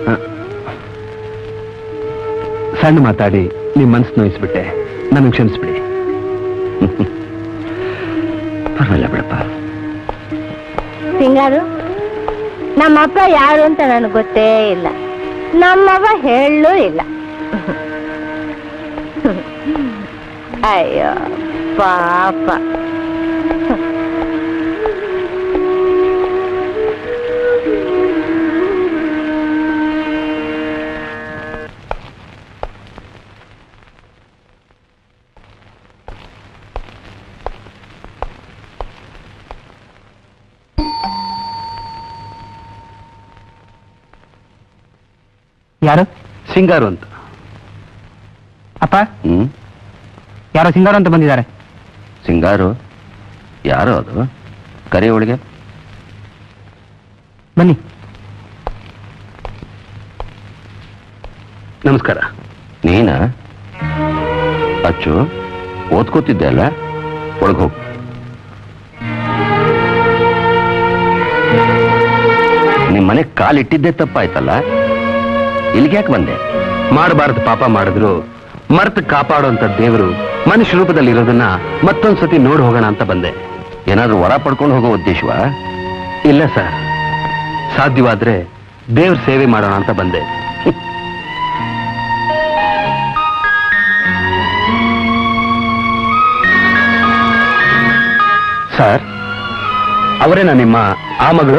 ಸಣ್ಣ ಮಾತಾಡಿ ನಿಮ್ ಮನ್ಸು ನೋಯಿಸ್ಬಿಟ್ಟೆ ನನಗೆ ಕ್ಷಮಿಸ್ಬಿಡಿ ಪರವಾಗಿಲ್ಲ ಬಿಡಪ್ಪ ಸಿಂಗಾರು ನಮ್ಮಪ್ಪ ಯಾರು ಅಂತ ನನಗೆ ಗೊತ್ತೇ ಇಲ್ಲ ನಮ್ಮವ್ವ ಹೇಳೂ ಇಲ್ಲ ಅಯ್ಯೋ ಪಾಪ ಯಾರು ಸಿಂಗಾರು ಅಂತ ಅಪ್ಪ ಹ್ಮ್ ಯಾರೋ ಸಿಂಗಾರ ಅಂತ ಬಂದಿದ್ದಾರೆ ಸಿಂಗಾರು ಯಾರು ಅದು ಕರಿ ಒಳಗೆ ಬನ್ನಿ ನಮಸ್ಕಾರ ನೀನ ಅಚ್ಚು ಓದ್ಕೋತಿದ್ದೆ ಅಲ್ಲ ಒಳಗೆ ಹೋಗು ನಿಮ್ ಮನೆ ಕಾಲಿಟ್ಟಿದ್ದೆ ತಪ್ಪಾಯ್ತಲ್ಲ ಇಲ್ಲಿಗೆ ಯಾಕೆ ಬಂದೆ ಮಾಡಬಾರದು ಪಾಪ ಮಾಡಿದ್ರು ಮರ್ತು ಕಾಪಾಡುವಂತ ದೇವರು ಮನುಷ್ಯ ರೂಪದಲ್ಲಿ ಇರೋದನ್ನ ಮತ್ತೊಂದ್ ಸತಿ ನೋಡಿ ಹೋಗೋಣ ಅಂತ ಬಂದೆ ಏನಾದ್ರೂ ವರ ಪಡ್ಕೊಂಡು ಹೋಗೋ ಉದ್ದೇಶವಾ ಇಲ್ಲ ಸರ್ ಸಾಧ್ಯವಾದ್ರೆ ದೇವ್ರ ಸೇವೆ ಮಾಡೋಣ ಅಂತ ಬಂದೆ ಸರ್ ಅವರೇನಾ ನಿಮ್ಮ ಆ ಮಗಳು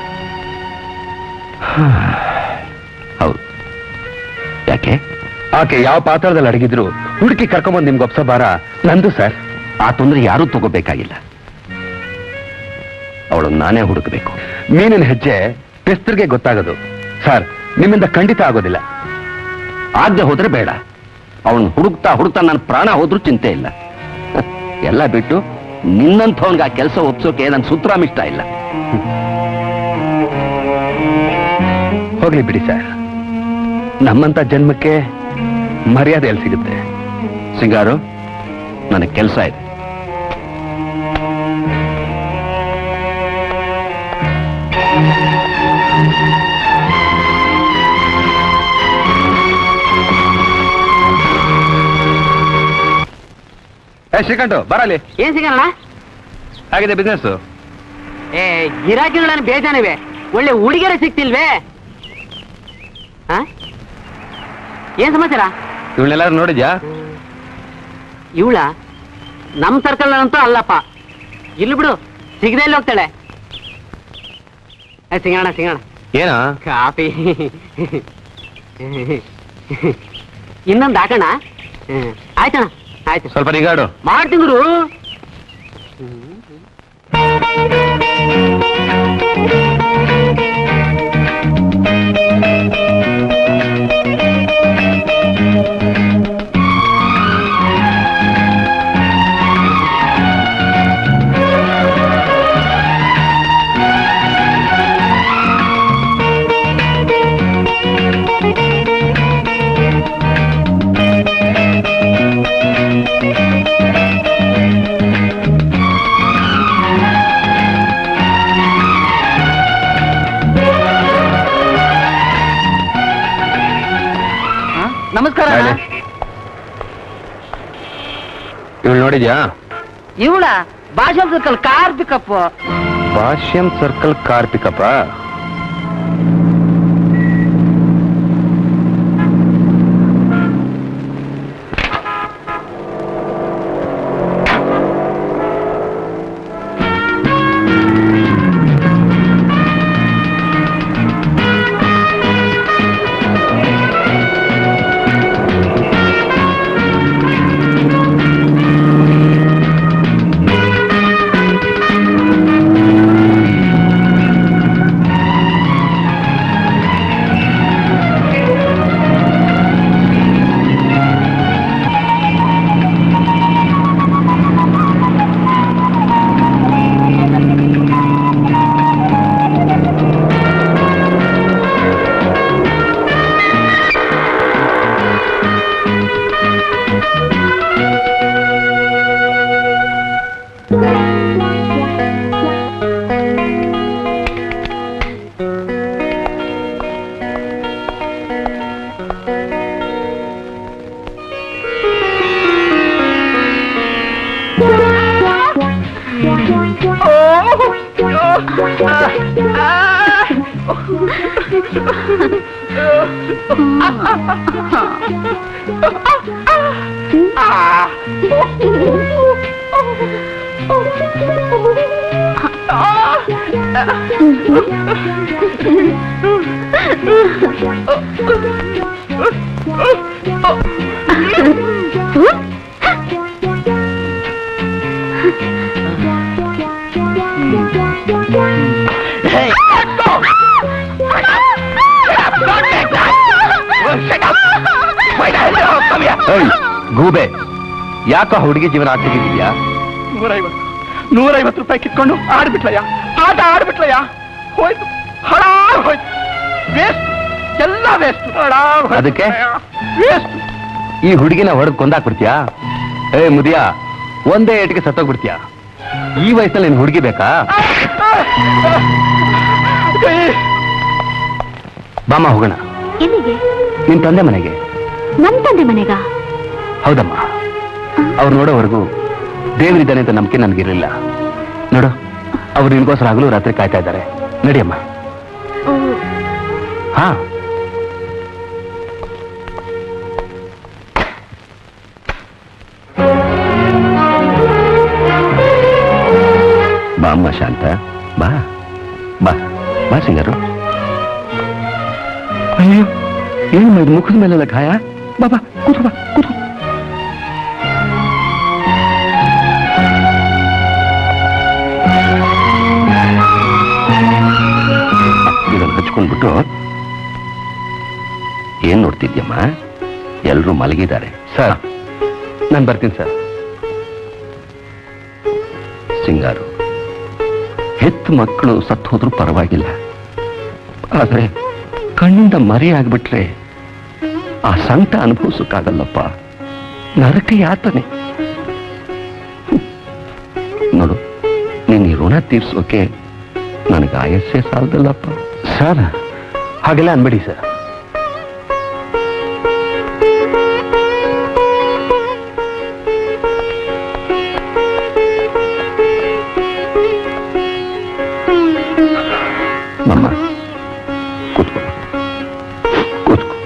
ಹೌದು ಯಾಕೆ ಆಕೆ ಯಾವ ಪಾತ್ರದಲ್ಲಿ ಅಡಗಿದ್ರು ಹುಡುಕಿ ಕರ್ಕೊಂಬಂದು ನಿಮ್ಗೆ ಒಪ್ಸೋ ಭಾರ ನಂದು ಸರ್ ಆ ತೊಂದರೆ ಯಾರೂ ತಗೋಬೇಕಾಗಿಲ್ಲ ಅವಳು ನಾನೇ ಹುಡುಕಬೇಕು ಮೀನಿನ ಹೆಜ್ಜೆ ಪೆಸ್ತರಿಗೆ ಗೊತ್ತಾಗೋದು ಸರ್ ನಿಮ್ಮಿಂದ ಖಂಡಿತ ಆಗೋದಿಲ್ಲ ಆಗದೆ ಹೋದ್ರೆ ಬೇಡ ಅವನು ಹುಡುಕ್ತಾ ಹುಡುಕ್ತಾ ನನ್ನ ಪ್ರಾಣ ಹೋದ್ರೂ ಚಿಂತೆ ಇಲ್ಲ ಎಲ್ಲ ಬಿಟ್ಟು ನಿನ್ನಂಥವನ್ಗೆ ಆ ಕೆಲಸ ಒಪ್ಸೋಕೆ ನನ್ನ ಸುತ್ತರಾಮ್ ಇಷ್ಟ ಇಲ್ಲ ಹೋಗ್ಲಿ ಬಿಡಿ ಸರ್ ನಮ್ಮಂತ ಜನ್ಮಕ್ಕೆ ಮರ್ಯಾದೆ ಎಲ್ಲಿ ಸಿಗುತ್ತೆ ಸಿಂಗಾರು ನನಗೆ ಕೆಲಸ ಇದೆ ಏ ಶ್ರೀಕಂಠು ಬರಲಿ ಏನ್ ಸಿಗಲ್ಲ ಆಗಿದೆ ಬಿಸ್ನೆಸ್ ಏ ಗಿರಾಕಿಗಳನ್ನ ಬೇಜಾನಿವೆ ಒಳ್ಳೆ ಹುಡುಗಿಯರೇ ಸಿಗ್ತಿಲ್ವೇ ಆ? ಏನ್ ಸಮಾಚಾರ ಇವನ್ನೆಲ್ಲಾರು ನೋಡಿದ್ಯಾ ಇವಳ ನಮ್ ಸರ್ಕಲ್ ಅಂತೂ ಅಲ್ಲಪ್ಪ ಇಲ್ಲಿ ಬಿಡು ಸಿಗದೆ ಇಲ್ಲಿ ಹೋಗ್ತಾಳೆ ಏ, ಸಿಂಗಣ್ಣ ಸಿಂಗಣ್ಣ ಏನ ಕಾಫಿ ಇನ್ನೊಂದು ಹಾಕಣ ಹ್ಮ್. ಆಯ್ತಣ್ಣ ಆಯ್ತು ಸ್ವಲ್ಪ ನಿಗಾಡು ಮಾಡ್ತೀನಿ ಗುರು ಆ ನಮಸ್ಕಾರ ಇವಳು ನೋಡಿದ್ಯಾ ಇವಳ ಭಾಷಾ ಸರ್ಕಲ್ ಕಾರ್ತಿಕಪ್ಪ ಭಾಷ್ಯಂ ಸರ್ಕಲ್ ಕಾರ್ತಿಕಪ್ಪ ಏಯ್, ಗೂಬೆ ಯಾಕೋ ಹುಡುಗಿ ಜೀವನ ಆಗ್ತಿದ್ಯಾ ನೂರೈವತ್ತು ನೂರೈವತ್ತು ರೂಪಾಯಿ ಕಿತ್ಕೊಂಡು ಆಡ್ಬಿಟ್ಲಯ್ಯ ಆಟ ಆಡ್ಬಿಟ್ಲಯ್ಯ ಹೋಯ್ತು ಹಳಾಗ್ ಹೋಯ್ತು ವೇಸ್ಟ್ ಎಲ್ಲ ವೇಸ್ಟ್ ಅದಕ್ಕೆ? ವೇಸ್ಟ್ ಈ ಹುಡುಗಿನ ಹೊಡೆದ್ ಕೊಂದಾಕ್ಬಿಡ್ತೀಯಾ ಏ ಮುದಿಯ ಒಂದೇ ಏಟಿಗೆ ಸತ್ತೋಗ್ಬಿಡ್ತೀಯಾ ಈ ವಯಸ್ಸಲ್ಲಿ ನಿನ್ ಹುಡುಗಿ ಬೇಕಾ ಬಾಮ ಹೋಗೋಣ ಎಲ್ಲಿಗೆ ನಿನ್ ತಂದೆ ಮನೆಗೆ ನನ್ ತಂದೆ ಮನೆಗ ಹೌದಮ್ಮ ಅವ್ರು ನೋಡೋವರೆಗೂ ದೇವರಿದ್ದಾನೆ ಅಂತ ನಂಬಿಕೆ ನನಗಿರಲಿಲ್ಲ ನೋಡು ಅವ್ರು ನಿನ್ಗೋಸ್ಕರ ಹಗಲು ರಾತ್ರಿ ಕಾಯ್ತಾ ಇದ್ದಾರೆ ನಡಿಯಮ್ಮ ಹಾ ಬಾ ಅಮ್ಮ ಶಾಂತ ಬಾ ಬಾ ಬಾ ಸಿಂಗರು ಅಯ್ಯೋ ಏನು ಇದು ಮುಖದ ಮೇಲೆಲ್ಲ ಗಾಯ ಬಾ ಬಾ ಕೂತು ಬಾ ಕೂತು ಇದನ್ನು ಹಚ್ಕೊಂಡ್ಬಿಟ್ಟು ಏನ್ ನೋಡ್ತಿದ್ಯಮ್ಮ ಎಲ್ರೂ ಮಲಗಿದ್ದಾರೆ ಸರ್ ನಾನು ಬರ್ತೀನಿ ಸರ್ ಸಿಂಗಾರು ಹೆತ್ತು ಮಕ್ಕಳು ಸತ್ತು ಹೋದ್ರೂ ಪರವಾಗಿಲ್ಲ ಆದ್ರೆ ಕಣ್ಣಿಂದ ಮರಿ ಆಗ್ಬಿಟ್ರೆ ಆ ಸಂಕಟ ಅನುಭವಿಸಕ್ಕಾಗಲ್ಲಪ್ಪ ನರಕ ಯಾತನೆ ಹ್ಮ್. ನೋಡು ನೀನ್ ಈ ಋಣ ತೀರ್ಸೋಕೆ ನನಗೆ ಆಯಸ್ಸೇ ಸಾಲದಲ್ಲಪ್ಪ ಸರ್ ಹಾಗೆಲ್ಲ ಅನ್ಬೇಡಿ ಸರ್ ಮಮ್ಮ ಕೂತ್ಕೋ ಕೂತ್ಕೋ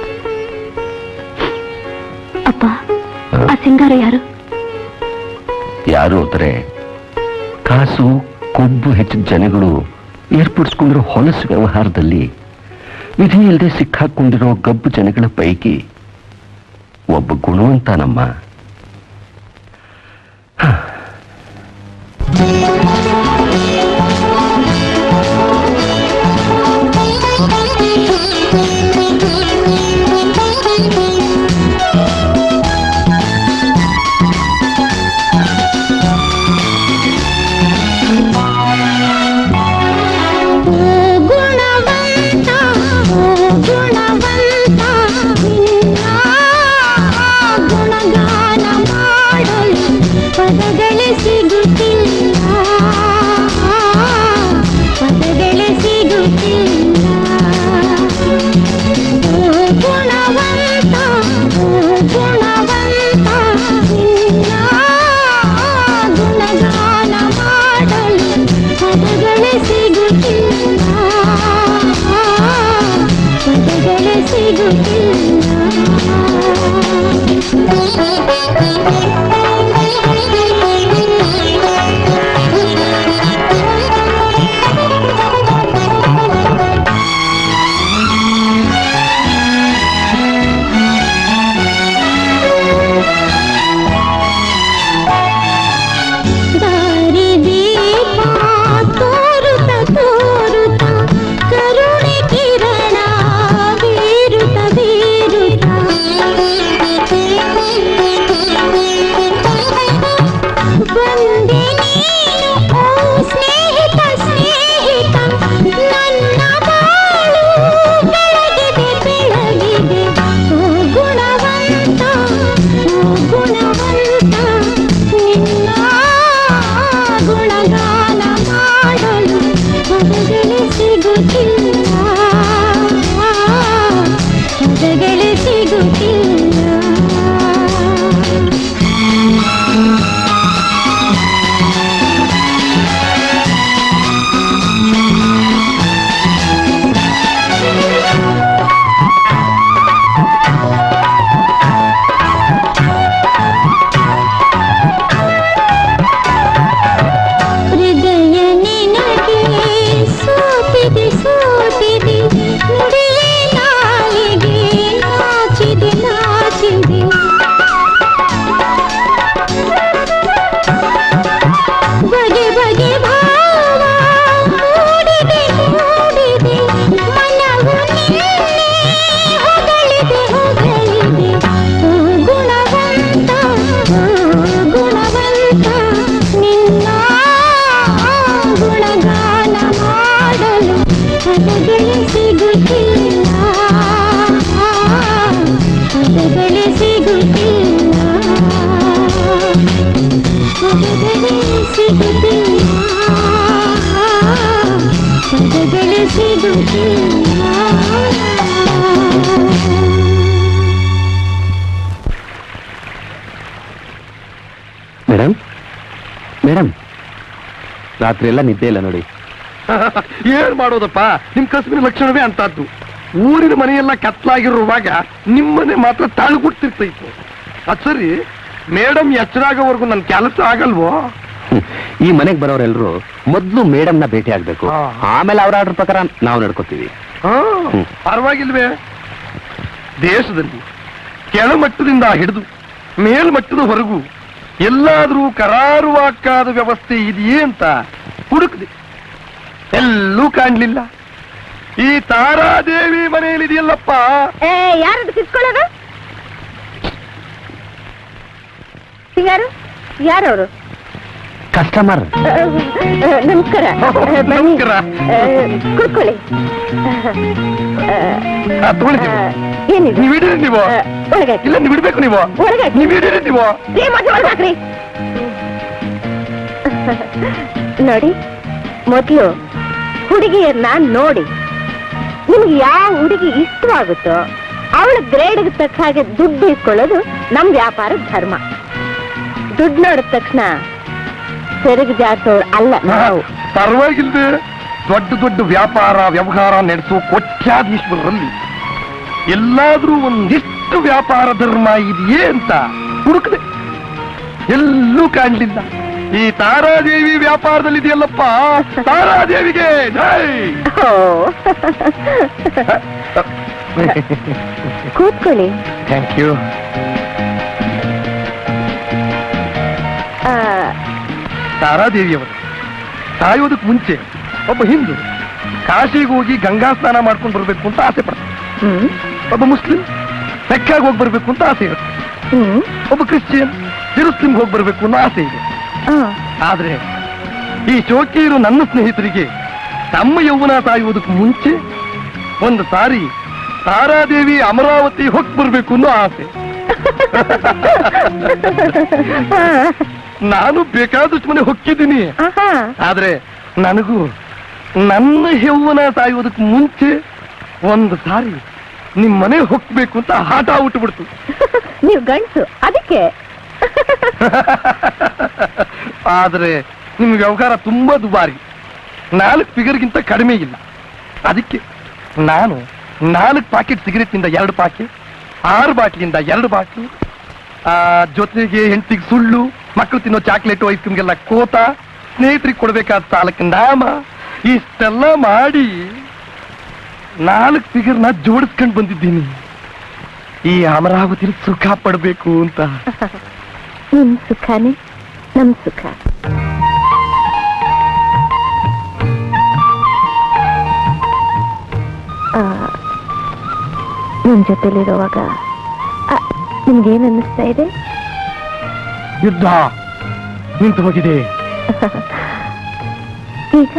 ಅಪ್ಪ ಆ ಸಿಂಗಾರ ಯಾರು ಯಾರು ಅಂದ್ರೆ ಕಾಸು ಕೊಬ್ಬು ಹೆಚ್ಚಿದ ಜನಗಳು ಏರ್ಪಡಿಸ್ಕೊಂಡಿರೋ ಹೊಲಸು ವ್ಯವಹಾರದಲ್ಲಿ ವಿಧಿ ಇಲ್ಲದೆ ಸಿಕ್ಕಾಕೊಂಡಿರೋ ಗಬ್ಬು ಜನಗಳ ಪೈಕಿ ಒಬ್ಬ ಗುಣವಂತನಮ್ಮ ಗುಣವಂತ ಗುಣವಂತ ನಿನ್ನ ಗುಣಗಾನ ಮಾಡಲು ಪದಗಳೇ ಸಿಗುತ್ತಿಲ್ಲ ಪದಗಳೇ ಸಿಗುತ್ತಿಲ್ಲ ಪದಗಳೇ ಸಿಗುತ್ತಿಲ್ಲ ಪದಗಳೇ ಸಿಗುತ್ತಿಲ್ಲ ಪದಗಳೇ ಸಿಗುತ್ತಿಲ್ಲ ಮೇಡಮ್ ಮೇಡಮ್ ರಾತ್ರಿ ಎಲ್ಲ ನಿದ್ದೆ ಇಲ್ಲ ನೋಡಿ ಏನ್ ಮಾಡೋದಪ್ಪ ನಿಮ್ ಕಸುಬಿನ ಲಕ್ಷಣವೇ ಅಂತದ್ದು ಊರಿನ ಮನೆಯೆಲ್ಲ ಕತ್ಲಾಗಿರುವಾಗ ನಿಮ್ಮನೆ ಮಾತ್ರ ತಾಳ್ಗುಡ್ತಿರ್ತೈತು ಅದ್ ಸರಿ ಮೇಡಮ್ ಎಚ್ಚರಾಗೋವರೆಗೂ ನನ್ ಕೆಲಸ ಆಗಲ್ವೋ ಹ್ಮ್. ಈ ಮನೆಗೆ ಬರೋರೆಲ್ಲರೂ ಮೊದಲು ಮೇಡಮ್ನ ಭೇಟಿ ಆಗ್ಬೇಕು ಹಾ. ಆಮೇಲೆ ಅವ್ರ ಆರ್ಡರ್ ಪ್ರಕಾರ ನಾವು ನಡ್ಕೋತೀವಿ ಹಾ, ಹ್ಮ್. ಪರವಾಗಿಲ್ವೇ ದೇಶದಲ್ಲಿ ಕೆಳಮಟ್ಟದಿಂದ ಹಿಡಿದು ಮೇಲ್ಮಟ್ಟದವರೆಗೂ ಎಲ್ಲಾದ್ರೂ ಕರಾರುವಾಕ್ಕಾದ ವ್ಯವಸ್ಥೆ ಇದೆಯೇ ಅಂತ ಹುಡುಕ್ದೆ ಎಲ್ಲೂ ಕಾಣ್ಲಿಲ್ಲ ಈ ತಾರಾದೇವಿ ಮನೆಯಲ್ಲಿದೆಯಲ್ಲಪ್ಪ ಏ ಯಾರದು ಕಿತ್ಕೊಳ್ಳೋದು ಯಾರು ಯಾರವರು ಕಸ್ಟಮರ್ ನಮಸ್ಕಾರ ಆ, ಬನ್ನಿ. ನಮಸ್ಕಾರ. ಆ, ಕೂತ್ಕೊಳ್ಳಿ ಆ, ತಗೊಳ್ಳಿ ನೀವು. ಏನಿದೆ ನೀವ್ ಇಡೀರಿ ನೀವು ಆ, ಒಳಗಾಕಿ ಇಲ್ಲ ನೀವು ಇಡ್ಬೇಕು ನೀವು ಒಳಗಾಕಿ ನೀವ್ ಇಡೀರಿ ನೀವು ಏ, ಮತ್ತೆ ಒಳಗಾಕ್ರಿ ನೋಡಿ ಮೊದಲು ಹುಡುಗಿಯನ್ನ ನೋಡಿ ನಿಮ್ಗೆ ಯಾವ ಹುಡುಗಿ ಇಷ್ಟವಾಗುತ್ತೋ ಅವಳ ಗ್ರೇಡ್ಗೆ ತಕ್ಕ ಹಾಗೆ ದುಡ್ಡು ಇಸ್ಕೊಳ್ಳೋದು ನಮ್ ವ್ಯಾಪಾರದ ಧರ್ಮ ದುಡ್ಡು ನೋಡಿದ ತಕ್ಷಣ ಸೆರಗು ಜಾತವ್ರು ಅಲ್ಲ ನಾವು ಪರವಾಗಿಲ್ವೇ ದೊಡ್ಡ ದೊಡ್ಡ ವ್ಯಾಪಾರ ವ್ಯವಹಾರ ನಡೆಸೋ ಕೋಟ್ಯಾಧೀಶ್ವರರಲ್ಲಿ ಎಲ್ಲಾದ್ರೂ ಒಂದಿಷ್ಟು ವ್ಯಾಪಾರ ಧರ್ಮ ಇದೆಯೇ ಅಂತ ಹುಡುಕದೆ ಎಲ್ಲೂ ಕಾಣ್ಲಿಲ್ಲ ಈ ತಾರಾದೇವಿ ವ್ಯಾಪಾರದಲ್ಲಿ ಇದೆಯಲ್ಲಪ್ಪ ತಾರಾದೇವಿಗೆ ಜೈ ಓ. ಕೂತ್ಕೊಳ್ಳಿ ಥ್ಯಾಂಕ್ ಯು ಆ, ತಾರಾದೇವಿಯವರು ಸಾಯೋದಕ್ಕೆ ಮುಂಚೆ ಒಬ್ಬ ಹಿಂದೂ ಕಾಶಿಗೆ ಹೋಗಿ ಗಂಗಾ ಸ್ನಾನ ಮಾಡ್ಕೊಂಡು ಬರ್ಬೇಕು ಅಂತ ಆಸೆ ಪಡ್ತಾರೆ ಹ್ಮ್ ಒಬ್ಬ ಮುಸ್ಲಿಂ ಮೆಕ್ಕಾಗಿ ಹೋಗಿ ಬರ್ಬೇಕು ಅಂತ ಆಸೆ ಇರುತ್ತೆ ಹ್ಮ್ ಒಬ್ಬ ಕ್ರಿಶ್ಚಿಯನ್ ಜೆರುಸಲಿಂ ಹೋಗಿ ಬರ್ಬೇಕು ಅನ್ನೋ ಆಸೆ ಇದೆ ಆ, ಆದ್ರೆ ಈ ಚೋಕಿಯರು ನನ್ನ ಸ್ನೇಹಿತರಿಗೆ ತಮ್ಮ ಯೌವನ ಸಾಯುವುದಕ್ಕೆ ಮುಂಚೆ ಒಂದು ಸಾರಿ ತಾರಾದೇವಿ ಅಮರಾವತಿ ಹೋಗಿ ಬರ್ಬೇಕು ಅನ್ನೋ ಆಸೆ ನಾನು ಬೇಕಾದಷ್ಟು ಮನೆ ಹೊಕ್ಕಿದ್ದೀನಿ ಆಹಾ. ಆದ್ರೆ ನನಗೂ ನನ್ನ ಯೌವನ ಸಾಯುವುದಕ್ಕೆ ಮುಂಚೆ ಒಂದು ಸಾರಿ ನಿಮ್ ಮನೆ ಹೋಗ್ಬೇಕು ಅಂತ ಆಟ ಬಿಡ್ತು ನೀವು ಗಂಡ್ಸು ಅದಕ್ಕೆ ಆದ್ರೆ ನಿಮ್ ವ್ಯವಹಾರ ತುಂಬಾ ದುಬಾರಿ ನಾಲ್ಕು ಫಿಗರ್ಗಿಂತ ಕಡಿಮೆ ಇಲ್ಲ ಅದಕ್ಕೆ ನಾನು ನಾಲ್ಕು ಪಾಕೆಟ್ ಸಿಗರೆಟ್ ನಿಂದ ಎರಡು ಪಾಕೆಟ್ ಆರು ಬಾಟ್ಲಿಂದ ಎರಡು ಬಾಟ್ಲು ಆ ಜೊತೆಗೆ ಹೆಂಡತಿಗೆ ಸುಳ್ಳು ಮಕ್ಕಳು ತಿನ್ನೋ ಚಾಕ್ಲೇಟು ಐಸ್ ಕ್ರೀಮ್ಗೆಲ್ಲ ಕೋತ ಸ್ನೇಹಿತರಿಗೆ ಕೊಡ್ಬೇಕಾದ ಸಾಲಕ್ಕೆ ನಾಮ ಇಷ್ಟೆಲ್ಲ ಮಾಡಿ ನಾಲ್ಕು ಫಿಗರ್ನ ಜೋಡಿಸ್ಕೊಂಡು ಬಂದಿದ್ದೀನಿ ಈ ಅಮರಾವತಿ ಸುಖ ಪಡ್ಬೇಕು ಅಂತ ನಿಮ್ ಸುಖನೇ ನಮ್ ಸುಖ ಆ, ನಿಮ್ ಜೊತೆಲಿರುವಾಗ ಆ, ನಿಮ್ಗೇನ್ ಅನ್ನಿಸ್ತಾ ಇದೆ ಯುದ್ಧ ನಿಂತು ಹೋಗಿದೆ ಈಗ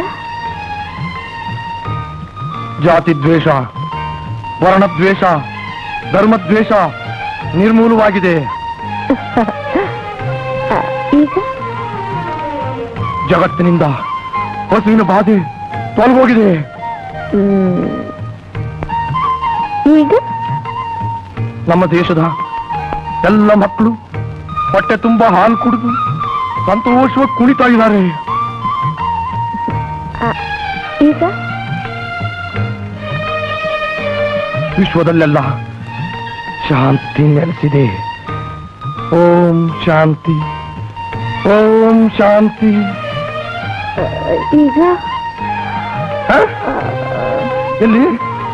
ಜಾತಿ ದ್ವೇಷ ವರ್ಣದ್ವೇಷ ಧರ್ಮದ್ವೇಷ ನಿರ್ಮೂಲವಾಗಿದೆ ಆ, ಈಗ ಜಗತ್ತಿನಿಂದ ಹಸುವಿನ ಬಾಧೆ ತೊಲಗೋಗಿದೆ ಹ್ಮ್. ಈಗ ನಮ್ಮ ದೇಶದ ಎಲ್ಲ ಮಕ್ಕಳು ಹೊಟ್ಟೆ ತುಂಬಾ ಹಾಲು ಕುಡಿದು ಸಂತೋಷವಾಗಿ ಕುಣಿತಾ ಇದ್ದಾರೆ ಆ, ಈಗ ವಿಶ್ವದಲ್ಲೆಲ್ಲ ಶಾಂತಿ ನೆಲೆಸಿದೆ ಓಂ ಶಾಂತಿ ಓಂ ಶಾಂತಿ ಆ, ಈಗ ಹ? ಎಲ್ಲಿ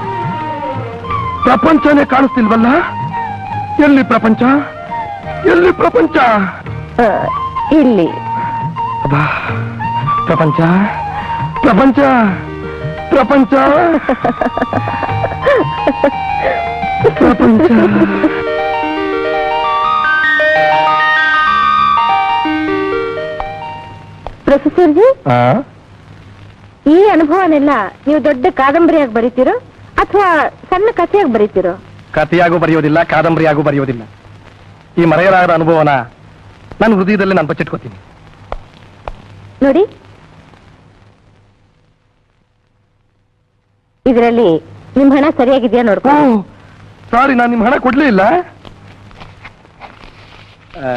ಪ್ರಪಂಚನೇ ಕಾಣಿಸ್ತಿಲ್ವಲ್ಲ ಎಲ್ಲಿ ಪ್ರಪಂಚ ಎಲ್ಲಿ ಪ್ರಪಂಚ ಆ, ಇಲ್ಲಿ ಅಬ್ಬಾ, ಪ್ರಪಂಚ ಪ್ರಪಂಚ ಪ್ರಪಂಚ ಪ್ರಪಂಚ ಪ್ರೊಫೆಸರ್ ಜಿ ಆ? ಈ ಅನುಭವನೆಲ್ಲ ನೀವು ದೊಡ್ಡ ಕಾದಂಬರಿಯಾಗಿ ಬರೀತಿರೋ ಅಥವಾ ಸಣ್ಣ ಕಥೆಯಾಗಿ ಬರೀತಿರೋ ಕಥೆಯಾಗೂ ಬರೆಯೋದಿಲ್ಲ ಕಾದಂಬರಿಯಾಗೂ ಬರೆಯೋದಿಲ್ಲ ಈ ಮರೆಯಲಾಗದ ಅನುಭವನ ನನ್ನ ಹೃದಯದಲ್ಲಿ ನಾನು ಬಚ್ಚಿಟ್ಕೋತೀನಿ ನೋಡಿ ಇದರಲ್ಲಿ ನಿಮ್ ಹಣ ಸರಿಯಾಗಿದೆಯಾ ನೋಡ್ಕೊ ಸಾರಿ ನಾನು ನಿಮ್ಮ ಹಣ ಕೊಡ್ಲೇ ಇಲ್ಲ ಆ,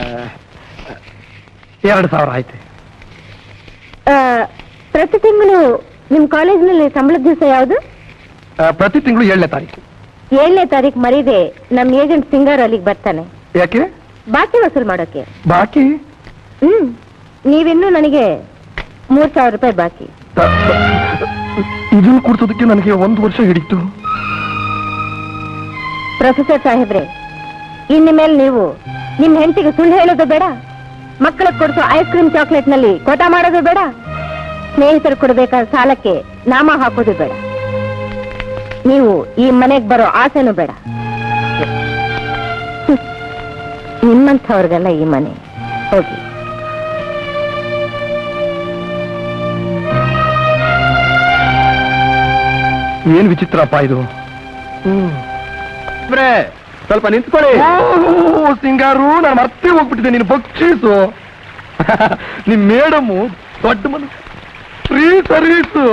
ಎರಡು ಸಾವಿರ ಆಯ್ತು ಆ, ಪ್ರತಿ ತಿಂಗಳು ನಿಮ್ ಕಾಲೇಜಿನಲ್ಲಿ ಸಂಬಳದ ದಿವಸ ಯಾವುದು ಆ, ಪ್ರತಿ ತಿಂಗಳು ಏಳನೇ ತಾರೀಕು ಏಳನೇ ತಾರೀಕು ಮರೀದೆ ನಮ್ ಏಜೆಂಟ್ ಸಿಂಗರ್ ಅಲ್ಲಿಗೆ ಬರ್ತಾನೆ ಯಾಕೆ ಬಾಕಿ ವಸೂಲ್ ಮಾಡೋಕೆ ಬಾಕಿ ಹ್ಮ್ ನೀವಿನ್ನೂ ನನಗೆ ಮೂರ್ ಸಾವಿರ ರೂಪಾಯಿ ಬಾಕಿ ತ- ತ- ಇದನ್ನು ಕೊಡ್ಸೋದಕ್ಕೆ ನನಗೆ ಒಂದು ವರ್ಷ ಹಿಡಿತು ಪ್ರೊಫೆಸರ್ ಸಾಹೇಬ್ರೆ ಇನ್ನು ಮೇಲೆ ನೀವು ನಿಮ್ ಹೆಂಡತಿಗೆ ಸುಳ್ಳು ಹೇಳೋದು ಬೇಡ ಮಕ್ಕಳಿಗೆ ಕೊಡಿಸೋ ಐಸ್ ಕ್ರೀಮ್ ಚಾಕ್ಲೇಟ್ ನಲ್ಲಿ ಕೋಟ ಮಾಡೋದು ಬೇಡ ಸ್ನೇಹಿತರು ಕೊಡಬೇಕಾದ ಸಾಲಕ್ಕೆ ನಾಮ ಹಾಕೋದು ಬೇಡ ನೀವು ಈ ಮನೆಗೆ ಬರೋ ಆಸೆನೂ ಬೇಡ ಹ್ಮ್. ನಿಮ್ಮಂಥವ್ರಿಗೆಲ್ಲ ಈ ಮನೆ ಹೋಗಿ ಏನ್ ವಿಚಿತ್ರಪ್ಪ ಇದು ಸ್ವಲ್ಪ ನಿಂತ್ಕೊಳ್ಳಿ ಓ, ಸಿಂಗಾರು ನಾನು ಮರ್ತೇ ಹೋಗ್ಬಿಟ್ಟಿದ್ದೆ ನೀನು ಬಕ್ಷೀಸು ನಿಮ್ ಮೇಡಮು ದೊಡ್ಡ ಮನಸ್ಸು ಫ್ರೀ ಸರ್ವೀಸು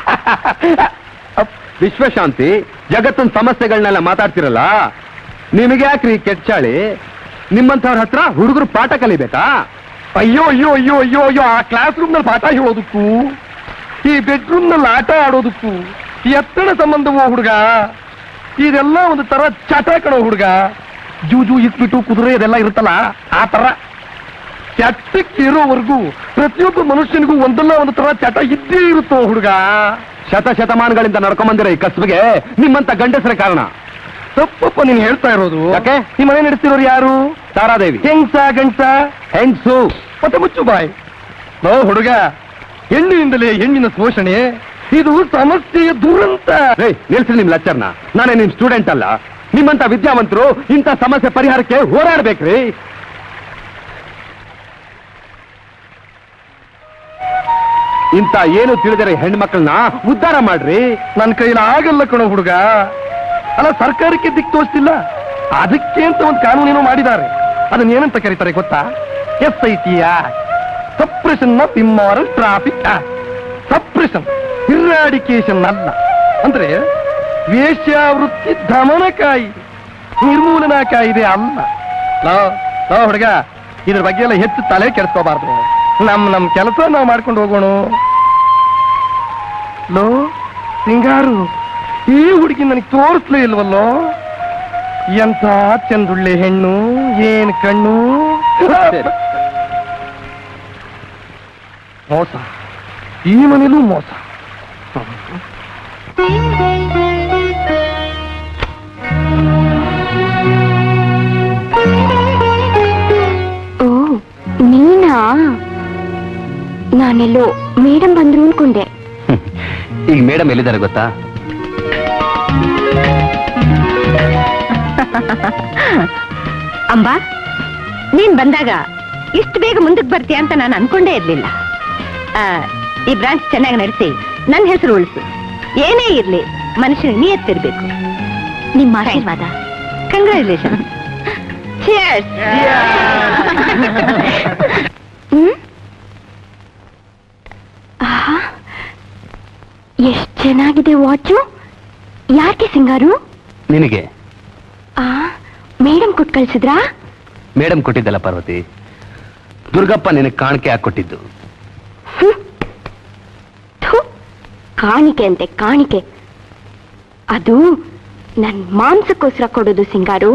ವಿಶ್ವಶಾಂತಿ ಜಗತ್ತಿನ ಸಮಸ್ಯೆಗಳನ್ನೆಲ್ಲ ಮಾತಾಡ್ತಿರಲ್ಲ ನಿಮಗೆ ಯಾಕ್ರಿ ಕೆಟ್ಚಾಳಿ ನಿಮ್ಮಂಥವ್ರ ಹತ್ರ ಹುಡುಗರು ಪಾಠ ಕಲಿಬೇಕಾ ಅಯ್ಯೋ ಅಯ್ಯೋ ಅಯ್ಯೋ ಅಯ್ಯೋ ಅಯ್ಯೋ ಆ ಕ್ಲಾಸ್ ರೂಮ್ ನಲ್ಲಿ ಪಾಠ ಹೇಳೋದಕ್ಕೂ ಈ ಬೆಡ್ರೂಮ್ ನಲ್ಲಿ ಆಟ ಆಡೋದಕ್ಕೂ ಈ ಎತ್ತಡ ಸಂಬಂಧವೋ ಹುಡುಗ ಇದೆಲ್ಲ ಒಂದು ತರ ಚಟ ಕಣೋ ಹುಡುಗ ಜೂಜು ಇಟ್ಬಿಟ್ಟು ಕುದುರೆ ಇದೆಲ್ಲ ಇರುತ್ತಲ್ಲ ಆ ತರ ಚಟಕ್ಕೆ ಇರೋವರೆಗೂ ಪ್ರತಿಯೊಬ್ಬ ಮನುಷ್ಯನಿಗೂ ಒಂದಲ್ಲ ಒಂದು ತರ ಚಟ ಇದ್ದೇ ಇರುತ್ತೋ ಹುಡುಗ ಶತ ಶತಮಾನಗಳಿಂದ ನಡ್ಕೊಂಬಂದಿರೋ ಈ ಕಸ್ಬಿಗೆ ನಿಮ್ಮಂತ ಗಂಡಸರ ಕಾರಣ ತಪ್ಪಪ್ಪ ನೀನ್ ಹೇಳ್ತಾ ಇರೋದು ಯಾಕೆ? ಈ ಮನೆ ನಡೆಸ್ತಿರೋರು ಯಾರು ತಾರಾದೇವಿ ಹೆಂಗ್ಸ ಗಂಡ್ಸ ಹೆಂಗ್ಸು ಮತ್ತೆ ಮುಚ್ಚು ಬಾಯ್ ನೋ ಹುಡುಗ ಹೆಣ್ಣಿನಿಂದಲೇ ಹೆಣ್ಣಿನ ಶೋಷಣೆ ಇದು ಸಮಸ್ಯೆಯ ದುರಂತ ರೇ ನಿಲ್ಸಿ ನಿಮ್ ಲೆಕ್ಚರ್ನ ನಾನೇ ನಿಮ್ ಸ್ಟೂಡೆಂಟ್ ಅಲ್ಲ ನಿಮ್ಮಂತ ವಿದ್ಯಾವಂತರು ಇಂಥ ಸಮಸ್ಯೆ ಪರಿಹಾರಕ್ಕೆ ಹೋರಾಡ್ಬೇಕ್ರಿ ಇಂಥ ಏನು ತಿಳಿದರೆ ಹೆಣ್ಮಕ್ಳನ್ನ ಉದ್ಧಾರ ಮಾಡ್ರಿ ನನ್ನ ಕೈಲಿ ಆಗಲ್ಲ ಕಣೋ ಹುಡುಗ ಅಲ್ಲ ಸರ್ಕಾರಕ್ಕೆ ದಿಕ್ ತೋರಿಸ್ತಿಲ್ಲ ಅದಕ್ಕೆ ಅಂತ ಒಂದು ಕಾನೂನೇನೋ ಮಾಡಿದ್ದಾರೆ ಅದನ್ನ ಏನಂತ ಕರೀತಾರೆ ಗೊತ್ತಾ S I T suppression of immoral traffic suppression eradication ಅಲ್ಲ ಅಂದ್ರೆ ವೇಶ್ಯಾವೃತ್ತಿ ದಮನ ಕಾಯಿದೆ ನಿರ್ಮೂಲನಾ ಕಾಯಿದೆ ಅಲ್ಲ ಲೋ ಲೋ ಹುಡುಗ ಇದ್ರ ಬಗ್ಗೆ ಎಲ್ಲ ಹೆಚ್ಚು ತಲೆ ಕೆಡಿಸ್ಕೋಬಾರ್ದು ನಮ್ ನಮ್ ಕೆಲಸ ನಾವು ಮಾಡ್ಕೊಂಡು ಹೋಗೋಣ ಲೋ ಸಿಂಗಾರು ಈ ಹುಡುಗಿ ನನಗೆ ತೋರಿಸ್ಲೇ ಇಲ್ವಲ್ಲೋ ಎಂತ ಚಂದುಳ್ಳೆ ಹೆಣ್ಣು ಏನ್ ಕಣ್ಣು ಮೋಸ ಈ ಮನೇಲೂ ಮೋಸ ಓ ನೀನಾ ನಾನೆಲ್ಲೋ ಮೇಡಮ್ ಬಂದ್ರು ಅನ್ಕೊಂಡೆ ಈಗ ಮೇಡಮ್ ಎಲ್ಲಿದ್ದಾರೆ ಗೊತ್ತಾ ಅಂಬಾ ನೀನ್ ಬಂದಾಗ ಇಷ್ಟು ಬೇಗ ಮುಂದಕ್ಕೆ ಬರ್ತೀಯ ಅಂತ ನಾನು ಅನ್ಕೊಂಡೇ ಇರ್ಲಿಲ್ಲ ಆ, ಈ ಬ್ರಾಂಚ್ ಚೆನ್ನಾಗಿ ನಡೆಸಿ ನನ್ನ ಹೆಸರು ಉಳಿಸು ಏನೇ ಇರ್ಲಿ ಮನುಷ್ಯನಿಗೆ ನಿಯತ್ತಿರ್ಬೇಕು ನಿಮ್ಮ ಆಶೀರ್ವಾದ ಕಂಗ್ರ್ಯಾಚುಲೇಷನ್ ಹ್ಮ್ ಆಹಾ ಎಷ್ಟ್ ಚೆನ್ನಾಗಿದೆ ವಾಚು ಯಾಕೆ ಸಿಂಗಾರು ನಿನಗೆ ಆ ಮೇಡಮ್ ಕೊಟ್ಟು ಕಳ್ಸಿದ್ರಾ ಮೇಡಮ್ ಕೊಟ್ಟಿದ್ದಲ್ಲ ಪಾರ್ವತಿ ದುರ್ಗಪ್ಪ ನಿನಗೆ ಕಾಣಿಕೆ ಹಾಕೊಟ್ಟಿದ್ದು ಹ್ಮ್. ಥು, ಕಾಣಿಕೆ ಅಂತೆ ಕಾಣಿಕೆ ಅದು ನನ್ ಮಾಂಸಕ್ಕೋಸ್ಕರ ಕೊಡೋದು ಸಿಂಗಾರು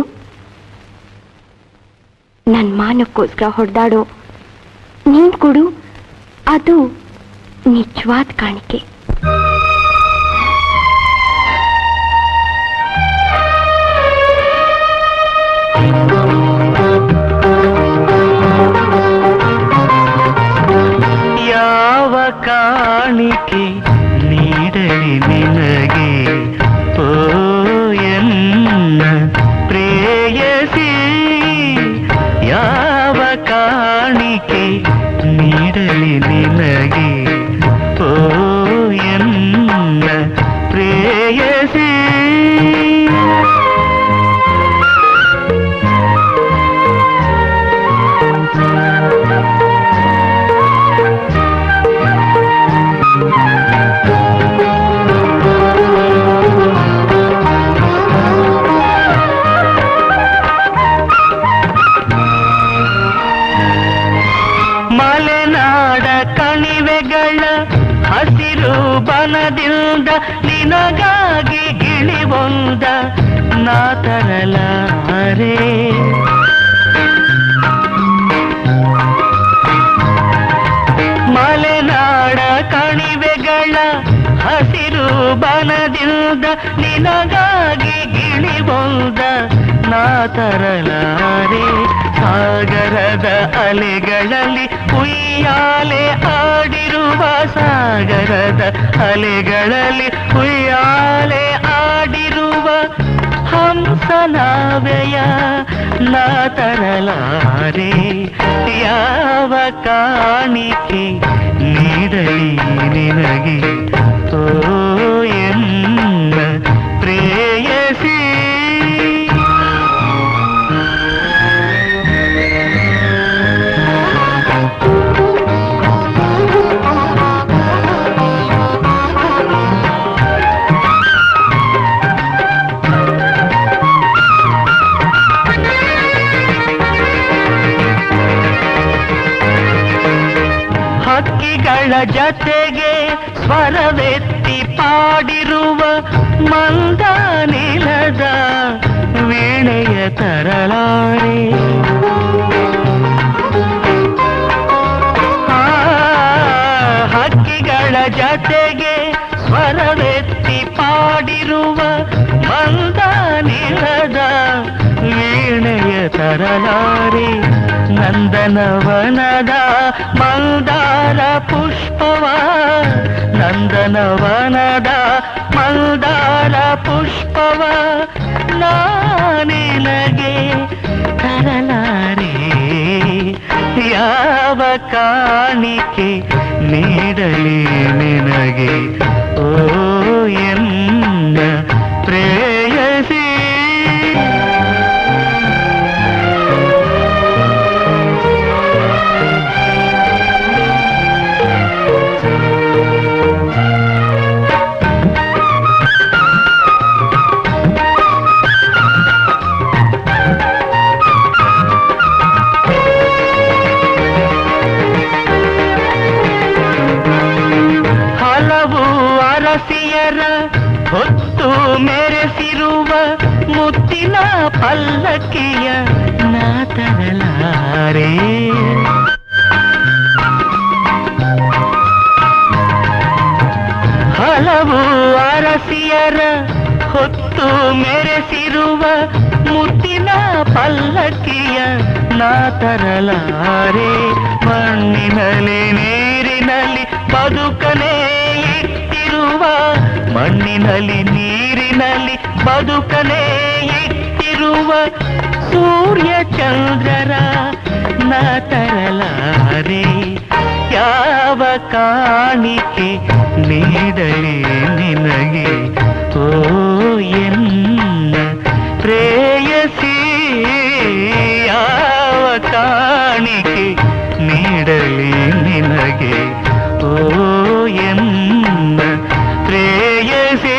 ನನ್ ಮಾನಕ್ಕೋಸ್ಕರ ಹೊಡೆದಾಡೋ ನೀನ್ ಕೊಡು ಅದು ನಿಜವಾದ ಕಾಣಿಕೆ ಯಾವ ಕಾಣಿಕೆ ನೀಡಲಿ ನಿನಗೆ ಓ ಎನ್ನ ಪ್ರೇಯಸಿ ಯಾವ ಕಾಣಿಕೆ ನೀಡಲಿ ನಿನಗೆ ಓ ನಿನಗಾಗಿ ಗಿಳಿಬೊಂದ ನಾ ತರಲಾರೆ ಮಲೆನಾಡ ಕಣಿವೆಗಳ ಹಸಿರು ಬನದಿಂದ ನಿನಗಾಗಿ ಗಿಳಿಬೊಂದ ನಾ ತರಲಾರೆ ಸಾಗರದ ಅಲೆಗಳಲ್ಲಿ ಉಯ್ಯಾಲೆ ಆಡಿರುವ ಸಾಗರದ ಅಲೆಗಳಲ್ಲಿ ಉಯ್ಯಾಲೆ ಆಡಿರುವ ಹಂಸನಾವೆಯ ನಾ ತರಲಾರೆ ಯಾವ ಕಾಣಿಕೆ ನೀಡಲಿ ನಿನಗೆ ಓ ಎನ್ನ ಪ್ರೇಯಸಿ ಹಕ್ಕಿಗಳ ಜತೆಗೆ ಸ್ವರವೆತ್ತಿ ಪಾಡಿರುವ ಮಂದ ನಿಲದ ವೀಣೆಯ ತರಲಾರೆ ಆ, ಹಕ್ಕಿಗಳ ಜತೆಗೆ ಸ್ವರವೆತ್ತಿ ಪಾಡಿರುವ ಮಂದ ನಿಲದ ವೀಣೆಯ ತರಲಾರೆ ನಂದನವನದ ಮಂದಾರ ಪುಷ್ಪವ ನಂದನವನದ ಮಂದಾರ ಪುಷ್ಪವ ನಾನಿನಗೆ ತರಲಾರೆ ಯಾವ ಕಾಣಿಕೆ ನೀಡಲಿ ನಿನಗೆ ಓ ಎನ್ನ ಪ್ರೇಯಸಿ ಹಲವು ಅರಸಿಯರ ಹೊತ್ತು ಮೆರೆಸಿರುವ ಮುತ್ತಿನ ಪಲ್ಲಕ್ಕಿಯ ನಾ ತರಲಾರೆ ಹಲವು ಅರಸಿಯರ ಹೊತ್ತು ಮೆರೆಸಿರುವ ಮುತ್ತಿನ ಪಲ್ಲಕ್ಕಿಯ ನಾ ತರಲಾರೆ ಮಣ್ಣಿನಲ್ಲಿ ನೀರಿನಲ್ಲಿ ಬದುಕನೇ ಇಟ್ಟಿರುವ ಮಣ್ಣಿನಲ್ಲಿ ನೀರಿನಲ್ಲಿ ಬದುಕನೇ ಇಟ್ಟಿರುವ ಸೂರ್ಯ ಚಂದ್ರರ ನಾ ತರಲಾರೆ ಯಾವ ಕಾಣಿಕೆ ನೀಡಲಿ ನಿನಗೆ ಓ ಎನ್ನ ಪ್ರೇಯಸಿ ಯಾವ ಕಾಣಿಕೆ ನೀಡಲಿ ನಿನಗೆ ಓ ಎನ್ನ ಪ್ರೇಯಸಿ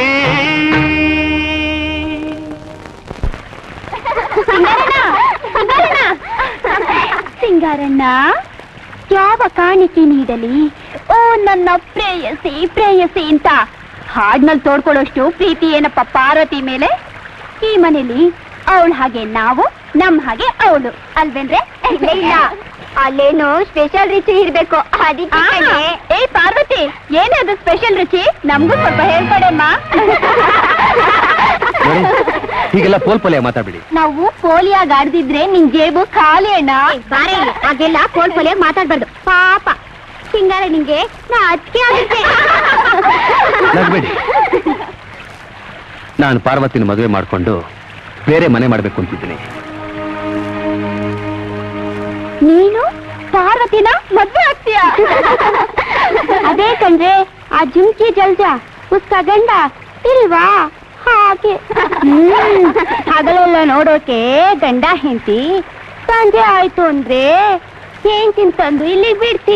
ಸಿಂಗಾರಣ್ಣ ಯಾವ ಕಾಣಿಕೆ ನೀಡಲಿ ಓ ನನ್ನ ಪ್ರೇಯಸಿ ಪ್ರೇಯಸಿ ಅಂತ ಹಾಡ್ನಲ್ಲಿ ತೋಡ್ಕೊಳ್ಳೋಷ್ಟು ಪ್ರೀತಿ ಏನಪ್ಪ ಪಾರ್ವತಿ ಮೇಲೆ ಈ ಮನೇಲಿ ಅವಳ ಹಾಗೆ ನಾವು ನಮ್ ಹಾಗೆ ಅವಳು ಅಲ್ವೇನ್ರೆ ಇಲ್ಲ ಇಲ್ಲ ಅಲ್ಲೇನು ಸ್ಪೆಷಲ್ ರುಚಿ ಇರ್ಬೇಕು ಅದಕ್ಕೆ ಏ ಪಾರ್ವತಿ ಏನೇ ಅದು ಸ್ಪೆಷಲ್ ರುಚಿ ನಮ್ಗೂ ಸ್ವಲ್ಪ ಹೇಳ್ಕೊಡಮ್ಮ ನೋಡಿ ಹೀಗೆಲ್ಲ ಪೋಲ್ ಪೋಲೆ ಮಾತಾಡ್ಬಿಡಿ ನಾವು ಪೋಲಿಯಾಗ ಆಡ್ದಿದ್ರೆ ನಿನ್ ಜೇಬು ಖಾಲಿ ಅಣ್ಣ ಬಾರೆ ಹಾಗೆಲ್ಲ ಕೋಲ್ ಪೋಲಿಯಾಗ ಮಾತಾಡ್ಬಾರ್ದು ಪಾಪ ಹಿಂಗಾರೆ ನಿಂಗೆ ನಾ ಅದಕ್ಕೆ ಆಗುತ್ತೆ ನಗ್ಬೇಡಿ ನಾನು ಪಾರ್ವತಿನ ಮದುವೆ ಮಾಡ್ಕೊಂಡು ಬೇರೆ ಮನೆ ಮಾಡ್ಬೇಕು ಅಂತಿದ್ದೀನಿ ನೀನು ಪಾರ್ವತಿನ ಮದ್ವೆ ಆಗ್ತೀಯ ಅದೇ ಕಣ್ರೆ ಆ ಜುಮ್ಕಿ ಜಲ್ಜ ಉಸ್ಕ ಗಂಡ ಇಲ್ವಾ ಹಾಗೆ ಹ್ಮ್ ಹಗಲೆಲ್ಲ ನೋಡೋಕೆ ಗಂಡ ಹೆಂಡತಿ ಸಂಜೆ ಆಯ್ತು ಅಂದ್ರೆ ಹೆಂಡ್ತಿನ್ ತಂದು ಇಲ್ಲಿ ಬಿಡ್ತಿ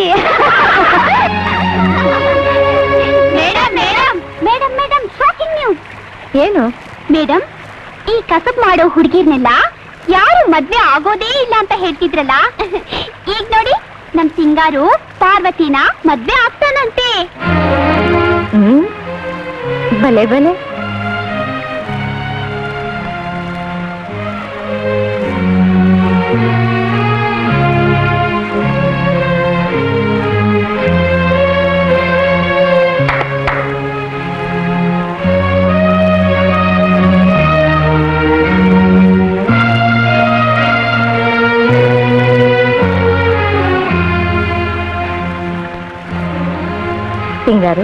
madam madam madam madam shocking news ಏನು ಮೇಡಮ್ ಈ ಕಸಬ್ ಮಾಡೋ ಹುಡುಗಿರ್ನೆಲ್ಲ ಯಾರು ಮದ್ವೆ ಆಗೋದೇ ಇಲ್ಲ ಅಂತ ಹೇಳ್ತಿದ್ರಲ್ಲ ಈಗ ನೋಡಿ ನಮ್ ಸಿಂಗಾರು ಪಾರ್ವತಿನ ಮದ್ವೆ ಆಗ್ತಾನಂತೆ ಬಲೆ ಬಲೆ ಸಿಂಗಾರು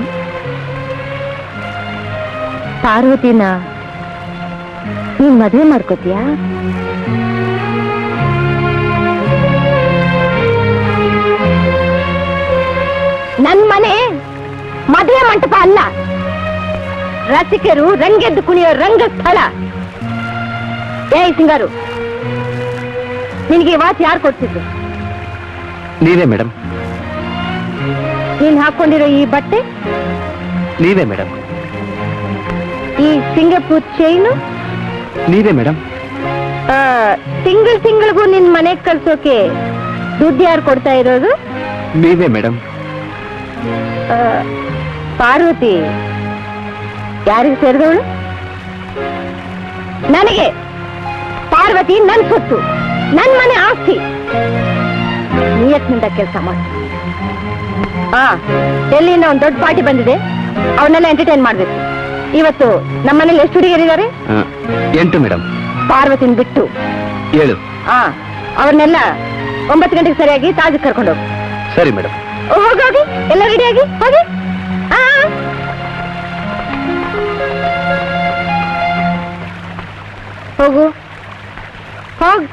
ಪಾರ್ವತಿನ ನೀನ್ ಮದ್ವೆ ಮಾಡ್ಕೋತೀಯಾ ನನ್ ಮನೆ ಮದುವೆ ಮಂಟಪ ಅಲ್ಲ ರಸಿಕರು ರಂಗೆದ್ದು ಕುಣಿಯೋ ರಂಗಸ್ಥಳ ಏಯ್ ಸಿಂಗಾರು ನಿನಗೆ ಈ ವಾಚ್ ಯಾರು ಕೊಡ್ತಿದ್ದು ನೀವೇ ಮೇಡಮ್ ನೀನ್ ಹಾಕೊಂಡಿರೋ ಈ ಬಟ್ಟೆ ನೀವೇ ಮೇಡಮ್ ಈ ಸಿಂಗಪೂರ್ ಚೈನು ನೀವೇ ಮೇಡಮ್ ತಿಂಗಳು ತಿಂಗಳಿಗೂ ನಿನ್ ಮನೆಗ್ ಕಳ್ಸೋಕೆ ದುಡ್ಡು ಯಾರು ಕೊಡ್ತಾ ಇರೋದು ನೀವೇ ಮೇಡಮ್ ಆ, ಪಾರ್ವತಿ ಯಾರಿಗೆ ಸೇರಿದವಳು ನನಗೆ ಪಾರ್ವತಿ ನನ್ ಸೊತ್ತು ನನ್ ಮನೆ ಆಸ್ತಿ ನಿಯತ್ನಿಂದ ಕೆಲಸ ಮಾಡಿ ಹಾ ಎಲ್ಲಿಂದ ಒಂದ್ ದೊಡ್ಡ ಪಾರ್ಟಿ ಬಂದಿದೆ ಅವನ್ನೆಲ್ಲ ಎಂಟರ್ಟೈನ್ ಮಾಡ್ಬೇಕು ಇವತ್ತು ನಮ್ಮನೇಲಿ ಎಷ್ಟು ಹುಡುಗಿಯರಿದ್ದಾರೆ ಎಂಟು ಮೇಡಮ್ ಪಾರ್ವತಿನ ಬಿಟ್ಟು ಏಳು ಹಾ ಅವ್ರನ್ನೆಲ್ಲ ಒಂಬತ್ತು ಗಂಟೆಗೆ ಸರಿಯಾಗಿ ತಾಜ್ ಕರ್ಕೊಂಡು ಹೋಗು ಸರಿ ಮೇಡಮ್ ಹೋಗಿ ಹೋಗಿ ಎಲ್ಲ ರೆಡಿಯಾಗಿ ಹೋಗಿ ಆ, ಆ. ಹೋಗು ಹೋಗ್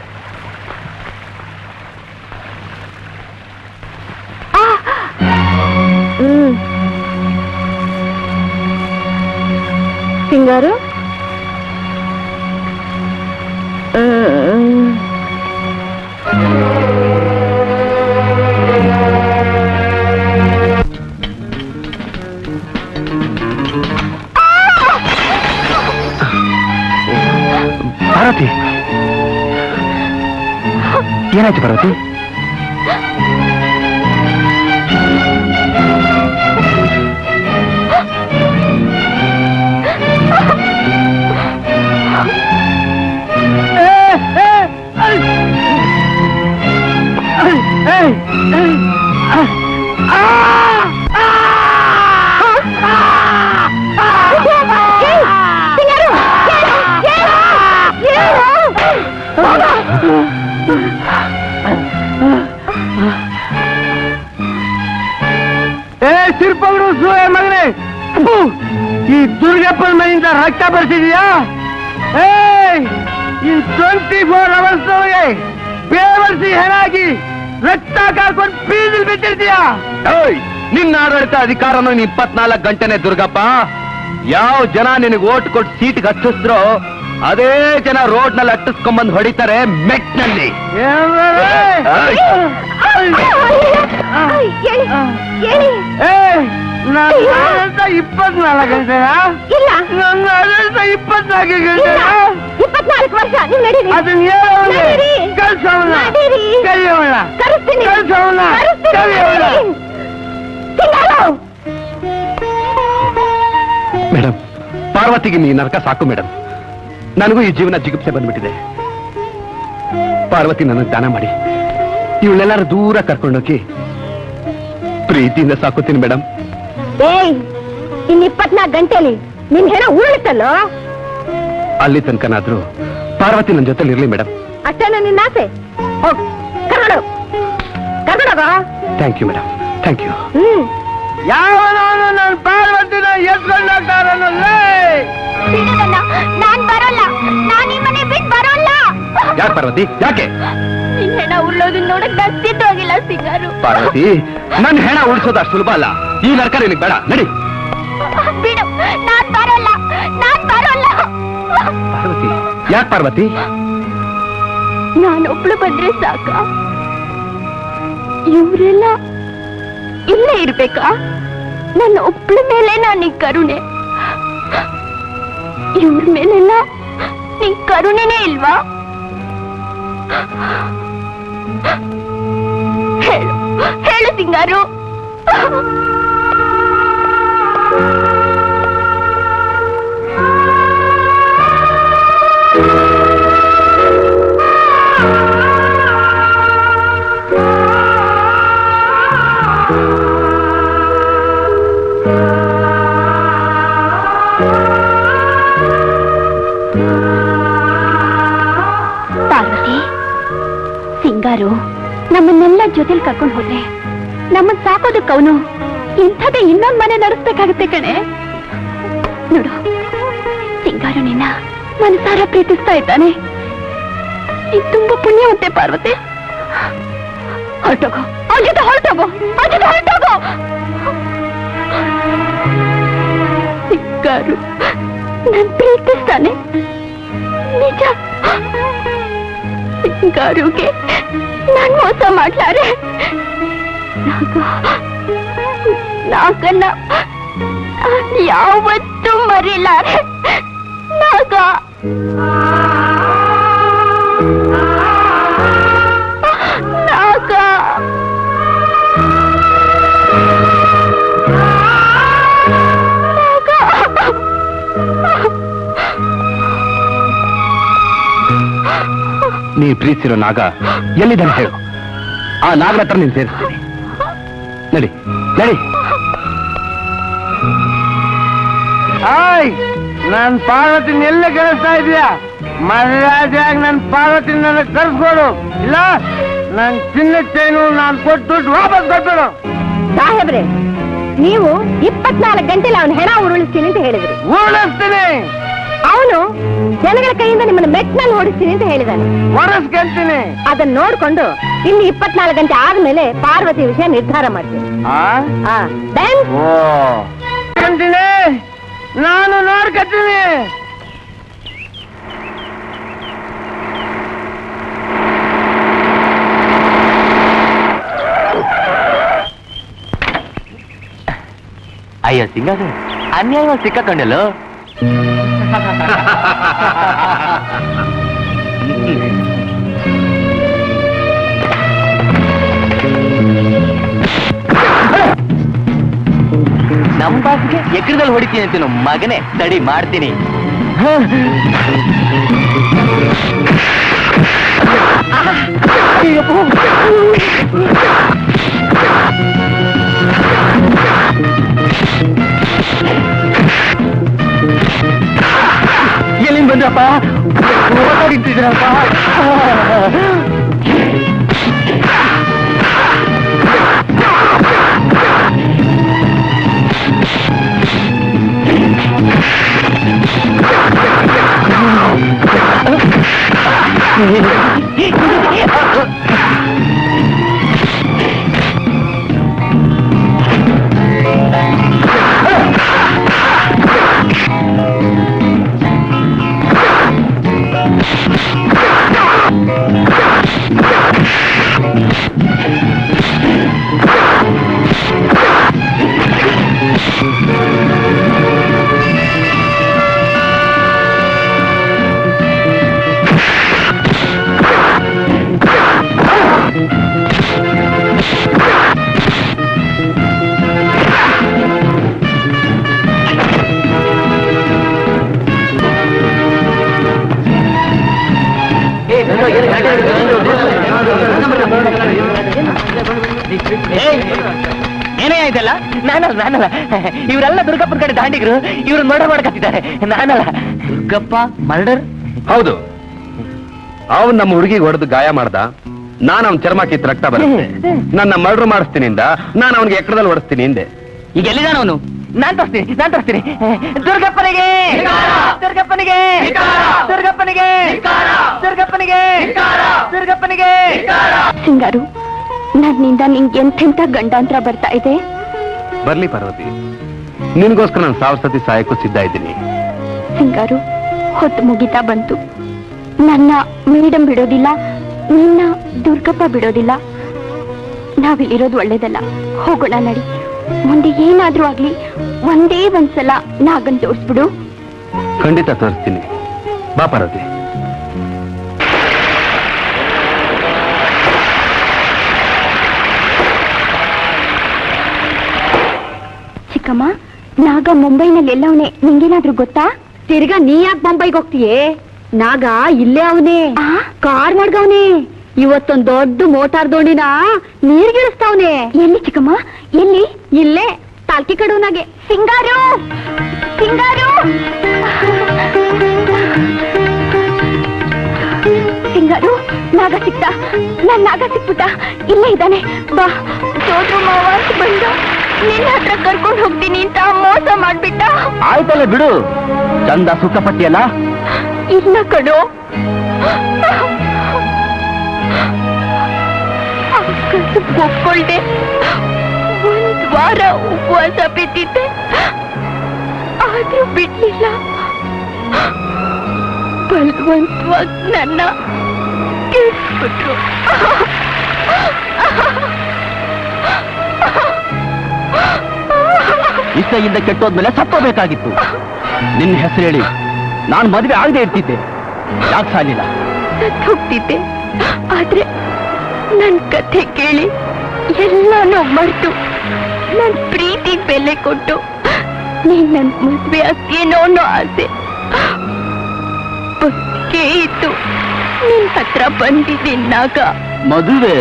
ಆ. ಹ್ಮ್ ಸಿಂಗಾರು ಹ್ಮ್ ಪಾರ್ವತಿ ಏನಾಯ್ತು ಪಾರ್ವತಿ ಏ ಸಿರ್ಪಗಳು ಸೂಳೆ ಮಗನೇ ಥು, ಈ ದುರ್ಗಪ್ಪನ ಮನೆಯಿಂದ ರಕ್ತ ಬರ್ತಿದೀಯಾ ಏಯ್ ಈ ಟ್ವೆಂಟಿ ಫೋರ್ ಅವರ್ಸ್ ಒಳಗೆ ಬೇವರ್ಸಿ ಹೆಣಾಗಿ ರಕ್ತ ಕಾಕೊಂಡು ಬೀದಿಲ್ ಬಿಟ್ಟಿರ್ತೀಯಾ ಏಯ್, ನಿನ್ನ ಆಡಳಿತ ಅಧಿಕಾರನು ನೀನ್ ಇಪ್ಪತ್ನಾಲ್ಕು ಗಂಟೆನೆ ದುರ್ಗಪ್ಪ ಯಾವ ಜನ ನಿನಗೆ ಓಟ್ ಕೊಟ್ಟು ಸೀಟ್ಗೆ ಹಚ್ಚಿಸ್ರೋ ಅದೇ ಜನ ರೋಡ್ ನಲ್ಲಿ ಅಟ್ಟಿಸ್ಕೊಂಬಂದ್ ಹೊಡಿತಾರೆ ಮೆಟ್ನಲ್ಲಿ ನಾನು ಆಡಳಿತ ಇಪ್ಪತ್ನಾಲ್ಕು ಗಂಟೆನಾ ಇಲ್ಲ ನನ್ನ ಆಡಳಿತ ಇಪ್ಪತ್ನಾಲ್ಕು ಗಂಟೆನಾ ಇಪ್ಪತ್ನಾಲ್ಕು ವರ್ಷ ನೀವು ನಡೀರಿ ಅದನ್ನ ಹೇಳೋಣ ನಡೀರಿ. ಕಳ್ಸೋಣ ನಡೀರಿ. ಕಲಿಯೋಣ ಕರೆಸ್ತೀನಿ ಕಳ್ಸೋಣ ಕರೆಸ್ತೀನಿ, ಕಲಿಯೋಣ ನಡೀರಿ. ಸಿಂಗಾರು ಮೇಡಮ್ ಪಾರ್ವತಿಗೆ ನೀ ನರಕ ಸಾಕು ಮೇಡಮ್ ನನಗೂ ಈ ಜೀವನ ಜಿಗುಪ್ಸೆ ಬಂದ್ಬಿಟ್ಟಿದೆ ಪಾರ್ವತಿ ನನಗೆ ದಾನ ಮಾಡಿ ಇವಳೆಲ್ಲರೂ ದೂರ ಕರ್ಕೊಂಡೋಗಿ ಪ್ರೀತಿಯಿಂದ ಸಾಕುತ್ತೀನಿ ಮೇಡಮ್ ಏಯ್ ಇನ್ ಇಪ್ಪತ್ನಾಲ್ಕು ಗಂಟೆಲಿ ನಿನ್ ಹೆಣ ಉರುಳುತ್ತಲ್ಲೋ ಅಲ್ಲಿ ತನಕನಾದ್ರೂ ಪಾರ್ವತಿ ನನ್ನ ಜೊತೆಲಿ ಇರ್ಲಿ ಮೇಡಮ್ ಅಷ್ಟೇನ ನಿನ್ನ ಆಸೆ ಹೋಗ್ ಕರ್ಕೊಂಡು ಕರ್ಕೊಂಡೋಗ thank you madam thank you hmm ಯಾವನವನು ನನ್ನ ಪಾರ್ವತಿನ ಎತ್ಕೊಂಡು ಹೋಗ್ತಾರನ್ನಲ್ಲೇ ನಾನ್ ಬರೋಲ್ಲ ನಾನ್ ಈ ಮನೆ ಬಿಟ್ಟು ಬರೋಲ್ಲ ಯಾಕೆ ಪಾರ್ವತಿ ಯಾಕೆ ನಿನ್ ಹೆಣ ಉರ್ಳೋದನ್ನ ನೋಡಕ್ ನಸ್ತಿದ್ದು ಹೋಗಿಲ್ಲ ಸಿಂಗಾರು ಪಾರ್ವತಿ ನನ್ನ ಹೆಣ ಉಳಿಸೋದು ಅಷ್ಟು ಸುಲಭ ಅಲ್ಲ ಈ ನರ್ಕ ನಿನಗೆ ಬೇಡ ನಡಿ ಬಿಡು ನಾನ್ ಬರೋಲ್ಲ ನಾನ್ ಬರೋಲ್ಲ ಪಾರ್ವತಿ ಯಾಕೆ ಪಾರ್ವತಿ ನಾನೊಬ್ಳು ಬಂದ್ರೆ ಸಾಕ ಇವರೆಲ್ಲ ಇಲ್ಲೇ ಇರ್ಬೇಕಾ ನನ್ನ ಒಬ್ಳ ಮೇಲೆ ನಾನೀಗ ಕರುಣೆ ಇವ್ರ ಮೇಲೆಲ್ಲ ನೀ ಕರುಣೆನೇ ಇಲ್ವಾ ಹೇಳು ಹೇಳು ಸಿಂಗಾರು ದೇವ್ರು ನಮ್ಮನ್ನೆಲ್ಲ ಜೊತೆಲಿ ಕರ್ಕೊಂಡು ಹೋದ್ರೆ ನಮ್ಮನ್ ಸಾಕೋದಕ್ಕೆ ಅವನು ಇಂಥದೇ ಇನ್ನೊಂದ್ ಮನೆ ನಡೆಸ್ಬೇಕಾಗತ್ತೆ ಕಣೆ ನೋಡು ಸಿಂಗಾರು ನಿನ್ನ ಮನಸಾರ ಪ್ರೀತಿಸ್ತಾ ಇದ್ದಾನೆ ನೀನ್ ತುಂಬಾ ಪುಣ್ಯವಂತೆ ಪಾರ್ವತಿ ಹೊರಟೋಗೋ ಅವ್ನ ಜೊತೆ ಹೊರಟೋಗೋ ಅವ್ನ ಜೊತೆ ಹೊರಟೋಗೋ ಸಿಂಗಾರು ನನ್ ಪ್ರೀತಿಸ್ತಾನೆ ನಿಜ ಸಿಂಗಾರುಗೆ ನಾನ್ ಮೋಸ ಮಾಡ್ಲಾರೆ ನಾಗ ನಾಗನ್ನ ನಾನ್ ಯಾವತ್ತೂ ಮರಿಲಾರೆ ನಾಗ ನಾಗ ನೀ ಪ್ರೀತಿಸಿರೋ ನಾಗ ಎಲ್ಲಿದ್ದಾನೆ ಹೇಳು ಆ ನಾಗನ ಹತ್ರ ನೀನು ಸೇರಿಸ್ತೀನಿ ನಡಿ ನಡಿ ಆಯ್ ನನ್ ಪಾರ್ವತಿನ ಎಲ್ಲ ಕಳಿಸ್ತಾ ಇದೀಯಾ ಮಹಾರಾಜಾಗಿ ನನ್ ಪಾರ್ವತಿ ನನಗೆ ಕರ್ಸ್ಕೊಡು ಇಲ್ಲ ನನ್ ಚಿನ್ನ ಚೈನು ನಾನ್ ಕೊಟ್ಟು ದುಡ್ಡು ವಾಪಸ್ ಕೊಟ್ಬಿಡು ಸಾಹೇಬ್ರೆ ನೀವು ಇಪ್ಪತ್ನಾಲ್ಕು ಗಂಟೆಲಿ ಅವನ ಹೆಣ ಉರುಳಿಸ್ತೀನಿ ಅಂತ ಹೇಳಿದ್ರಿ ಉಳಿಸ್ತೀನಿ ಅವನು ಜನಗಳ ಕೈಯಿಂದ ನಿಮ್ಮನ್ನ ಮೆಟ್ನಲ್ಲಿ ಓಡಿಸ್ತೀನಿ ಅಂತ ಹೇಳಿದಾನೆ ಒರೆಸ್ಕೊಂತೀನಿ ಅದನ್ನ ನೋಡ್ಕೊಂಡು ಇನ್ನು ಇಪ್ಪತ್ನಾಲ್ಕು ಗಂಟೆ ಆದ್ಮೇಲೆ ಪಾರ್ವತಿ ವಿಷಯ ನಿರ್ಧಾರ ಮಾಡ್ತೀನಿ ಆ ಆ, then ಓ ಅಂತೀನಿ ನಾನು ನೋಡ್ಕತ್ತೀನಿ ಅಯ್ಯೋ ಸಿಂಗದು ಅನ್ಯಾಯವಾಗಿ ಸಿಕ್ಕಾಕೊಂಡಲ್ಲೋ ನಮ್ ಬಾಸ್ಗೆ ಎಕರದಲ್ಲಿ ಹೊಡಿತೀನಿ ಅಂತೀನು ಮಗನೇ ತಡಿ ಮಾಡ್ತೀನಿ ಎಲ್ಲಿಂದ ಬಂದ್ರಪ್ಪ ಓಡಾಡಿದ್ರಪ್ಪ ಏನೇ ಆಯ್ತಲ್ಲ ನಾನಲ್ಲ ನಾನಲ್ಲ ಇವರೆಲ್ಲ ದುರ್ಗಪ್ಪನ ಕಡೆ ದಾಂಡಿಗರು ಇವ್ರು ಮರ್ಡರ್ ಮಾಡಕತ್ತಿದ್ದಾರೆ ನಾನಲ್ಲ ದುರ್ಗಪ್ಪ ಮರ್ಡರ್ ಹೌದು ಅವನ್ ನಮ್ಮ ಹುಡುಗಿಗೆ ಹೊಡೆದು ಗಾಯ ಮಾಡ್ದ ನಾನು ಅವನ್ ಚರ್ಮ ಕಿತ್ತು ರಕ್ತ ಬರುತ್ತೆ ನನ್ನ ಮರ್ಡರ್ ಮಾಡಿಸ್ತೀನಿ ಇಂದ ನಾನು ಅವನಿಗೆ ಎಕ್ಕಡದಲ್ಲಿ ಹೊಡಿಸ್ತೀನಿ ಹಿಂದೆ ಈಗ ಎಲ್ಲಿದ್ದಾನ ಅವನು ನಾನ್ ತೋರಿಸ್ತೀನಿ ನಾನ್ ತೋರಿಸ್ತೀನಿ ದುರ್ಗಪ್ಪನಿಗೆ ದುರ್ಗಪ್ಪನಿಗೆ ದುರ್ಗಪ್ಪನಿಗೆ ದುರ್ಗಪ್ಪನಿಗೆ ದುರ್ಗಪ್ಪನಿಗೆ ಸಿಂಗಾರು ನನ್ನಿಂದ ನಿಂಗೆ ಎಂತೆಂಥ ಗಂಡಾಂತರ ಬರ್ತಾ ಇದೆ ಬರ್ಲಿ ಪಾರ್ವತಿ ನಿನ್ಗೋಸ್ಕರ ನಾನು ಸಾವಿರ ಸತಿ ಸಾಯಕ್ಕೂ ಸಿದ್ಧ ಇದ್ದೀನಿ ಸಿಂಗಾರು ಹೊತ್ತು ಮುಗಿತಾ ಬಂತು ನನ್ನ ಮೇಡಮ್ ಬಿಡೋದಿಲ್ಲ ನಿನ್ನ ದುರ್ಗಪ್ಪ ಬಿಡೋದಿಲ್ಲ ನಾವಿಲ್ಲಿರೋದು ಒಳ್ಳೇದಲ್ಲ ಹೋಗೋಣ ನಡಿ ಮುಂದೆ ಏನಾದ್ರೂ ಆಗ್ಲಿ ಒಂದೇ ಒಂದ್ಸಲ ನಾಗನ್ ತೋರಿಸ್ಬಿಡು ಖಂಡಿತ ತೋರಿಸ್ತೀನಿ ಬಾ ಪಾರ್ವತಿ ಚಿಕ್ಕಮ್ಮ ನಾಗ ಮುಂಬೈನಲ್ಲಿ ಎಲ್ಲವನೇ ನಿಂಗೇನಾದ್ರೂ ಗೊತ್ತಾ ತಿರ್ಗಾ ನೀ ಯಾಕೆ ಬೊಂಬೈಗೆ ಹೋಗ್ತೀಯೇ ನಾಗ ಇಲ್ಲೇ ಅವನೇ ಕಾರ್ ಮಾಡ್ಗವ್ನೆ ಇವತ್ತೊಂದ್ ದೊಡ್ಡ ಮೋಟಾರ್ ದೋಣಿನ ನೀರ್ಗಿಳಿಸ್ತಾವ್ನೆ ಎಲ್ಲಿ ಚಿಕ್ಕಮ್ಮ ಎಲ್ಲಿ ಇಲ್ಲೇ ತಾಲ್ಕಿ ಕಡುವನಾಗೆ ಸಿಂಗಾರು ಸಿಂಗಾರು ಬಂಗಾರು ನಾಗ ಸಿಕ್ತ ನನ್ ನಾಗ ಸಿಕ್ಬಿಟ್ಟ ಇಲ್ಲೇ ಇದ್ದಾನೆ ಬಾ ದೊಡ್ಡ ಮಾವ ಅಂತ ಬಂದ ನಿನ್ನ ಹತ್ರ ಕರ್ಕೊಂಡು ಹೋಗ್ತೀನಿ ಅಂತ ಮೋಸ ಮಾಡ್ಬಿಟ್ಟ ಆಯ್ತಲ್ಲ ಬಿಡು ಚಂದ ಸುಖಪಟ್ಟಿಯಲ್ಲ ಇಲ್ಲ ಕಣೋ ಒಪ್ಕೊಳ್ದೆ ಒಂದ್ ವಾರ ಉಪವಾಸ ಬಿದ್ದಿದ್ದೆ ಆದ್ರೂ ಬಿಡ್ಲಿಲ್ಲ ಬಲವಂತವಾಗಿ ನನ್ನ ಕೆಡ್ಸ್ಬಿಟ್ರು ಇಷ್ಟದಿಂದ ಕೆಟ್ಟೋದ್ಮೇಲೆ ಸತ್ತೋಬೇಕಾಗಿತ್ತು ನಿನ್ನ ಹೆಸರು ಹೇಳಿ ನಾನು ಮದುವೆ ಆಗದೆ ಇರ್ತಿದ್ದೆ ಯಾಕೆ ಸಾಲಿಲ್ಲ ಸತ್ತು ಹೋಗ್ತಿದ್ದೆ ಆದ್ರೆ ನನ್ ಕಥೆ ಕೇಳಿ ಎಲ್ಲಾನು ಮರ್ತು ನನ್ ಪ್ರೀತಿ ಬೆಲೆ ಕೊಟ್ಟು ನೀನ್ ನನ್ ಮದ್ವೆ ಆಗ್ತೀನೋ ಅನ್ನೋ ಆಸೆ ಬದುಕೇ ಇತ್ತು ನಿನ್ ಹತ್ರ ಬಂದಿದ್ದೀನಾಗ ಮದುವೆ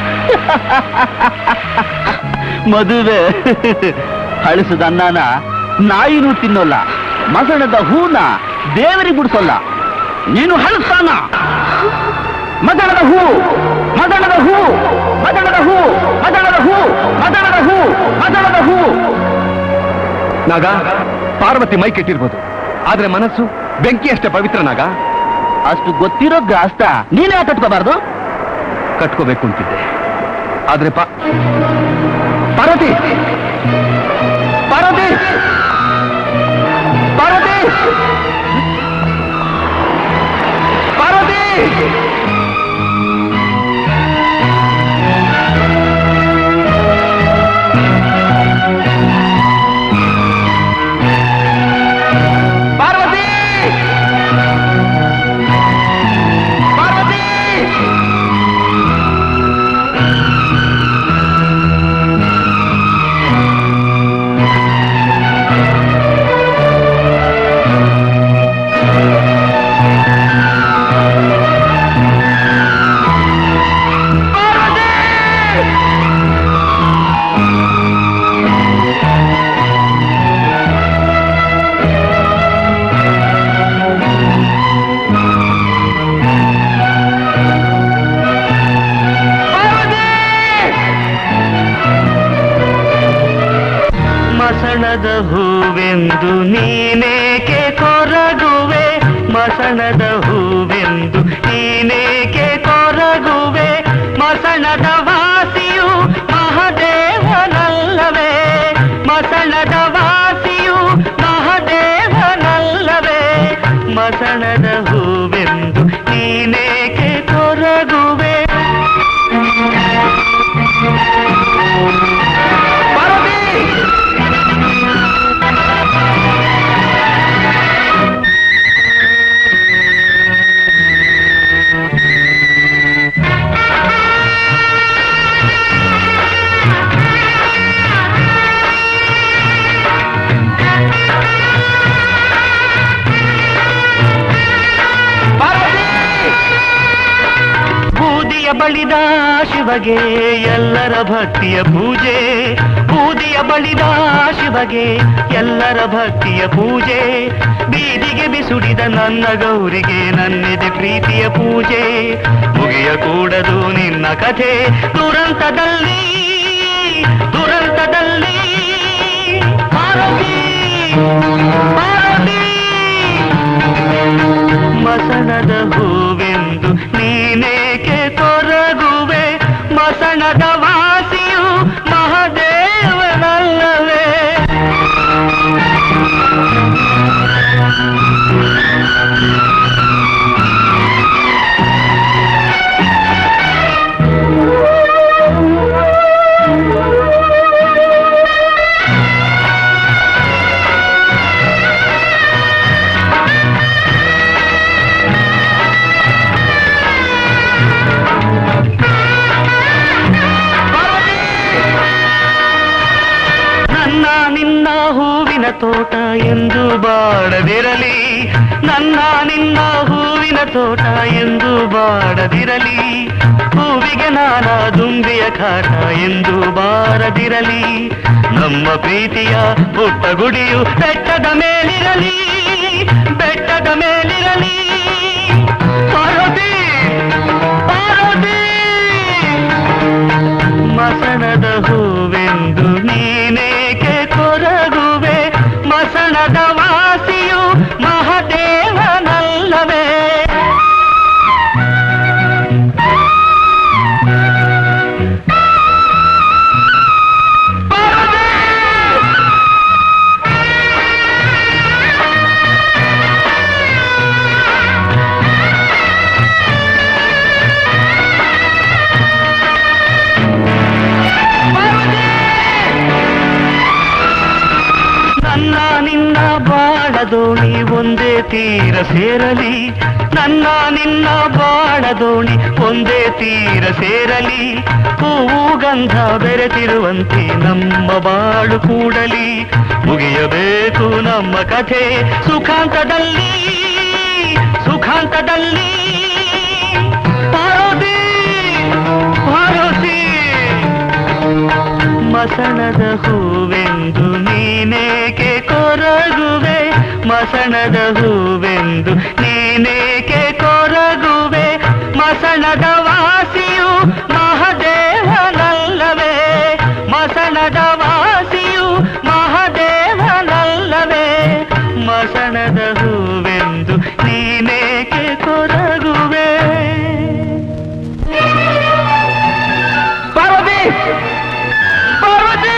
ಮದುವೆ ಹಳಸದ ಅನ್ನನ ನಾಯಿನೂ ತಿನ್ನೋಲ್ಲ ಮಸಣದ ಹೂನ ದೇವರಿಗೆ ಬಿಡಿಸೋಲ್ಲ ನೀನು ಹಳಸ್ತಾನ ಮದಣದ ಹೂ ಮದಣದ ಹೂ ಮದಣದ ಹೂ ಮದಣದ ಹೂ ಮದಣದ ಹೂ ಮದಣದ ಹೂ ನಾಗ ಪಾರ್ವತಿ ಮೈ ಕೆಟ್ಟಿರ್ಬೋದು ಆದ್ರೆ ಮನಸ್ಸು ಬೆಂಕಿ ಅಷ್ಟೇ ಪವಿತ್ರ ನಾಗ ಅಷ್ಟು ಗೊತ್ತಿರೋ ಗ್ರಾಸ್ತ ನೀನೇ ಕಟ್ಕೋಬಾರ್ದು ಕಟ್ಕೋಬೇಕು ಅಂತಿದ್ದೆ ಆದ್ರೆ ಪಾ ಪಾರ್ವತಿ ಪಾರ್ವತಿ ಪಾರ್ವತಿ ಪಾರ್ವತಿ ಪಾರ್ವತಿ ಪಾರ್ವತಿ ಮಸಣದ ಹೂವೆಂದು ನೀನೇಕೆ ಕೊರಗುವೆ ಮಸಣದ ಹೂವೆಂದು ನೀನೇಕೆ ಕೊರಗುವೆ ಮಸಣದ ವಾಸಿಯು ಮಹದೇವನಲ್ಲವೇ ಮಸಣದ ವಾಸಿಯು ಮಹದೇವನಲ್ಲವೇ ಮಸಣದ ಹೂವೆಂದು ನೀನೇಕೆ ಕೊರಗುವೆ ಬೂದಿಯ ಬಳಿದ ಶಿವಗೆ ಎಲ್ಲರ ಭಕ್ತಿಯ ಪೂಜೆ ಬೂದಿಯ ಬಳಿದ ಶಿವಗೆ ಎಲ್ಲರ ಭಕ್ತಿಯ ಪೂಜೆ ಬೀದಿಗೆ ಬಿಸುಡಿದ ನನ್ನ ಗೌರಿಗೆ ನನ್ನಿದೆ ಪ್ರೀತಿಯ ಪೂಜೆ ಮುಗಿಯ ಕೂಡದು ನಿನ್ನ ಕಥೆ ದುರಂತದಲ್ಲಿ ದುರಂತದಲ್ಲಿ ಪಾರ್ವತಿ, ಪಾರ್ವತಿ. ಮಸಣದ ಹೂವೆಂದು ನೀನೇಕೆ ಕೊರಗುವೆ ಮಸಣದ ವಾಸಿಯು ಮಹದೇವನಲ್ಲವೇ ನನ್ನ ನಿನ್ನ ಹೂವಿನ ತೋಟ ಎಂದು ಬಾಡದಿರಲಿ ನನ್ನ ನಿನ್ನ ಹೂವಿನ ತೋಟ ಎಂದು ಬಾಡದಿರಲಿ ಹೂವಿಗೆ ನಾನ ದುಂಬಿಯ ಕಾಟ ಎಂದು ಬಾರದಿರಲಿ ನಮ್ಮ ಪ್ರೀತಿಯ ಪುಟ್ಟ ಗುಡಿಯು ಬೆಟ್ಟದ ಮೇಲಿರಲಿ ಬೆಟ್ಟದ ಮೇಲಿರಲಿ ಪಾರ್ವತಿ ಒಂದೇ ತೀರ ಸೇರಲಿ ನನ್ನ ನಿನ್ನ ಬಾಳ ದೋಣಿ ಒಂದೇ ತೀರ ಸೇರಲಿ ಹೂವು ಗಂಧ ಬೆರೆತಿರುವಂತೆ ನಮ್ಮ ಬಾಳು ಕೂಡಲಿ ಮುಗಿಯಬೇಕು ನಮ್ಮ ಕಥೆ ಸುಖಾಂತದಲ್ಲಿ ಸುಖಾಂತದಲ್ಲಿ ಪಾರ್ವತಿ ಪಾರ್ವತಿ ಮಸಣದ ಹೂವೆಂದು ನೀನೇಕೆ ಕೊರಗುವೆ ಮಸಣದ ಹೂವೆಂದು ನೀನೇಕೆ ಕೊರಗುವೆ ಮಸಣದ ವಾಸಿಯು ಮಹದೇವನಲ್ಲವೇ ಮಸಣದ ವಾಸಿಯು ಮಹದೇವನಲ್ಲವೇ ಮಸಣದ ಹೂವೆಂದು ನೀನೇಕೆ ಕೊರಗುವೆ ಪಾರ್ವತಿ ಪಾರ್ವತಿ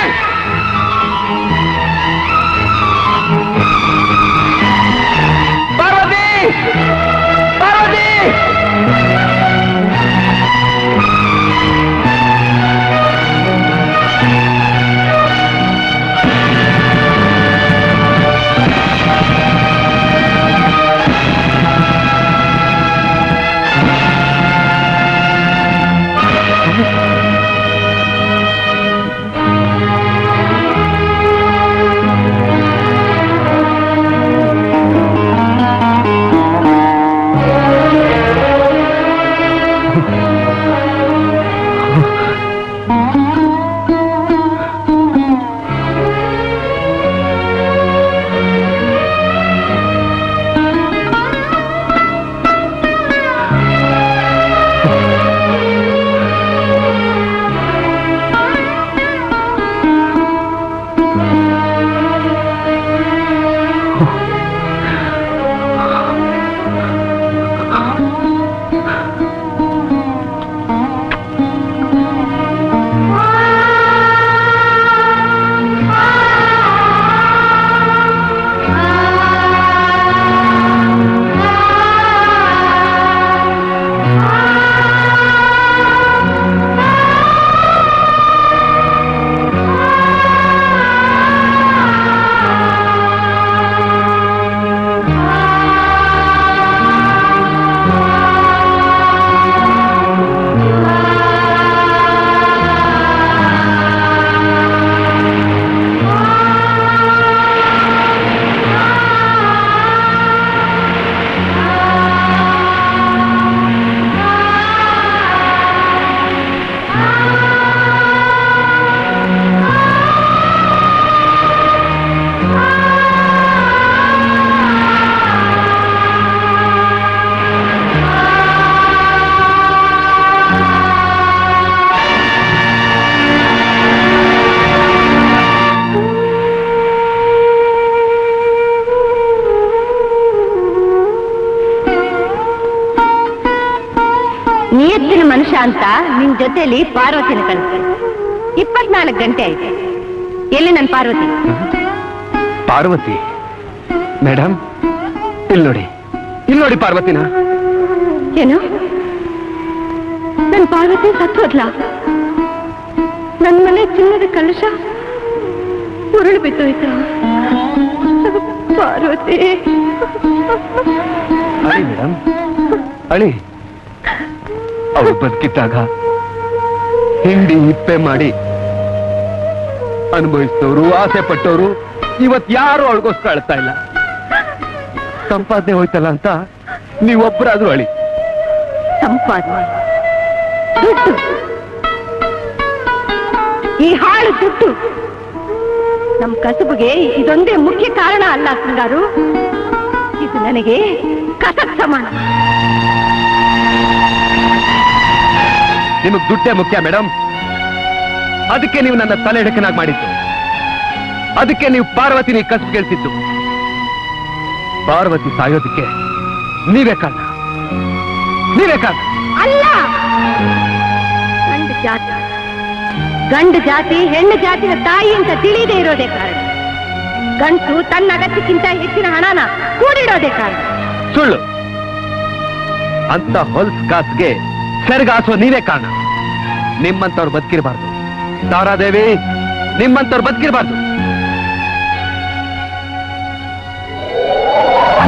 ಪಾರ್ವತಿ ಪಾರ್ವತಿ ನಿಯತ್ತಿನ ಮನುಷ್ಯ ಅಂತ ನಿನ್ ಜೊತೆಲಿ ಪಾರ್ವತಿನ ಕಳಿಸ್ತಾರೆ ಇಪ್ಪತ್ನಾಲ್ಕು ಗಂಟೆ ಆಯ್ತು ಎಲ್ಲಿ ನನ್ ಪಾರ್ವತಿ ಪಾರ್ವತಿ ಮೇಡಮ್ ಇಲ್ಲಿ ನೋಡಿ ಇಲ್ಲಿ ನೋಡಿ ಪಾರ್ವತಿನ ಏನು ನನ್ ಪಾರ್ವತಿ ಸತ್ತೋದ್ಲ ನನ್ ಮನೆ ಚಿನ್ನದ ಕಲಶ ಉರುಳು ಬಿದ್ದೋಯ್ತ ಪಾರ್ವತಿ ಅಳಿ ಮೇಡಮ್ ಅಳಿ ಅವಳು ಬದುಕಿದ್ದಾಗ ಹಿಂಡಿ ಹಿಪ್ಪೆ ಮಾಡಿ ಅನುಭವಿಸಿದವರು ಆಸೆ ಪಟ್ಟವರು ಇವತ್ ಯಾರು ಅವಳಿಗೋಸ್ಕರ ಅಳ್ತಾ ಇಲ್ಲ ಸಂಪಾದನೆ ಹೋಯ್ತಲ್ಲ ಅಂತ ನೀವೊಬ್ಬರಾದ್ರೂ ಅಳಿ ಸಂಪಾದನೆ ದುಡ್ಡು ಈ ಹಾಳು ದುಡ್ಡು ನಮ್ ಕಸುಬಿಗೆ ಇದೊಂದೇ ಮುಖ್ಯ ಕಾರಣ ಅಲ್ಲ ಸಿಂಗಾರು ಇದು ನನಗೆ ಕಸಕ್ ಸಮಾನ ನಿಮಗ್ ದುಡ್ಡೇ ಮುಖ್ಯ ಮೇಡಮ್ ಅದಕ್ಕೆ ನೀವು ನನ್ನ ತಲೆ ಎಡಕನಾಗಿ ಮಾಡಿದ್ದು ಅದಕ್ಕೆ ನೀವು ಪಾರ್ವತಿನಿ ಕಸು ಕೇಳ್ತಿದ್ದು ಪಾರ್ವತಿ ಸಾಯೋದಕ್ಕೆ ನೀವೇ ಕಾರಣ ನೀವೇ ಕಾರಣ ಅಲ್ಲ ಗಂಡು ಜಾತಿ ಗಂಡು ಜಾತಿ ಹೆಣ್ಣು ಜಾತಿಯ ತಾಯಿ ಅಂತ ತಿಳಿಯದೇ ಇರೋದೇ ಕಾರಣ ಗಂಟು ತನ್ನ ಅಗತ್ಯಕ್ಕಿಂತ ಹೆಚ್ಚಿನ ಹಣನ ಕೂಡಿಡೋದೇ ಕಾರಣ ಸುಳ್ಳು ಅಂತ ಹೊಲ್ಸ್ ಕಾಸ್ಗೆ ಸೆರಗಾಸುವ ನೀವೇ ಕಾರಣ ನಿಮ್ಮಂತವ್ರು ಬದುಕಿರಬಾರ್ದು ತಾರಾದೇವಿ ನಿಮ್ಮಂತವ್ರು ಬದುಕಿರಬಾರ್ದು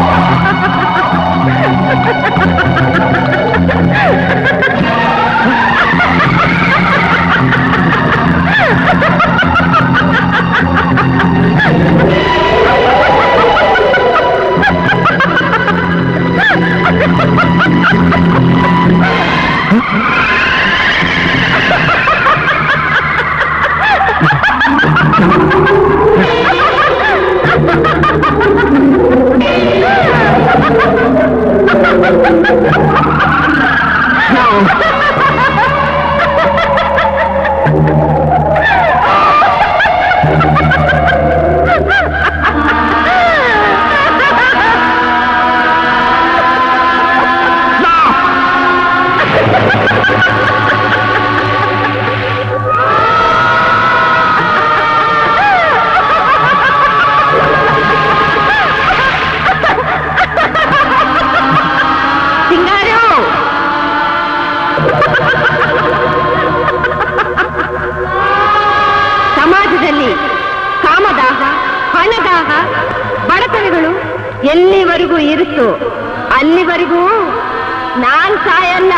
ಅಲ್ಲಿವರೆಗೂ ಇರಿಸು ಅಲ್ಲಿವರೆಗೂ ನಾನ್ ಸಾಯಲ್ಲ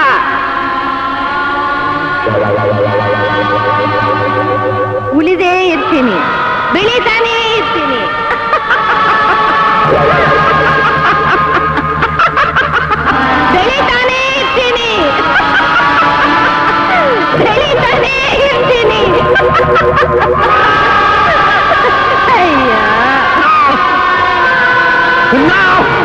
ಉಳಿದೇ ಇರ್ತೀನಿ ಬೆಳೀತಾನೇ ಇರ್ತೀನಿ ಬೆಳೀತಾನೇ ಇರ್ತೀನಿ ಬೆಳೀತಾನೇ ಇರ್ತೀನಿ ಅಯ್ಯ